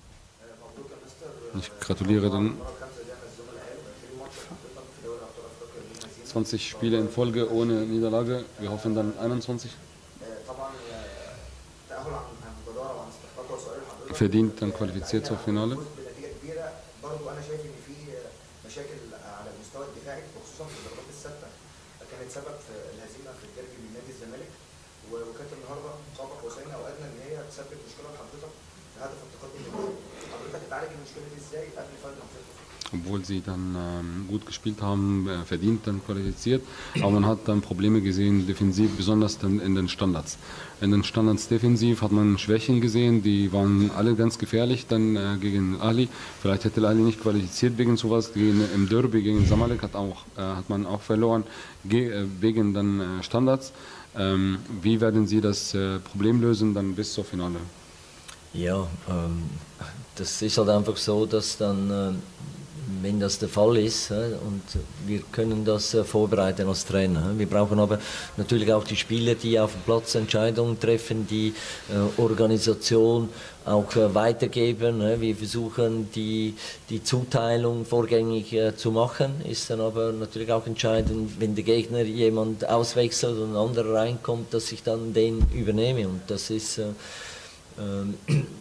Ich gratuliere dann 20 Spiele in Folge ohne Niederlage. Wir hoffen dann 21. طبعا تاهل عن عن جداره وعن استحقاق وسؤال حضرتك Verdient dann qualifiziert zur Finale. بنتيجه كبيره برضو انا شايف ان في مشاكل على المستوى الدفاعي وخصوصا في الضربات الثابته كانت سبب في الهزيمه في الديربي من نادي الزمالك و- وكانت النهارده قاب قوسين او ادنى ان هي تسبب مشكله لحضرتك في هدف التقدم للجول. حضرتك هتعالج المشكله دي ازاي قبل فاينل افريقيا؟ obwohl sie dann ähm, gut gespielt haben, äh, verdient dann qualifiziert. Aber man hat dann Probleme gesehen, defensiv, besonders dann in den Standards. In den Standards defensiv hat man Schwächen gesehen, die waren alle ganz gefährlich dann äh, gegen Ali. Vielleicht hätte Ali nicht qualifiziert wegen sowas. Gegen, Im Derby gegen Samalek hat, auch, äh, hat man auch verloren ge- äh, wegen dann äh, Standards. Ähm, wie werden Sie das äh, Problem lösen dann bis zur Finale? Ja, ähm, das ist halt einfach so, dass dann, äh, wenn das der Fall ist, äh, und wir können das äh, vorbereiten als Trainer. äh. Wir brauchen aber natürlich auch die Spieler, die auf dem Platz Entscheidungen treffen, die äh, Organisation auch äh, weitergeben. äh. Wir versuchen die, die Zuteilung vorgängig äh, zu machen, ist dann aber natürlich auch entscheidend, wenn der Gegner jemand auswechselt und ein anderer reinkommt, dass ich dann den übernehme. Und das ist äh, ähm,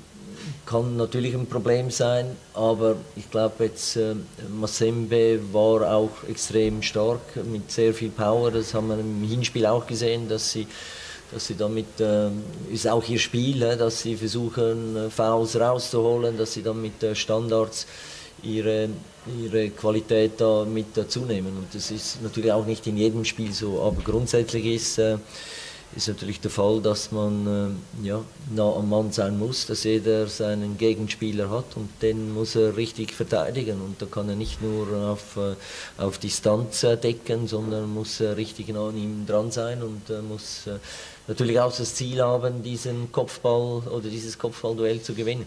kann natürlich ein Problem sein, aber ich glaube jetzt äh, Massembe war auch extrem stark mit sehr viel Power. Das haben wir im Hinspiel auch gesehen, dass sie dass sie damit äh, ist auch ihr Spiel, äh, dass sie versuchen äh, Fouls rauszuholen, dass sie dann mit äh, Standards ihre ihre Qualität da mit dazu nehmen und das ist natürlich auch nicht in jedem Spiel so, aber grundsätzlich ist äh, ist natürlich der Fall, dass man äh, ja, nah am Mann sein muss, dass jeder seinen Gegenspieler hat und den muss er richtig verteidigen. Und da kann er nicht nur auf, äh, auf Distanz äh, decken, sondern muss äh, richtig nah an ihm dran sein und äh, muss äh, natürlich auch das Ziel haben, diesen Kopfball oder dieses Kopfballduell zu gewinnen.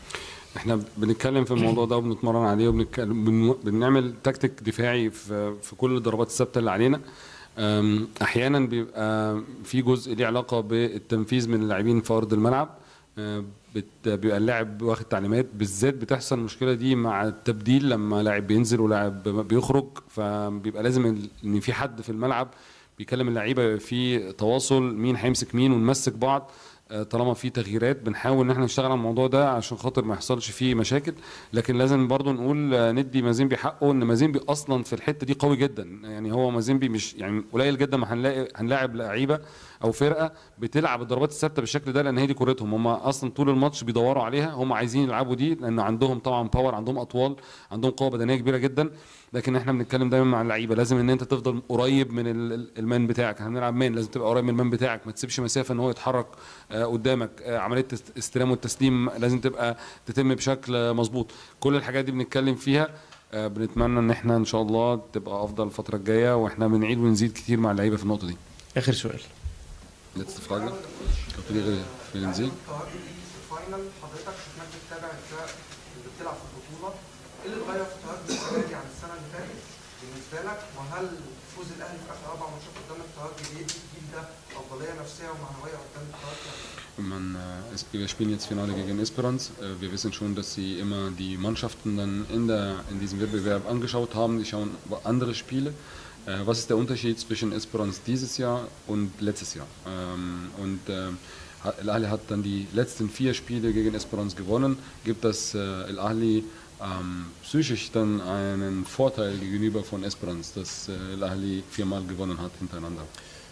احنا بنتكلم في الموضوع ده وبنتمرن عليه وبنتكلم بن- بنعمل تكتيك دفاعي في في كل الضربات الثابته اللي علينا أم، احيانا بيبقى في جزء ليه علاقه بالتنفيذ من اللاعبين في ارض الملعب أه، بت- بيبقى اللاعب واخد تعليمات بالذات بتحصل المشكله دي مع التبديل لما لاعب بينزل ولاعب بيخرج فبيبقى لازم ال- ان في حد في الملعب بيكلم اللعيبه يبقى في تواصل مين هيمسك مين ونمسك بعض آه، طالما في تغييرات بنحاول ان احنا نشتغل على الموضوع ده عشان خاطر ما يحصلش فيه مشاكل لكن لازم برضو نقول آه، ندي مازيمبي حقه ان مازيمبي اصلا في الحته دي قوي جدا يعني هو مازيمبي مش يعني قليل جدا ما هنلاقي هنلاعب لعيبه او فرقه بتلعب الضربات الثابته بالشكل ده لان هي دي كورتهم هم اصلا طول الماتش بيدوروا عليها هم عايزين يلعبوا دي لان عندهم طبعا باور عندهم اطوال عندهم قوه بدنيه كبيره جدا لكن احنا بنتكلم دايما مع اللعيبه لازم ان انت تفضل قريب من ال- ال- المان بتاعك احنا بنلعب مان لازم تبقى قريب من المان بتاعك ما تسيبش مسافه ان هو يتحرك آه، قدامك آه، عمليه است- استلام والتسليم لازم تبقى تتم بشكل آه، مظبوط كل الحاجات دي بنتكلم فيها آه، بنتمنى ان احنا ان شاء الله تبقى افضل الفتره الجايه واحنا بنعيد ونزيد كتير مع اللعيبه في النقطه دي اخر سؤال letzte Frage Gratuliere für den Sieg التواجد في الفاينل حضرتك شفناك بتتابع الفرق اللي بتلعب في البطوله ايه اللي اتغير في التواجد السنه دي عن السنه اللي فاتت بالنسبه لك وهل فوز الاهلي في اخر اربع ماتشات قدام التواجد يدي الجيل ده افضليه نفسيه ومعنويه قدام التواجد Man, äh, es, wir spielen jetzt Finale gegen Esperance. Äh, wir wissen schon, dass sie immer die Mannschaften dann in, der, in diesem Wettbewerb angeschaut haben. Die schauen andere Spiele. Äh, was ist der Unterschied zwischen Esperance dieses Jahr und letztes Jahr? Ähm, und äh, El Ahly hat dann die letzten vier Spiele gegen Esperance gewonnen. Gibt das äh, El Ahly ähm, psychisch dann einen Vorteil gegenüber von Esperance, dass äh, El Ahly viermal gewonnen hat hintereinander?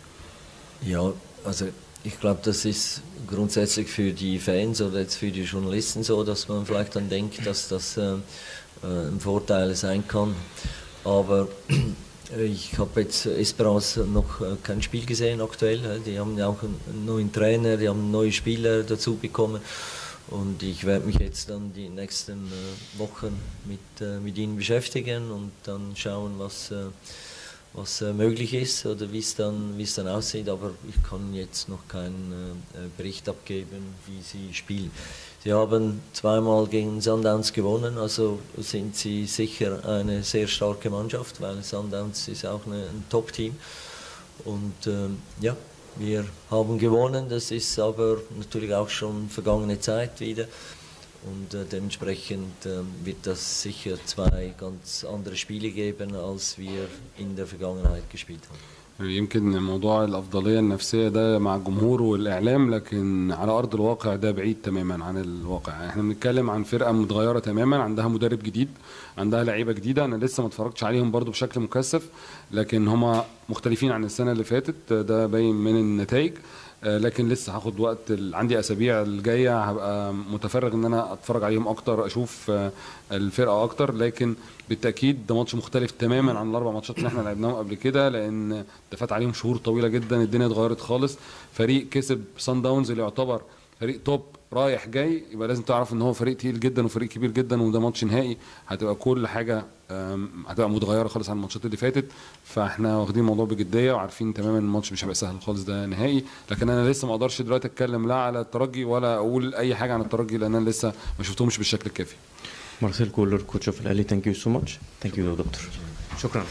Ja, also ich glaube, das ist grundsätzlich für die Fans oder jetzt für die Journalisten so, dass man vielleicht dann denkt, dass das äh, äh, ein Vorteil sein kann. Aber ich habe jetzt Esperance noch äh, kein Spiel gesehen aktuell. äh, Die haben ja auch einen neuen Trainer, die haben neue Spieler dazu bekommen. Und ich werde mich jetzt dann die nächsten äh, Wochen mit, äh, mit ihnen beschäftigen und dann schauen, was, äh, was äh, möglich ist oder wie es dann, wie es dann aussieht. Aber ich kann jetzt noch keinen äh, äh, Bericht abgeben, wie sie spielen. Sie haben zweimal gegen Sundowns gewonnen, also sind sie sicher eine sehr starke Mannschaft, weil Sundowns ist auch eine, ein Top-Team. Und ähm, ja, wir haben gewonnen, das ist aber natürlich auch schon vergangene Zeit wieder. Und äh, dementsprechend äh, wird das sicher zwei ganz andere Spiele geben, als wir in der Vergangenheit gespielt haben. يمكن موضوع الأفضلية النفسية ده مع الجمهور والإعلام لكن على أرض الواقع ده بعيد تماما عن الواقع احنا بنتكلم عن فرقة متغيرة تماما عندها مدرب جديد عندها لعيبة جديدة أنا لسه ما اتفرجتش عليهم برضو بشكل مكثف لكن هما مختلفين عن السنة اللي فاتت ده باين من النتائج آه، لكن لسه هاخد وقت ال- عندي اسابيع الجايه هبقى متفرغ ان انا اتفرج عليهم اكتر اشوف آه، الفرقه اكتر لكن بالتاكيد ده ماتش مختلف تماما عن الاربع ماتشات اللي احنا لعبناهم قبل كده لان ده فات عليهم شهور طويله جدا الدنيا اتغيرت خالص فريق كسب سان داونز اللي يعتبر فريق توب رايح جاي يبقى لازم تعرف ان هو فريق تقيل جدا وفريق كبير جدا وده ماتش نهائي هتبقى كل حاجه آم، هتبقى متغيره خالص عن الماتشات اللي فاتت فاحنا واخدين الموضوع بجديه وعارفين تماما ان الماتش مش هيبقى سهل خالص ده نهائي لكن انا لسه ما اقدرش دلوقتي اتكلم لا على الترجي ولا اقول اي حاجه عن الترجي لان انا لسه ما شفتهمش بالشكل الكافي مارسيل كولر كوتش اوف الاهلي ثانك يو سو ماتش ثانك يو دكتور شكرا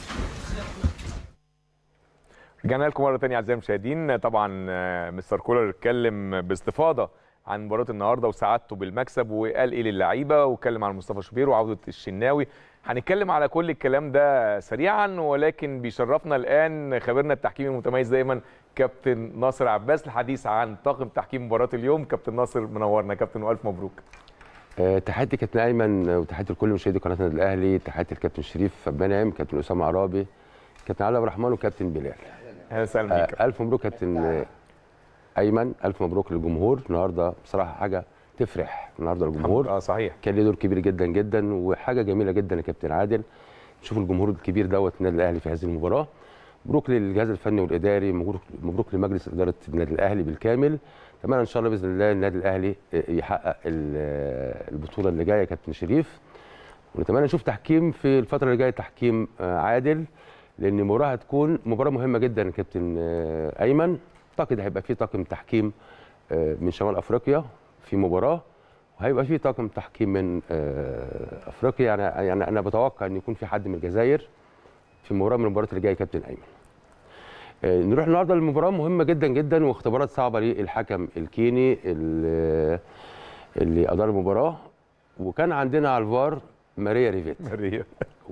رجعنا لكم مره ثانيه اعزائي المشاهدين طبعا آه، مستر كولر اتكلم باستفاضه عن مباراه النهارده وسعادته بالمكسب وقال ايه للعيبه واتكلم عن مصطفى شوبير وعوده الشناوي هنتكلم على كل الكلام ده سريعا ولكن بيشرفنا الان خبيرنا التحكيمي المتميز دايما كابتن ناصر عباس الحديث عن طاقم تحكيم مباراه اليوم كابتن ناصر منورنا كابتن والف مبروك آه، تحياتي كابتن ايمن آه، وتحياتي لكل مشاهدي قناه النادي الاهلي تحياتي للكابتن شريف بنعم كابتن اسامه عرابي كابتن علي عبد الرحمن وكابتن بلال اهلا وسهلا بيك الف مبروك كابتن آه، ايمن الف مبروك للجمهور النهارده بصراحه حاجه تفرح النهارده الجمهور اه صحيح كان ليه دور كبير جدا جدا وحاجه جميله جدا يا كابتن عادل نشوف الجمهور الكبير دوت النادي الاهلي في هذه المباراه مبروك للجهاز الفني والاداري مبروك مبروك لمجلس اداره النادي الاهلي بالكامل اتمنى ان شاء الله باذن الله النادي الاهلي يحقق ال- البطوله اللي جايه يا كابتن شريف ونتمنى نشوف تحكيم في الفتره اللي جايه تحكيم آه، عادل لان المباراه هتكون مباراه مهمه جدا يا كابتن آه، ايمن اعتقد هيبقى في طاقم تحكيم آه، من شمال افريقيا في مباراه وهيبقى في طاقم تحكيم من آه، افريقيا يعني يعني انا بتوقع ان يكون في حد من الجزائر في مباراه من المباريات اللي جايه يا كابتن ايمن آه، نروح النهارده لمباراه مهمه جدا جدا واختبارات صعبه للحكم الكيني اللي اللي ادار المباراه وكان عندنا على الفار ماريا ريفيت ماريا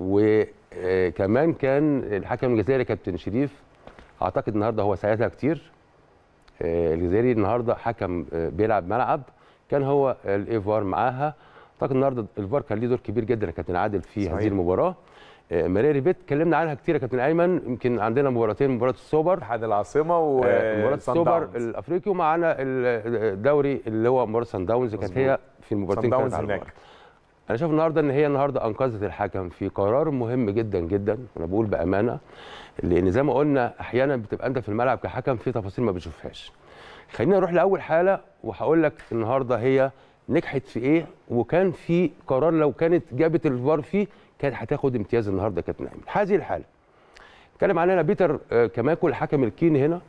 وكمان كان الحكم الجزائري كابتن شريف اعتقد النهارده هو ساعدها كتير آه، الجزائري النهارده حكم آه، بيلعب ملعب كان هو الايفار معاها اعتقد النهارده الفار كان ليه دور كبير جدا يا كابتن عادل في صحيح. هذه المباراه آه، ماريا ريفيت اتكلمنا عنها كتير يا كابتن ايمن يمكن عندنا مباراتين مباراه السوبر اتحاد العاصمه و آه، مباراه سان السوبر داونز. الافريقي ومعانا الدوري اللي هو مباراه سان داونز كانت مظبوط. هي في المباراتين سان كانت داونز على هناك. الفار. انا شايف النهارده ان هي النهارده انقذت الحكم في قرار مهم جدا جدا وانا بقول بامانه لان زي ما قلنا احيانا بتبقى انت في الملعب كحكم في تفاصيل ما بتشوفهاش خلينا نروح لاول حاله وهقول لك النهارده هي نجحت في ايه وكان في قرار لو كانت جابت الفار فيه كانت هتاخد امتياز النهارده يا كابتن ايمن هذه الحاله اتكلم عنها بيتر آه، كماكو الحكم الكيني هنا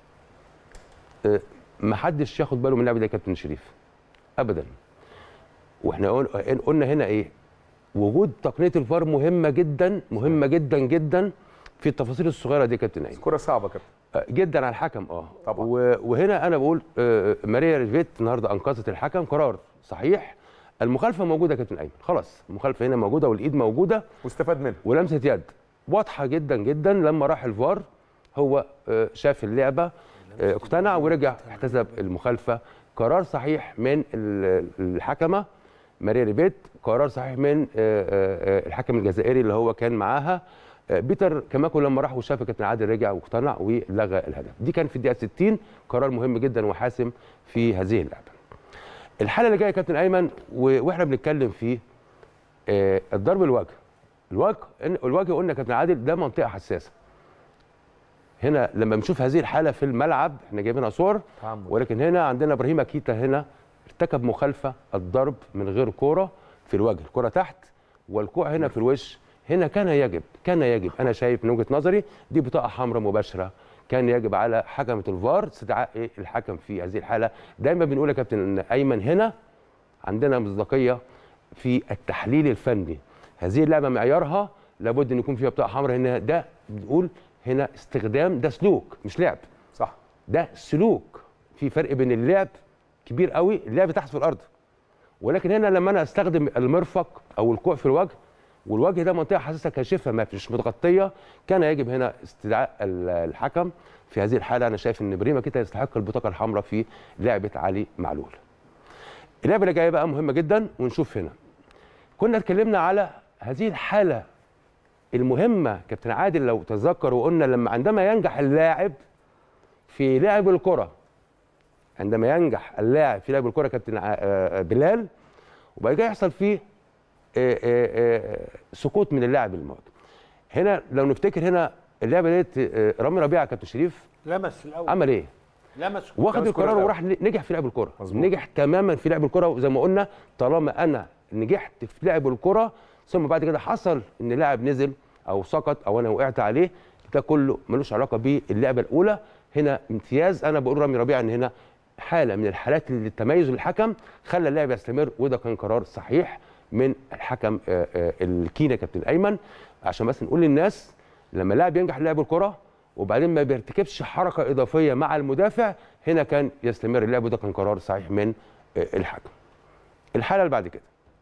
آه، ما حدش ياخد باله من اللعب ده يا كابتن شريف ابدا واحنا قل- قلنا هنا ايه وجود تقنيه الفار مهمه جدا مهمه جدا جدا في التفاصيل الصغيره دي يا كابتن ايمن كره صعبه كابتن آه، جدا على الحكم اه طبعا وهنا انا بقول آه، ماريا ريفيت النهارده انقذت الحكم قرار صحيح المخالفه موجوده يا كابتن ايمن خلاص المخالفه هنا موجوده والايد موجوده واستفاد منها ولمسه يد واضحه جدا جدا لما راح الفار هو آه، شاف اللعبه آه، اقتنع ورجع احتسب المخالفه قرار صحيح من ال- الحكمه ماريا ريبيت قرار صحيح من آه، آه، آه، الحكم الجزائري اللي هو كان معاها آه، بيتر كماكو لما راح وشاف كابتن عادل رجع واقتنع ولغى الهدف دي كان في الدقيقه 60 قرار مهم جدا وحاسم في هذه اللعبه الحاله اللي جايه يا كابتن ايمن و- واحنا بنتكلم في آه، الضرب الوجه الوجه إن- الوجه قلنا يا كابتن عادل ده منطقه حساسه هنا لما بنشوف هذه الحاله في الملعب احنا جايبينها صور تعمد. ولكن هنا عندنا ابراهيم اكيتا هنا ارتكب مخالفه الضرب من غير كوره في الوجه الكره تحت والكوع هنا في الوش هنا كان يجب كان يجب انا شايف من وجهه نظري دي بطاقه حمراء مباشره كان يجب على حكمه الفار استدعاء إيه الحكم في هذه الحاله دايما بنقول يا كابتن ان ايمن هنا عندنا مصداقيه في التحليل الفني هذه اللعبه معيارها لابد ان يكون فيها بطاقه حمراء هنا ده بنقول هنا استخدام ده سلوك مش لعب صح ده سلوك في فرق بين اللعب كبير قوي اللعب تحت في الارض ولكن هنا لما انا استخدم المرفق او الكوع في الوجه والوجه ده منطقه حساسه كاشفه ما فيش متغطيه كان يجب هنا استدعاء ال- الحكم في هذه الحاله انا شايف ان بريمه كده يستحق البطاقه الحمراء في لعبه علي معلول اللعبه اللي جايه بقى مهمه جدا ونشوف هنا كنا اتكلمنا على هذه الحاله المهمه كابتن عادل لو تذكر وقلنا لما عندما ينجح اللاعب في لعب الكره عندما ينجح اللاعب في لعب الكره كابتن ع- آه، بلال وبعد كده يحصل فيه آه، آه، آه، سقوط من اللاعب المهاجم هنا لو نفتكر هنا اللعبه ديت آه، رامي ربيعه كابتن شريف لمس الاول عمل ايه؟ لمس واخد لمس كرة القرار الأول. وراح نجح في لعب الكره نجح تماما في لعب الكره وزي ما قلنا طالما انا نجحت في لعب الكره ثم بعد كده حصل ان لاعب نزل او سقط او انا وقعت عليه ده كله ملوش علاقه باللعبه الاولى هنا امتياز انا بقول رامي ربيعه ان هنا حاله من الحالات اللي التميز الحكم خلى اللاعب يستمر وده كان قرار صحيح من الحكم آه، آه، الكينا كابتن ايمن عشان بس نقول للناس لما لاعب ينجح في لعب الكره وبعدين ما بيرتكبش حركه اضافيه مع المدافع هنا كان يستمر اللعب وده كان قرار صحيح من آه، الحكم. الحاله اللي بعد كده.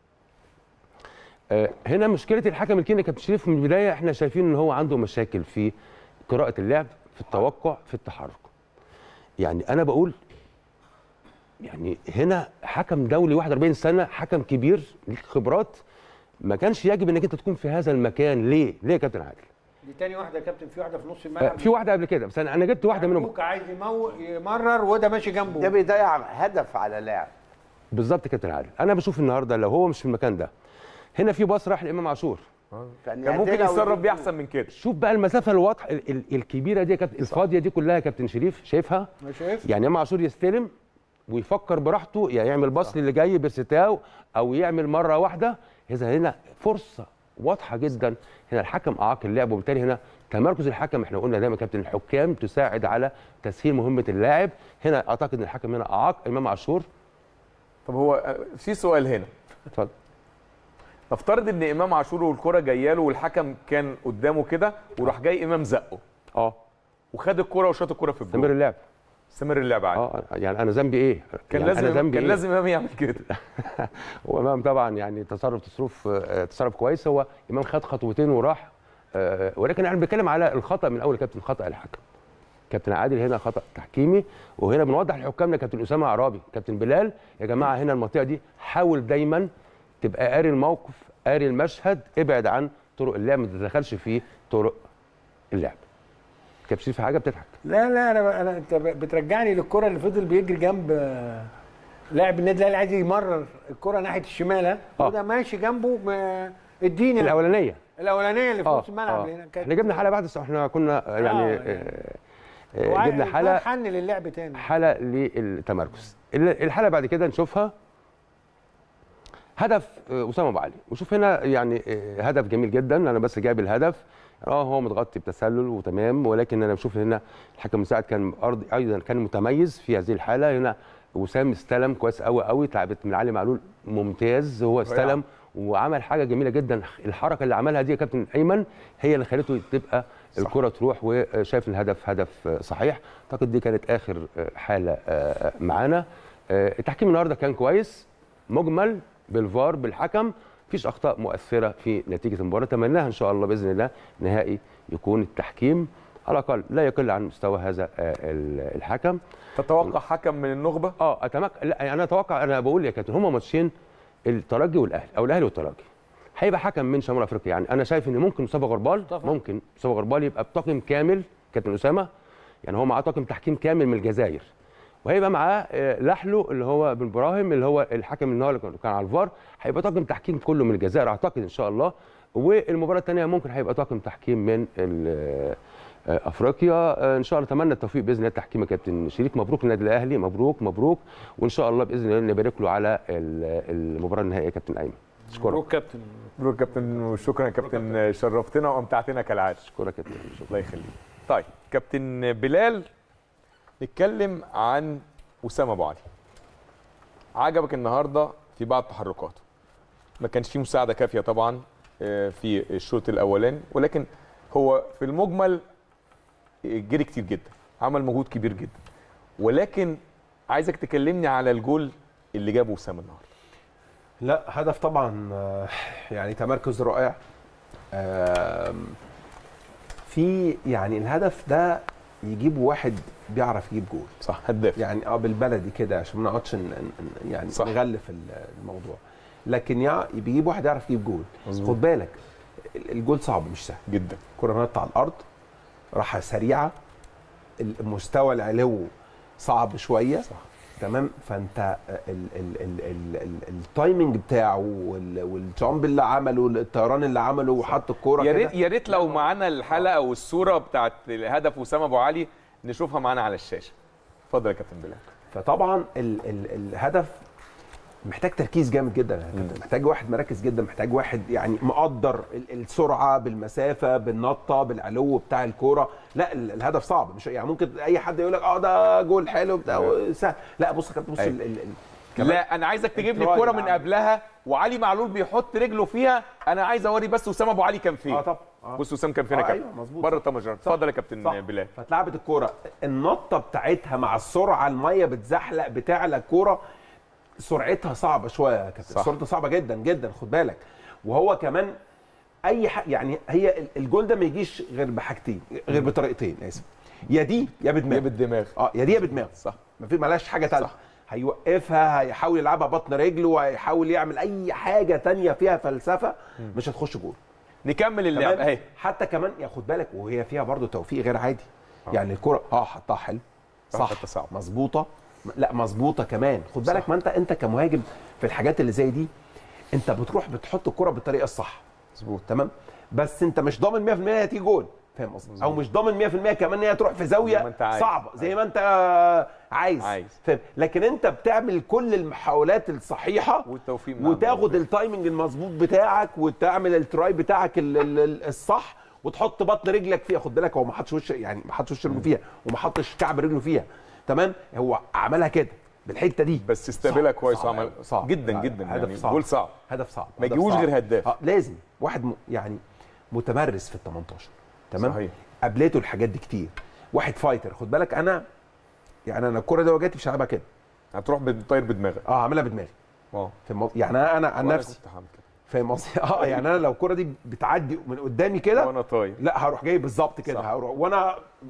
آه، هنا مشكله الحكم الكيني كابتن شريف من البدايه احنا شايفين ان هو عنده مشاكل في قراءه اللعب في التوقع في التحرك. يعني انا بقول يعني هنا حكم دولي 41 سنه حكم كبير ليك خبرات ما كانش يجب انك انت تكون في هذا المكان ليه؟ ليه يا كابتن عادل؟ دي تاني واحده يا كابتن في واحده في نص آه، الملعب في واحده قبل كده بس انا انا جبت واحده منهم كوكا عايز يمو يمرر وده ماشي جنبه ده بيضيع هدف على لاعب بالظبط يا كابتن عادل انا بشوف النهارده لو هو مش في المكان ده هنا في باص راح لامام عاشور كان ممكن يتصرف بيه احسن من كده شوف بقى المسافه الواضحه ال- ال- الكبيره دي يا كابتن الفاضيه دي كلها يا كابتن شريف شايفها ما شايف يعني امام عاشور يستلم ويفكر براحته يا يعمل باص للي جاي بستاو او يعمل مره واحده اذا هنا فرصه واضحه جدا هنا الحكم اعاق اللعب وبالتالي هنا تمركز الحكم احنا قلنا دايما كابتن الحكام تساعد على تسهيل مهمه اللاعب هنا اعتقد ان الحكم هنا اعاق امام عاشور طب هو في سؤال هنا اتفضل نفترض ان امام عاشور والكره جايه له والحكم كان قدامه كده وراح جاي امام زقه اه وخد الكره وشاط الكره في الجول استمر اللعب استمر اللعب عادي اه يعني انا ذنبي ايه؟ كان يعني لازم أنا ذنبي كان إيه؟ لازم امام يعمل كده وامام طبعا يعني تصرف تصرف آه، تصرف كويس هو امام خد خطوتين وراح آه، ولكن احنا بنتكلم على الخطا من اول يا كابتن خطا الحكم كابتن عادل هنا خطا تحكيمي وهنا بنوضح لحكامنا كابتن اسامه عرابي كابتن بلال يا جماعه هنا المنطقه دي حاول دايما تبقى قاري الموقف قاري المشهد ابعد عن طرق اللعب ما تتدخلش في طرق اللعب كابتن شريف في حاجه بتضحك لا لا انا انا انت بترجعني للكره اللي فضل بيجري جنب آه، لاعب النادي الاهلي عايز يمرر الكره ناحيه الشمال ها وده ماشي جنبه ما- اديني الاولانيه الاولانيه اللي في اه نص الملعب آه. هنا كانت احنا جبنا حاله بعد بس احنا كنا يعني آه، آه، هو آه، جبنا عايز- حاله حن للعب تاني حاله للتمركز ال- الحاله بعد كده نشوفها هدف آه، اسامه ابو علي وشوف هنا يعني آه، هدف جميل جدا انا بس جايب الهدف اه هو متغطي بتسلل وتمام ولكن انا بشوف هنا الحكم المساعد كان ارض ايضا كان متميز في هذه الحاله هنا وسام استلم كويس قوي قوي اتلعبت من علي معلول ممتاز هو استلم وعمل حاجه جميله جدا الحركه اللي عملها دي يا كابتن ايمن هي اللي خلته تبقى الكره تروح وشايف الهدف هدف آه، صحيح اعتقد دي كانت اخر آه، حاله آه، معانا آه، التحكيم النهارده كان كويس مجمل بالفار بالحكم مفيش اخطاء مؤثره في نتيجه المباراه اتمناها ان شاء الله باذن الله نهائي يكون التحكيم على الاقل لا يقل عن مستوى هذا آه، ال- الحكم تتوقع حكم من النخبه اه اتمك لا انا اتوقع انا بقول يا كابتن هما ماتشين الترجي والاهلي او الاهلي والترجي هيبقى حكم من شمال افريقيا يعني انا شايف ان ممكن مصطفى غربال ممكن مصطفى غربال يبقى بطاقم كامل كابتن اسامه يعني هو معاه طاقم تحكيم كامل من الجزائر وهيبقى معاه آه، لحلو اللي هو بن براهيم اللي هو الحكم اللي هو اللي كان على الفار هيبقى طاقم تحكيم كله من الجزائر اعتقد ان شاء الله والمباراه الثانيه ممكن هيبقى طاقم تحكيم من ال- آه، افريقيا آه، ان شاء الله اتمنى التوفيق باذن الله التحكيم يا كابتن شريف مبروك للنادي الاهلي مبروك مبروك وان شاء الله باذن الله نبارك له على ال- المباراه النهائيه يا كابتن ايمن اشكرك مبروك كابتن مبروك كابتن وشكرا يا كابتن شرفتنا وامتعتنا كالعاده اشكرك يا كابتن الله يخليك طيب كابتن بلال نتكلم عن اسامه ابو علي عجبك النهارده في بعض تحركاته ما كانش فيه مساعده كافيه طبعا آه، في الشوط الاولاني ولكن هو في المجمل جري كتير جدا عمل مجهود كبير جدا ولكن عايزك تكلمني على الجول اللي جابه اسامه النهارده لا هدف طبعا آه، يعني تمركز رائع آم، في يعني الهدف ده يجيب واحد بيعرف يجيب جول صح هداف يعني اه بالبلدي كده عشان ما نقعدش ن- ن- يعني صح. نغلف ال- الموضوع لكن يع- بيجيب واحد يعرف يجيب جول مظبوط. خد بالك ال- الجول صعب مش سهل جدا كرة نط على الارض راحه سريعه المستوى العلو صعب شويه صح. تمام فانت ال- ال- ال- ال- ال- التايمنج بتاعه وال- والجامب اللي عمله الطيران اللي عمله وحط الكوره يا كده ريت يا ريت لو معانا الحلقه والصوره بتاعت هدف اسامه ابو علي نشوفها معانا على الشاشه اتفضل يا كابتن بلال فطبعا ال ال الهدف محتاج تركيز جامد جدا يا كابتن محتاج واحد مركز جدا محتاج واحد يعني مقدر ال- السرعه بالمسافه بالنطه بالعلو بتاع الكوره لا ال- الهدف صعب مش يعني ممكن اي حد يقول لك اه ده جول حلو بتاع سهل لا بص يا كابتن بص أيوة. ال- ال- ال- كمان لا انا عايزك تجيب لي التراي الكوره اللي من عمله. قبلها وعلي معلول بيحط رجله فيها انا عايز اوري بس اسامه ابو علي كان فين اه طبعا آه. بص اسامه كان فين يا آه، كابتن أيوة، مظبوط. بره طمجان اتفضل يا كابتن صح. بلال فاتلعبت الكوره النطه بتاعتها مع السرعه الميه بتزحلق بتعلى الكوره سرعتها صعبه شويه يا كابتن صح. سرعتها صعبه جدا جدا خد بالك وهو كمان اي حاجه يعني هي ال- الجول ده ما يجيش غير بحاجتين غير بطريقتين اسف يا دي يا بدماغ يا بالدماغ اه يا دي يا بدماغ صح ما في ملاش حاجه ثالثه هيوقفها هيحاول يلعبها بطن رجله هيحاول يعمل اي حاجه تانية فيها فلسفه مش هتخش جول نكمل اللعب تمام؟ اهي حتى كمان يا خد بالك وهي فيها برضو توفيق غير عادي يعني الكره اه حطها حلو صح حتى صعب. مظبوطه لا مظبوطه كمان خد بالك ما انت انت كمهاجم في الحاجات اللي زي دي انت بتروح بتحط الكره بالطريقه الصح مظبوط تمام بس انت مش ضامن 100% ان هي تيجي جول فاهم قصدي او مش ضامن 100% كمان ان هي تروح في زي ما زاويه انت عايز. صعبه زي ما انت عايز عايز. فاهم لكن انت بتعمل كل المحاولات الصحيحه والتوفيق مع وتاخد التايمنج المظبوط بتاعك وتعمل التراي بتاعك ال- ال- ال- الصح وتحط بطن رجلك فيها خد بالك هو ما حطش وش يعني ما حطش وش رجله فيها وما حطش كعب رجله فيها تمام هو عملها كده بالحته دي بس استقبلها صعب، كويس صعب وعمل أوي، صعب جدا يعني جدا هدف يعني صعب جول صعب هدف صعب ما هدف يجيبوش صعب. غير هداف. اه لازم واحد م... يعني متمرس في ال 18 تمام صحيح. قابلته الحاجات دي كتير واحد فايتر خد بالك انا يعني انا الكوره دي لو جت مش هلعبها كده هتروح بتطير بدماغك اه هعملها بدماغي اه في المو... يعني انا انا عن وأنا نفسي كنت هعمل كده. فاهم قصدي اه يعني انا لو الكوره دي بتعدي من قدامي كده وانا طاير لا هروح جاي بالظبط كده صح. هروح وانا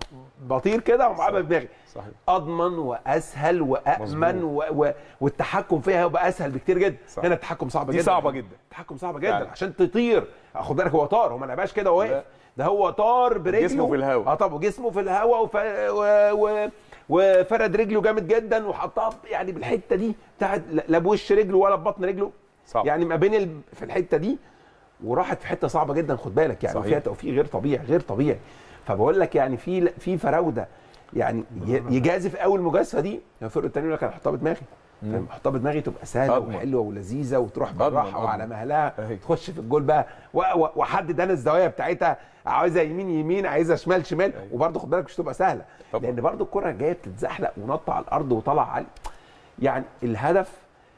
بطير كده ومعاها بدماغي صحيح اضمن واسهل وامن و... و... والتحكم فيها هيبقى اسهل بكتير جدا صح. هنا التحكم صعب دي جدا صعبة جدا. التحكم صعب جدا فعلا. عشان تطير خد بالك هو طار هو ما لعبهاش كده وهو لا. واقف ده هو طار برجله جسمه في الهواء. اه طب وجسمه في الهواء وف... و... و... وفرد رجله جامد جدا وحطها يعني بالحته دي بتاعت لا بوش رجله ولا ببطن رجله صعب يعني ما بين ال... في الحته دي وراحت في حته صعبه جدا خد بالك يعني صحيح. فيها توفيق غير طبيعي غير طبيعي فبقول لك يعني في في فراوده يعني ي- يجازف قوي المجازفه دي الفرقه الثانيه يقول لك انا هحطها بدماغي فاهم؟ احطها بدماغي تبقى سهله أضمن. وحلوه ولذيذه وتروح أضمن، بالراحه وعلى أضمن. مهلها أهي. تخش في الجول بقى و- و- واحدد انا الزوايا بتاعتها عايزها يمين يمين عايزها شمال شمال وبرضه خد بالك مش تبقى سهله طبعا. لان برضه الكره جايه بتتزحلق ونط على الارض وطلع علي يعني الهدف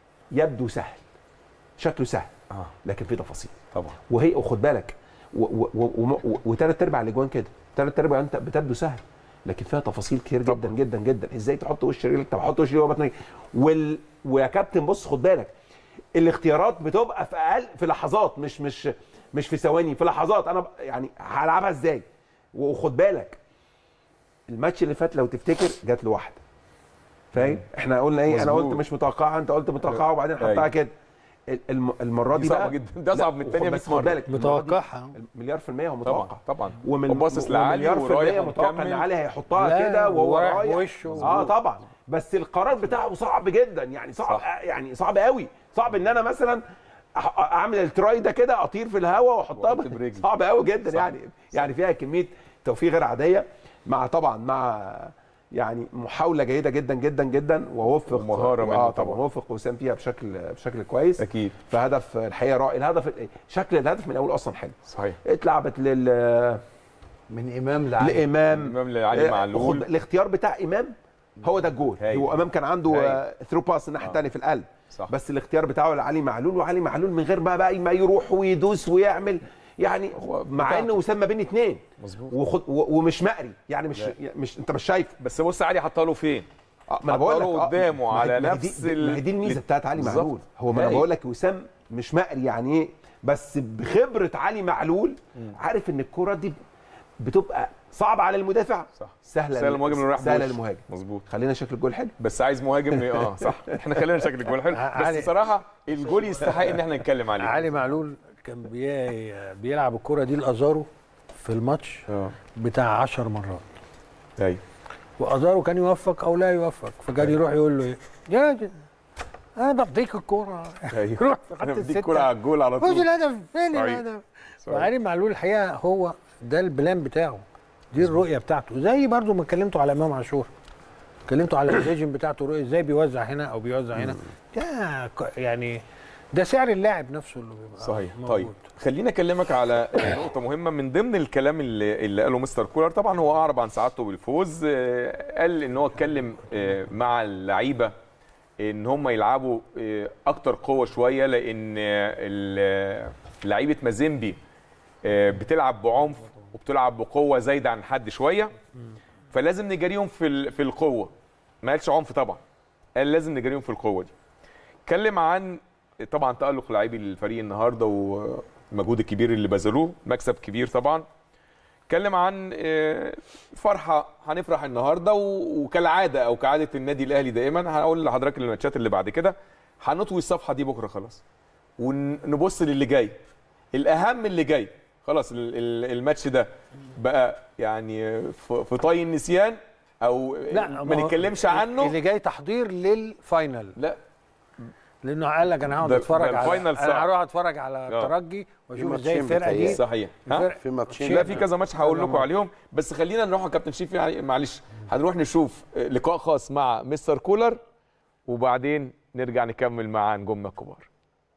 يبدو سهل شكله سهل اه لكن في تفاصيل طبعا وهي وخد بالك وثلاث ارباع الاجوان كده ثلاث ارباع انت بتبدو سهل لكن فيها تفاصيل كتير جدا طبعا. جدا جدا ازاي تحط وش رجلك طب حط وش رجلك جوه بطنك وال... ويا كابتن بص خد بالك الاختيارات بتبقى في اقل في لحظات مش مش مش في ثواني في لحظات انا ب- يعني هلعبها ازاي وخد بالك الماتش اللي فات لو تفتكر جات له واحده فاهم احنا قلنا ايه انا مظبوط. قلت مش متوقعه انت قلت متوقعه وبعدين حطها أيوة. كده ال- الم- المره دي دي صعبة بقى جدا. ده أصعب من لا، التانية وخد- 100 بس مرة. خد بالك متوقعها مليار في المية هو متوقع طبعا طبعا ومن وباصص لعلي ومليار في ورايح المية متوقع ان ومكمل. علي هيحطها لا، كده وهو ورايح رايح بوشه. اه طبعا بس القرار بتاعه صعب جدا يعني صعب صح. يعني صعب قوي صعب ان انا مثلا أح- اعمل التراي ده كده اطير في الهواء واحطها وأحط برجلي. صعب قوي جدا صح. يعني يعني فيها كميه توفيق غير عاديه مع طبعا مع يعني محاوله جيده جدا جدا جدا ووفق ومهارة منه آه طبعا. طبعا وفق وسام فيها بشكل بشكل كويس اكيد فهدف الحقيقه رائع الهدف شكل الهدف من الاول اصلا حلو صحيح اتلعبت لل من امام لعلي لامام امام لعلي آه، معلول خد- الاختيار بتاع امام هو ده الجول هايل. هو امام كان عنده هايل. ثرو باس الناحيه آه. الثانيه في القلب صح بس الاختيار بتاعه لعلي معلول وعلي معلول من غير بقى بقى ما يروح ويدوس ويعمل يعني هو مع بتاعته. انه وسام ما بين اثنين مظبوط وخد و- ومش مقري يعني مش لا. مش انت مش شايفه بس بص علي حطها له فين اه ما انا بقول لك حطها له آه، قدامه ما هي- على ما هي دي- نفس دي- ال- ما هي دي الميزه بتاعت علي بالظبط. معلول هو ما انا هايل. بقول لك وسام مش مقري يعني ايه بس بخبره علي معلول عارف ان الكره دي بتبقى صعبه على المدافع صح سهله سهل المهاجم اللي رايح سهله بوشه. للمهاجم مظبوط خلينا شكل الجول حلو بس عايز مهاجم اه صح احنا خلينا شكل الجول حلو علي- بس صراحه الجول يستحق ان احنا نتكلم عليه علي معلول كان بي... بيلعب الكرة دي لازارو في الماتش اه بتاع 10 مرات ايوه وازارو كان يوفق او لا يوفق فكان يروح يقول له ايه يا ج- انا بديك الكوره أيوه. روح في أنا خط بديك الستة. كرة على الجول على فوز طول. الهدف فين صحيح. الهدف صحيح. وعلي معلول الحقيقه هو ده البلان بتاعه دي الرؤيه بتاعته زي برضو ما اتكلمتوا على امام عاشور اتكلمتوا على الفيجن بتاعته رؤيه ازاي بيوزع هنا او بيوزع هنا ده ك- يعني ده سعر اللاعب نفسه اللي بيبقى صحيح موجود. طيب خليني اكلمك على نقطه مهمه من ضمن الكلام اللي, اللي قاله مستر كولر طبعا هو اعرب عن سعادته بالفوز آه، قال ان هو اتكلم آه، مع اللعيبه ان هم يلعبوا آه، اكتر قوه شويه لان آه، ال- لعيبه مازيمبي آه، بتلعب بعنف وبتلعب بقوه زايده عن حد شويه فلازم نجاريهم في ال- في القوه ما قالش عنف طبعا قال لازم نجاريهم في القوه دي اتكلم عن طبعا تالق لاعبي الفريق النهارده والمجهود الكبير اللي بذلوه مكسب كبير طبعا اتكلم عن آه، فرحه هنفرح النهارده و- وكالعاده او كعاده النادي الاهلي دائما هقول لحضرتك الماتشات اللي بعد كده هنطوي الصفحه دي بكره خلاص ونبص للي جاي الاهم اللي جاي خلاص ال- ال- الماتش ده بقى يعني في في طي النسيان او لا ما هو نتكلمش عنه اللي جاي تحضير للفاينل لا لانه قال لك انا هقعد ده- اتفرج ده على الفاينل انا صعب. هروح اتفرج على آه. الترجي واشوف في ازاي ماتشين الفرقه دي بتهيألي. صحيح ها؟ الفرق- في ماتشين لا في كذا ماتش هقول لكم عليهم بس خلينا نروح يا كابتن شيف يعني معلش هنروح نشوف لقاء خاص مع مستر كولر وبعدين نرجع نكمل مع نجومنا الكبار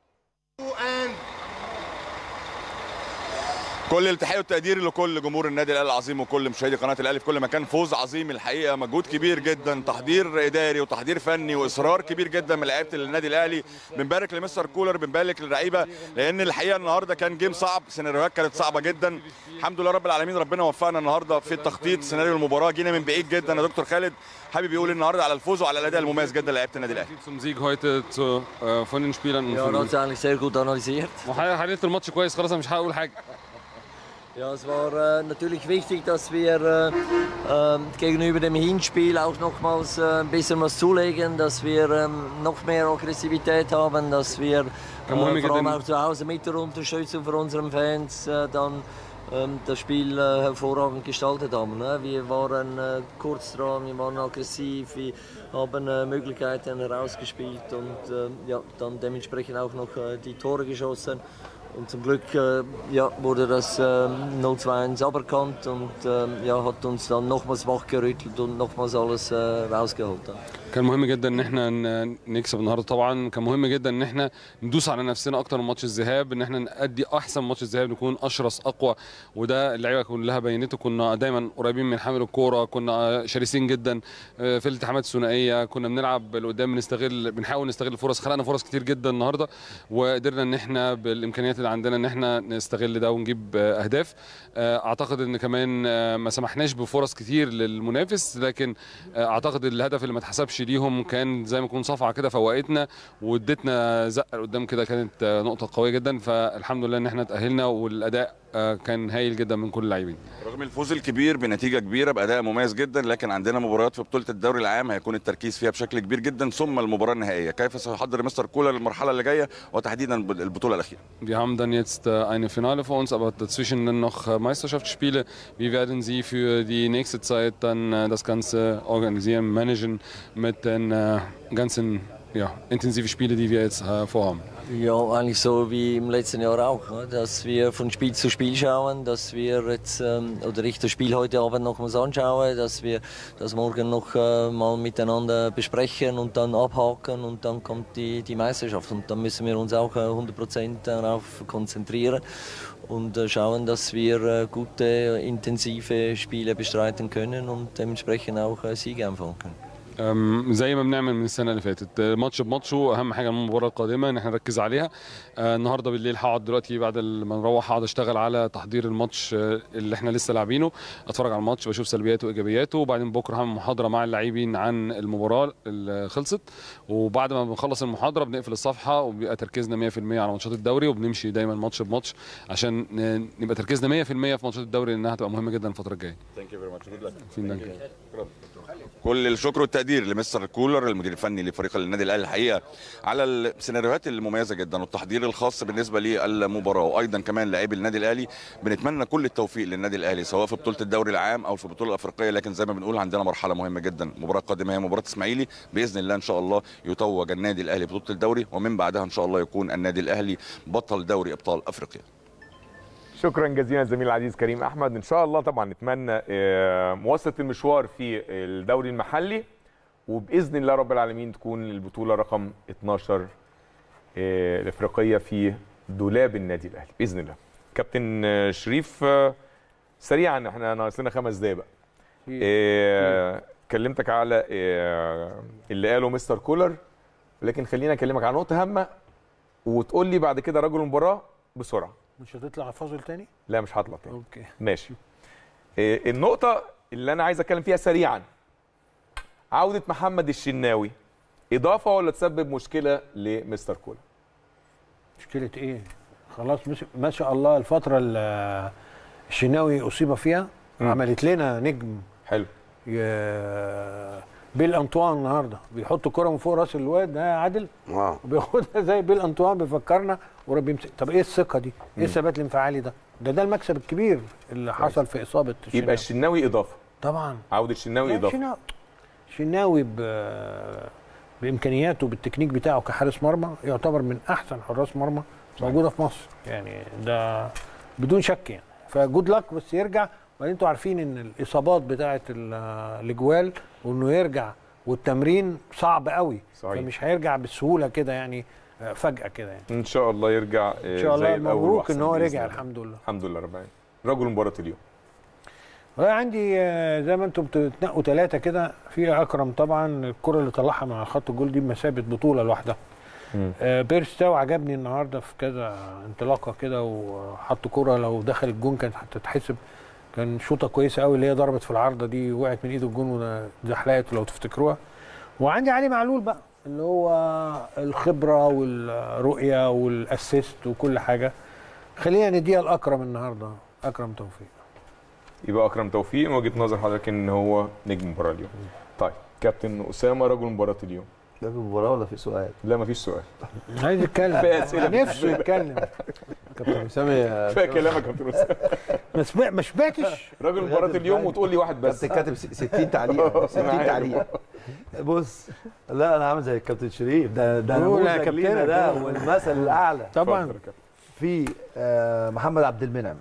كل التحيه والتقدير لكل جمهور النادي الاهلي العظيم وكل مشاهدي قناه الاهلي في كل مكان فوز عظيم الحقيقه مجهود كبير جدا تحضير اداري وتحضير فني واصرار كبير جدا من لعيبه النادي الاهلي بنبارك لمستر كولر بنبارك للعيبه لان الحقيقه النهارده كان جيم صعب سيناريوهات كانت صعبه جدا الحمد لله رب العالمين ربنا وفقنا النهارده في التخطيط سيناريو المباراه جينا من بعيد جدا يا دكتور خالد حابب يقول النهارده على الفوز وعلى الاداء المميز جدا لعيبه النادي الاهلي Zum Sieg heute zu, äh, von den Spielern und Ja, von das ist eigentlich sehr gut analysiert. حللت الماتش كويس خلاص أنا مش هقول حاجه Ja, es war äh, natürlich wichtig, dass wir äh, äh, gegenüber dem Hinspiel auch nochmals äh, ein bisschen was zulegen, dass wir ähm, noch mehr Aggressivität haben, dass wir Kann man äh, vor allem mit auch zu Hause mit der Unterstützung von unseren Fans äh, dann ähm, das Spiel äh, hervorragend gestaltet haben. Ne? Wir waren äh, kurz dran, wir waren aggressiv, wir haben äh, Möglichkeiten herausgespielt und äh, ja, dann dementsprechend auch noch äh, die Tore geschossen. Und zum Glück äh, ja, wurde das äh, 0-2-1 aberkannt und äh, ja, hat uns dann nochmals wachgerüttelt und nochmals alles äh, rausgeholt. Ja. كان مهم جدا ان احنا ن- نكسب النهارده طبعا كان مهم جدا ان احنا ندوس على نفسنا اكتر من ماتش الذهاب ان احنا نأدي احسن ماتش الذهاب نكون اشرس اقوى وده اللعيبه كلها بينته كنا دايما قريبين من حامل الكوره كنا شرسين جدا آه، في الالتحامات الثنائيه كنا بنلعب لقدام بنستغل بنحاول نستغل الفرص خلقنا فرص كتير جدا النهارده وقدرنا ان احنا بالامكانيات اللي عندنا ان احنا نستغل ده ونجيب آه، اهداف آه، اعتقد ان كمان آه، ما سمحناش بفرص كتير للمنافس لكن آه، اعتقد الهدف اللي ما اتحسبش ليهم كان زي ما يكون صفعه كده فوقتنا وادتنا زقه قدام كده كانت آه، نقطه قويه جدا فالحمد لله ان احنا تاهلنا والاداء آه، كان هايل جدا من كل اللاعبين رغم الفوز الكبير بنتيجه كبيره باداء مميز جدا لكن عندنا مباريات في بطوله الدوري العام هيكون التركيز فيها بشكل كبير جدا ثم المباراه النهائيه كيف سيحضر مستر كولر للمرحله اللي جايه وتحديدا البطوله الاخيره Wir haben dann jetzt äh, eine Finale vor uns, aber dazwischen dann noch äh, Meisterschaftsspiele. Wie werden Sie für die nächste Zeit dann äh, das Ganze organisieren, managen mit den äh, ganzen ja, intensiven Spielen, die wir jetzt äh, vorhaben? Ja, eigentlich so wie im letzten Jahr auch, ne? dass wir von Spiel zu Spiel schauen, dass wir jetzt, ähm, oder ich das Spiel heute Abend nochmals anschaue, dass wir das morgen noch äh, mal miteinander besprechen und dann abhaken und dann kommt die, die Meisterschaft und dann müssen wir uns auch äh, 100% darauf konzentrieren und äh, schauen, dass wir äh, gute, intensive Spiele bestreiten können und dementsprechend auch äh, Siege einfahren können. أم، زي ما بنعمل من السنه اللي فاتت آه، ماتش بماتشه اهم حاجه من المباراه القادمه ان احنا نركز عليها آه، النهارده بالليل هقعد دلوقتي بعد ما نروح هقعد اشتغل على تحضير الماتش آه، اللي احنا لسه لاعبينه اتفرج على الماتش بشوف سلبياته وايجابياته وبعدين بكره هعمل محاضره مع اللاعبين عن المباراه اللي خلصت وبعد ما بنخلص المحاضره بنقفل الصفحه وبيبقى تركيزنا 100% على ماتشات الدوري وبنمشي دايما ماتش بماتش عشان ن- نبقى تركيزنا 100% في ماتشات الدوري لانها هتبقى مهمه جدا الفتره الجايه ثانك يو فيري ماتش جود لك Vielen Dank. كل الشكر والتقدير لمستر كولر المدير الفني لفريق النادي الاهلي الحقيقه على السيناريوهات المميزه جدا والتحضير الخاص بالنسبه للمباراه وايضا كمان لاعبي النادي الاهلي بنتمنى كل التوفيق للنادي الاهلي سواء في بطوله الدوري العام او في البطوله الافريقيه لكن زي ما بنقول عندنا مرحله مهمه جدا المباراه القادمه هي مباراه اسماعيلي باذن الله ان شاء الله يتوج النادي الاهلي ببطوله الدوري ومن بعدها ان شاء الله يكون النادي الاهلي بطل دوري ابطال افريقيا شكرا جزيلا زميل العزيز كريم احمد ان شاء الله طبعا نتمنى آه، مواصله المشوار في الدوري المحلي وباذن الله رب العالمين تكون البطوله رقم 12 آه، الافريقيه في دولاب النادي الاهلي باذن الله كابتن آه، شريف آه، سريعا احنا ناقص لنا خمس دقايق بقى آه، كلمتك على آه، اللي قاله مستر كولر لكن خلينا اكلمك عن نقطه هامه وتقول لي بعد كده رجل المباراه بسرعه مش هتطلع فاصل تاني؟ لا مش هطلع تاني اوكي ماشي إيه، النقطة اللي أنا عايز أتكلم فيها سريعا عودة محمد الشناوي إضافة ولا تسبب مشكلة لمستر كولر؟ مشكلة ايه؟ خلاص مش ما شاء الله الفترة اللي الشناوي أصيب فيها عملت لنا نجم حلو بيل انطوان النهارده بيحط كرة من فوق راس الواد ده عادل اه وبياخدها زي بيل انطوان بيفكرنا ورا بيمسك طب ايه الثقة دي؟ ايه مم. الثبات الانفعالي ده؟ ده ده المكسب الكبير اللي حصل في إصابة الشناوي يبقى الشناوي إضافة طبعا عودة الشناوي لا، إضافة شناوي شناوي ب... بامكانياته بالتكنيك بتاعه كحارس مرمى يعتبر من احسن حراس مرمى موجوده في مصر يعني ده بدون شك يعني فجود لك بس يرجع وبعدين انتوا عارفين ان الاصابات بتاعه ال- الاجوال وانه يرجع والتمرين صعب قوي صحيح. فمش هيرجع بسهوله كده يعني آه، فجاه كده يعني إن شاء الله يرجع ان شاء الله مبروك ان هو رجع الحمد لله الحمد لله رب العالمين رجل مباراة اليوم والله عندي آه، زي ما انتم بتتنقوا ثلاثه كده في اكرم طبعا الكره اللي طلعها مع خط الجول دي بمثابه بطوله لوحدها آه، بيرس تاو عجبني النهارده في كذا انطلاقه كده وحط كره لو دخل الجون كانت هتتحسب كان شوطه كويسه قوي اللي هي ضربت في العارضه دي وقعت من ايده الجون وزحلقت لو تفتكروها وعندي علي معلول بقى اللي هو الخبره والرؤيه والاسيست وكل حاجه خلينا نديها لاكرم النهارده اكرم توفيق يبقى أكرم توفيق من وجهة نظر حضرتك إن هو نجم المباراة اليوم طيب كابتن أسامة رجل مباراة اليوم ده في مباراه ولا في سؤال؟ لا مفيش سؤال عايز يتكلم في أسئلة نفسه يتكلم كابتن اسامه كفايه كلامك يا كابتن أسامة ما سمع- ما سمعتش راجل مباراة اليوم وتقول لي واحد بس كابتن كاتب 60 تعليق 60 أنا عارف. تعليق بص لا انا عامل زي الكابتن شريف ده ده قول يا نموذج كابتن، لينا ده قول. والمثل الاعلى طبعا في آه، محمد عبد المنعم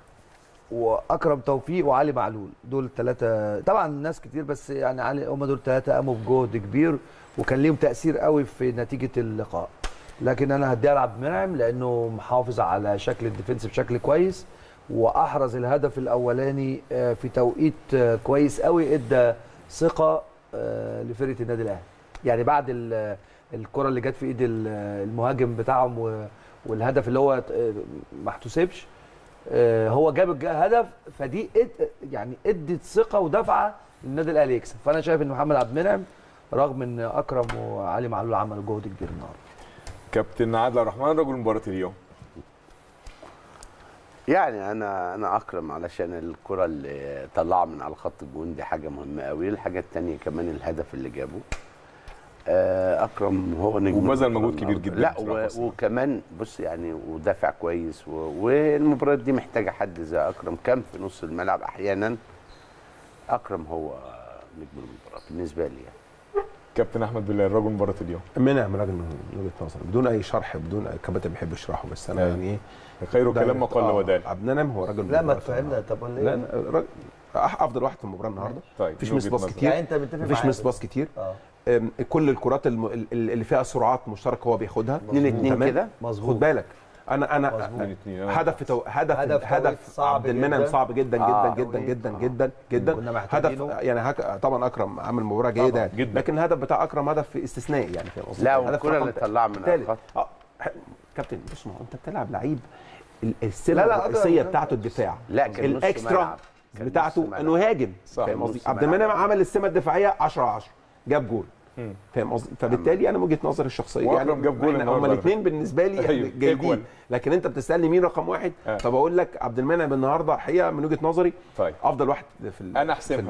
واكرم توفيق وعلي معلول دول الثلاثه طبعا ناس كتير بس يعني علي هم دول الثلاثه قاموا بجهد كبير وكان ليهم تاثير قوي في نتيجه اللقاء لكن انا هديها لعبد المنعم لانه محافظ على شكل الديفنس بشكل كويس واحرز الهدف الاولاني آه، في توقيت آه، كويس قوي ادى ثقه آه، لفرقه النادي الاهلي يعني بعد ال- الكره اللي جت في ايد ال- المهاجم بتاعهم و- والهدف اللي هو آه، ما احتسبش آه، هو جاب الج- هدف فدي اد يعني ادت ثقه ودفعه للنادي الاهلي يكسب فانا شايف ان محمد عبد المنعم رغم ان اكرم وعلي معلول عملوا جهد كبير النهارده كابتن عادل عبد الرحمن رجل مباراة اليوم يعني انا انا اكرم علشان الكره اللي طلعها من على خط الجون دي حاجه مهمه قوي الحاجه الثانيه كمان الهدف اللي جابه آه، اكرم هو نجم وبذل المباراة مجهود كبير النهاردة. جدا لا بصراحة و... الصراحة. وكمان بص يعني ودافع كويس و... والمباراه دي محتاجه حد زي اكرم كان في نص الملعب احيانا اكرم هو نجم المباراه بالنسبه لي يعني. كابتن احمد بالله رجل مباراة اليوم منعم راجل من وجهه نظري بدون اي شرح بدون أي كابتن بيحب يشرحه بس انا أيوة. يعني ايه خير ده- كلام ما قل آه، ودال عبد المنعم هو راجل لا ما مباراة تفهمنا طب ولا لا ايه؟ لا، راجل- أح- افضل واحد في المباراه النهارده طيب مفيش من ميس وجهة باص نظر. كتير يعني انت متفق مفيش معايا ميس بس. باص كتير اه أم، كل الكرات الم... ال- ال- اللي فيها سرعات مشتركه هو بياخدها اتنين اتنين تمام؟ كده مظبوط خد بالك انا انا مظبوط. اتنين، آه. هدف في تو... هدف هدف هدف, توقيت صعب عبد المنعم جدا. صعب جدا جدا آه، جدا توقيت. جدا آه. جدا جدا كنا هدف محتاجينه. يعني هك... طبعا اكرم عمل مباراه جيده يعني. جدا. لكن الهدف بتاع اكرم هدف استثنائي يعني فاهم قصدي؟ لا هدف والكره رقم اللي طلعها من على تالت. الخط اه ح- كابتن بص ما هو انت بتلعب لعيب ال- السمه لا، لا، أكرم- الرئيسيه أكرم- بتاعته الدفاع لا، كان نص الاكسترا ملعب. كان نص بتاعته ملعب. انه يهاجم صح. فاهم قصدي نص عبد ملعب. المنعم عمل السمه الدفاعيه 10 10 جاب جول مم. فاهم قصدي فبالتالي انا من وجهه نظري الشخصيه وأكرم جاب جول إحنا النهاردة هما على الاثنين بالنسبه لي أيوة، جايبين equal. لكن انت بتسالني مين رقم واحد آه. فبقول لك عبد المنعم النهارده الحقيقه من وجهه نظري طيب افضل واحد في ال- انا في احسمها بقى الماتش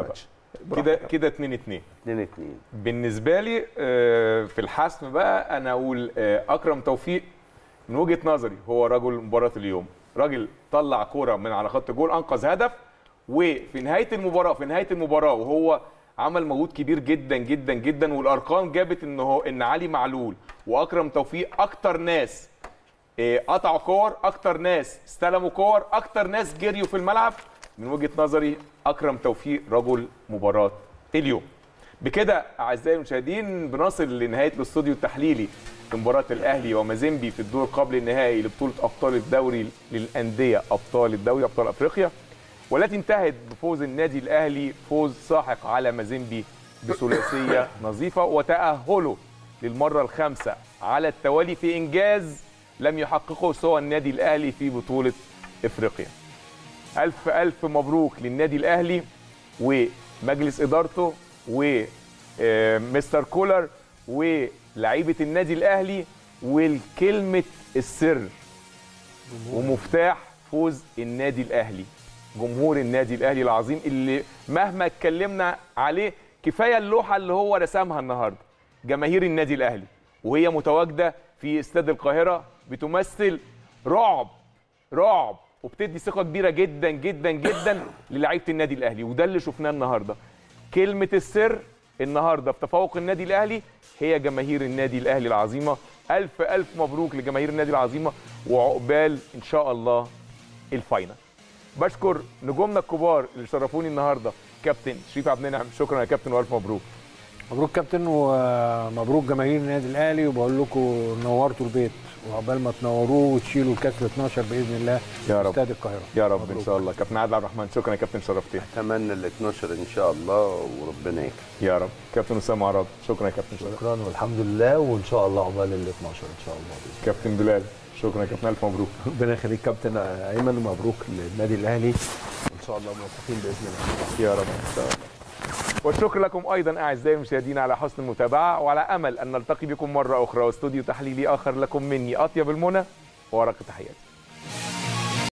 كده كده 2 2 2 2 بالنسبه لي آه، في الحسم بقى انا اقول آه، اكرم توفيق من وجهه نظري هو رجل مباراه اليوم راجل طلع كوره من على خط الجول انقذ هدف وفي نهايه المباراه في نهايه المباراه وهو عمل مجهود كبير جدا جدا جدا والارقام جابت ان هو ان علي معلول واكرم توفيق اكتر ناس آه، قطعوا كور اكتر ناس استلموا كور اكتر ناس جريوا في الملعب من وجهه نظري اكرم توفيق رجل مباراه اليوم بكده اعزائي المشاهدين بنصل لنهايه الاستوديو التحليلي لمباراه الاهلي ومازيمبي في الدور قبل النهائي لبطوله ابطال الدوري للانديه ابطال الدوري ابطال افريقيا والتي انتهت بفوز النادي الاهلي فوز ساحق على مازيمبي بثلاثيه نظيفه وتاهله للمره الخامسه على التوالي في انجاز لم يحققه سوى النادي الاهلي في بطوله افريقيا الف الف مبروك للنادي الاهلي ومجلس ادارته ومستر كولر ولاعيبه النادي الاهلي والكلمه السر ومفتاح فوز النادي الاهلي جمهور النادي الاهلي العظيم اللي مهما اتكلمنا عليه كفايه اللوحه اللي هو رسمها النهارده جماهير النادي الاهلي وهي متواجده في استاد القاهره بتمثل رعب رعب وبتدي ثقه كبيره جدا جدا جدا للاعيبه النادي الاهلي وده اللي شفناه النهارده كلمه السر النهارده في تفوق النادي الاهلي هي جماهير النادي الاهلي العظيمه الف الف مبروك لجماهير النادي العظيمه وعقبال ان شاء الله الفاينل بشكر نجومنا الكبار اللي شرفوني النهارده كابتن شريف عبد المنعم شكرا يا كابتن والف مبروك مبروك كابتن ومبروك جماهير النادي الاهلي وبقول لكم نورتوا البيت وعقبال ما تنوروه وتشيلوا الكاس ال 12 باذن الله يا رب. استاد القاهره يا رب ان شاء الله كابتن عادل عبد الرحمن شكرا يا كابتن شرفتني اتمنى ال 12 ان شاء الله وربنا يكرم يا رب كابتن اسامه عرب شكرا يا كابتن شرف شكرا والحمد لله وان شاء الله عقبال ال 12 ان شاء الله بإذن كابتن بلال شكرا يا كابتن الف مبروك ربنا يخليك كابتن ايمن ومبروك للنادي الاهلي وان شاء الله موفقين باذن الله يا رب ان شاء الله والشكر لكم ايضا اعزائي المشاهدين على حسن المتابعه وعلى امل ان نلتقي بكم مره اخرى واستوديو تحليلي اخر لكم مني اطيب المنى وارق تحياتي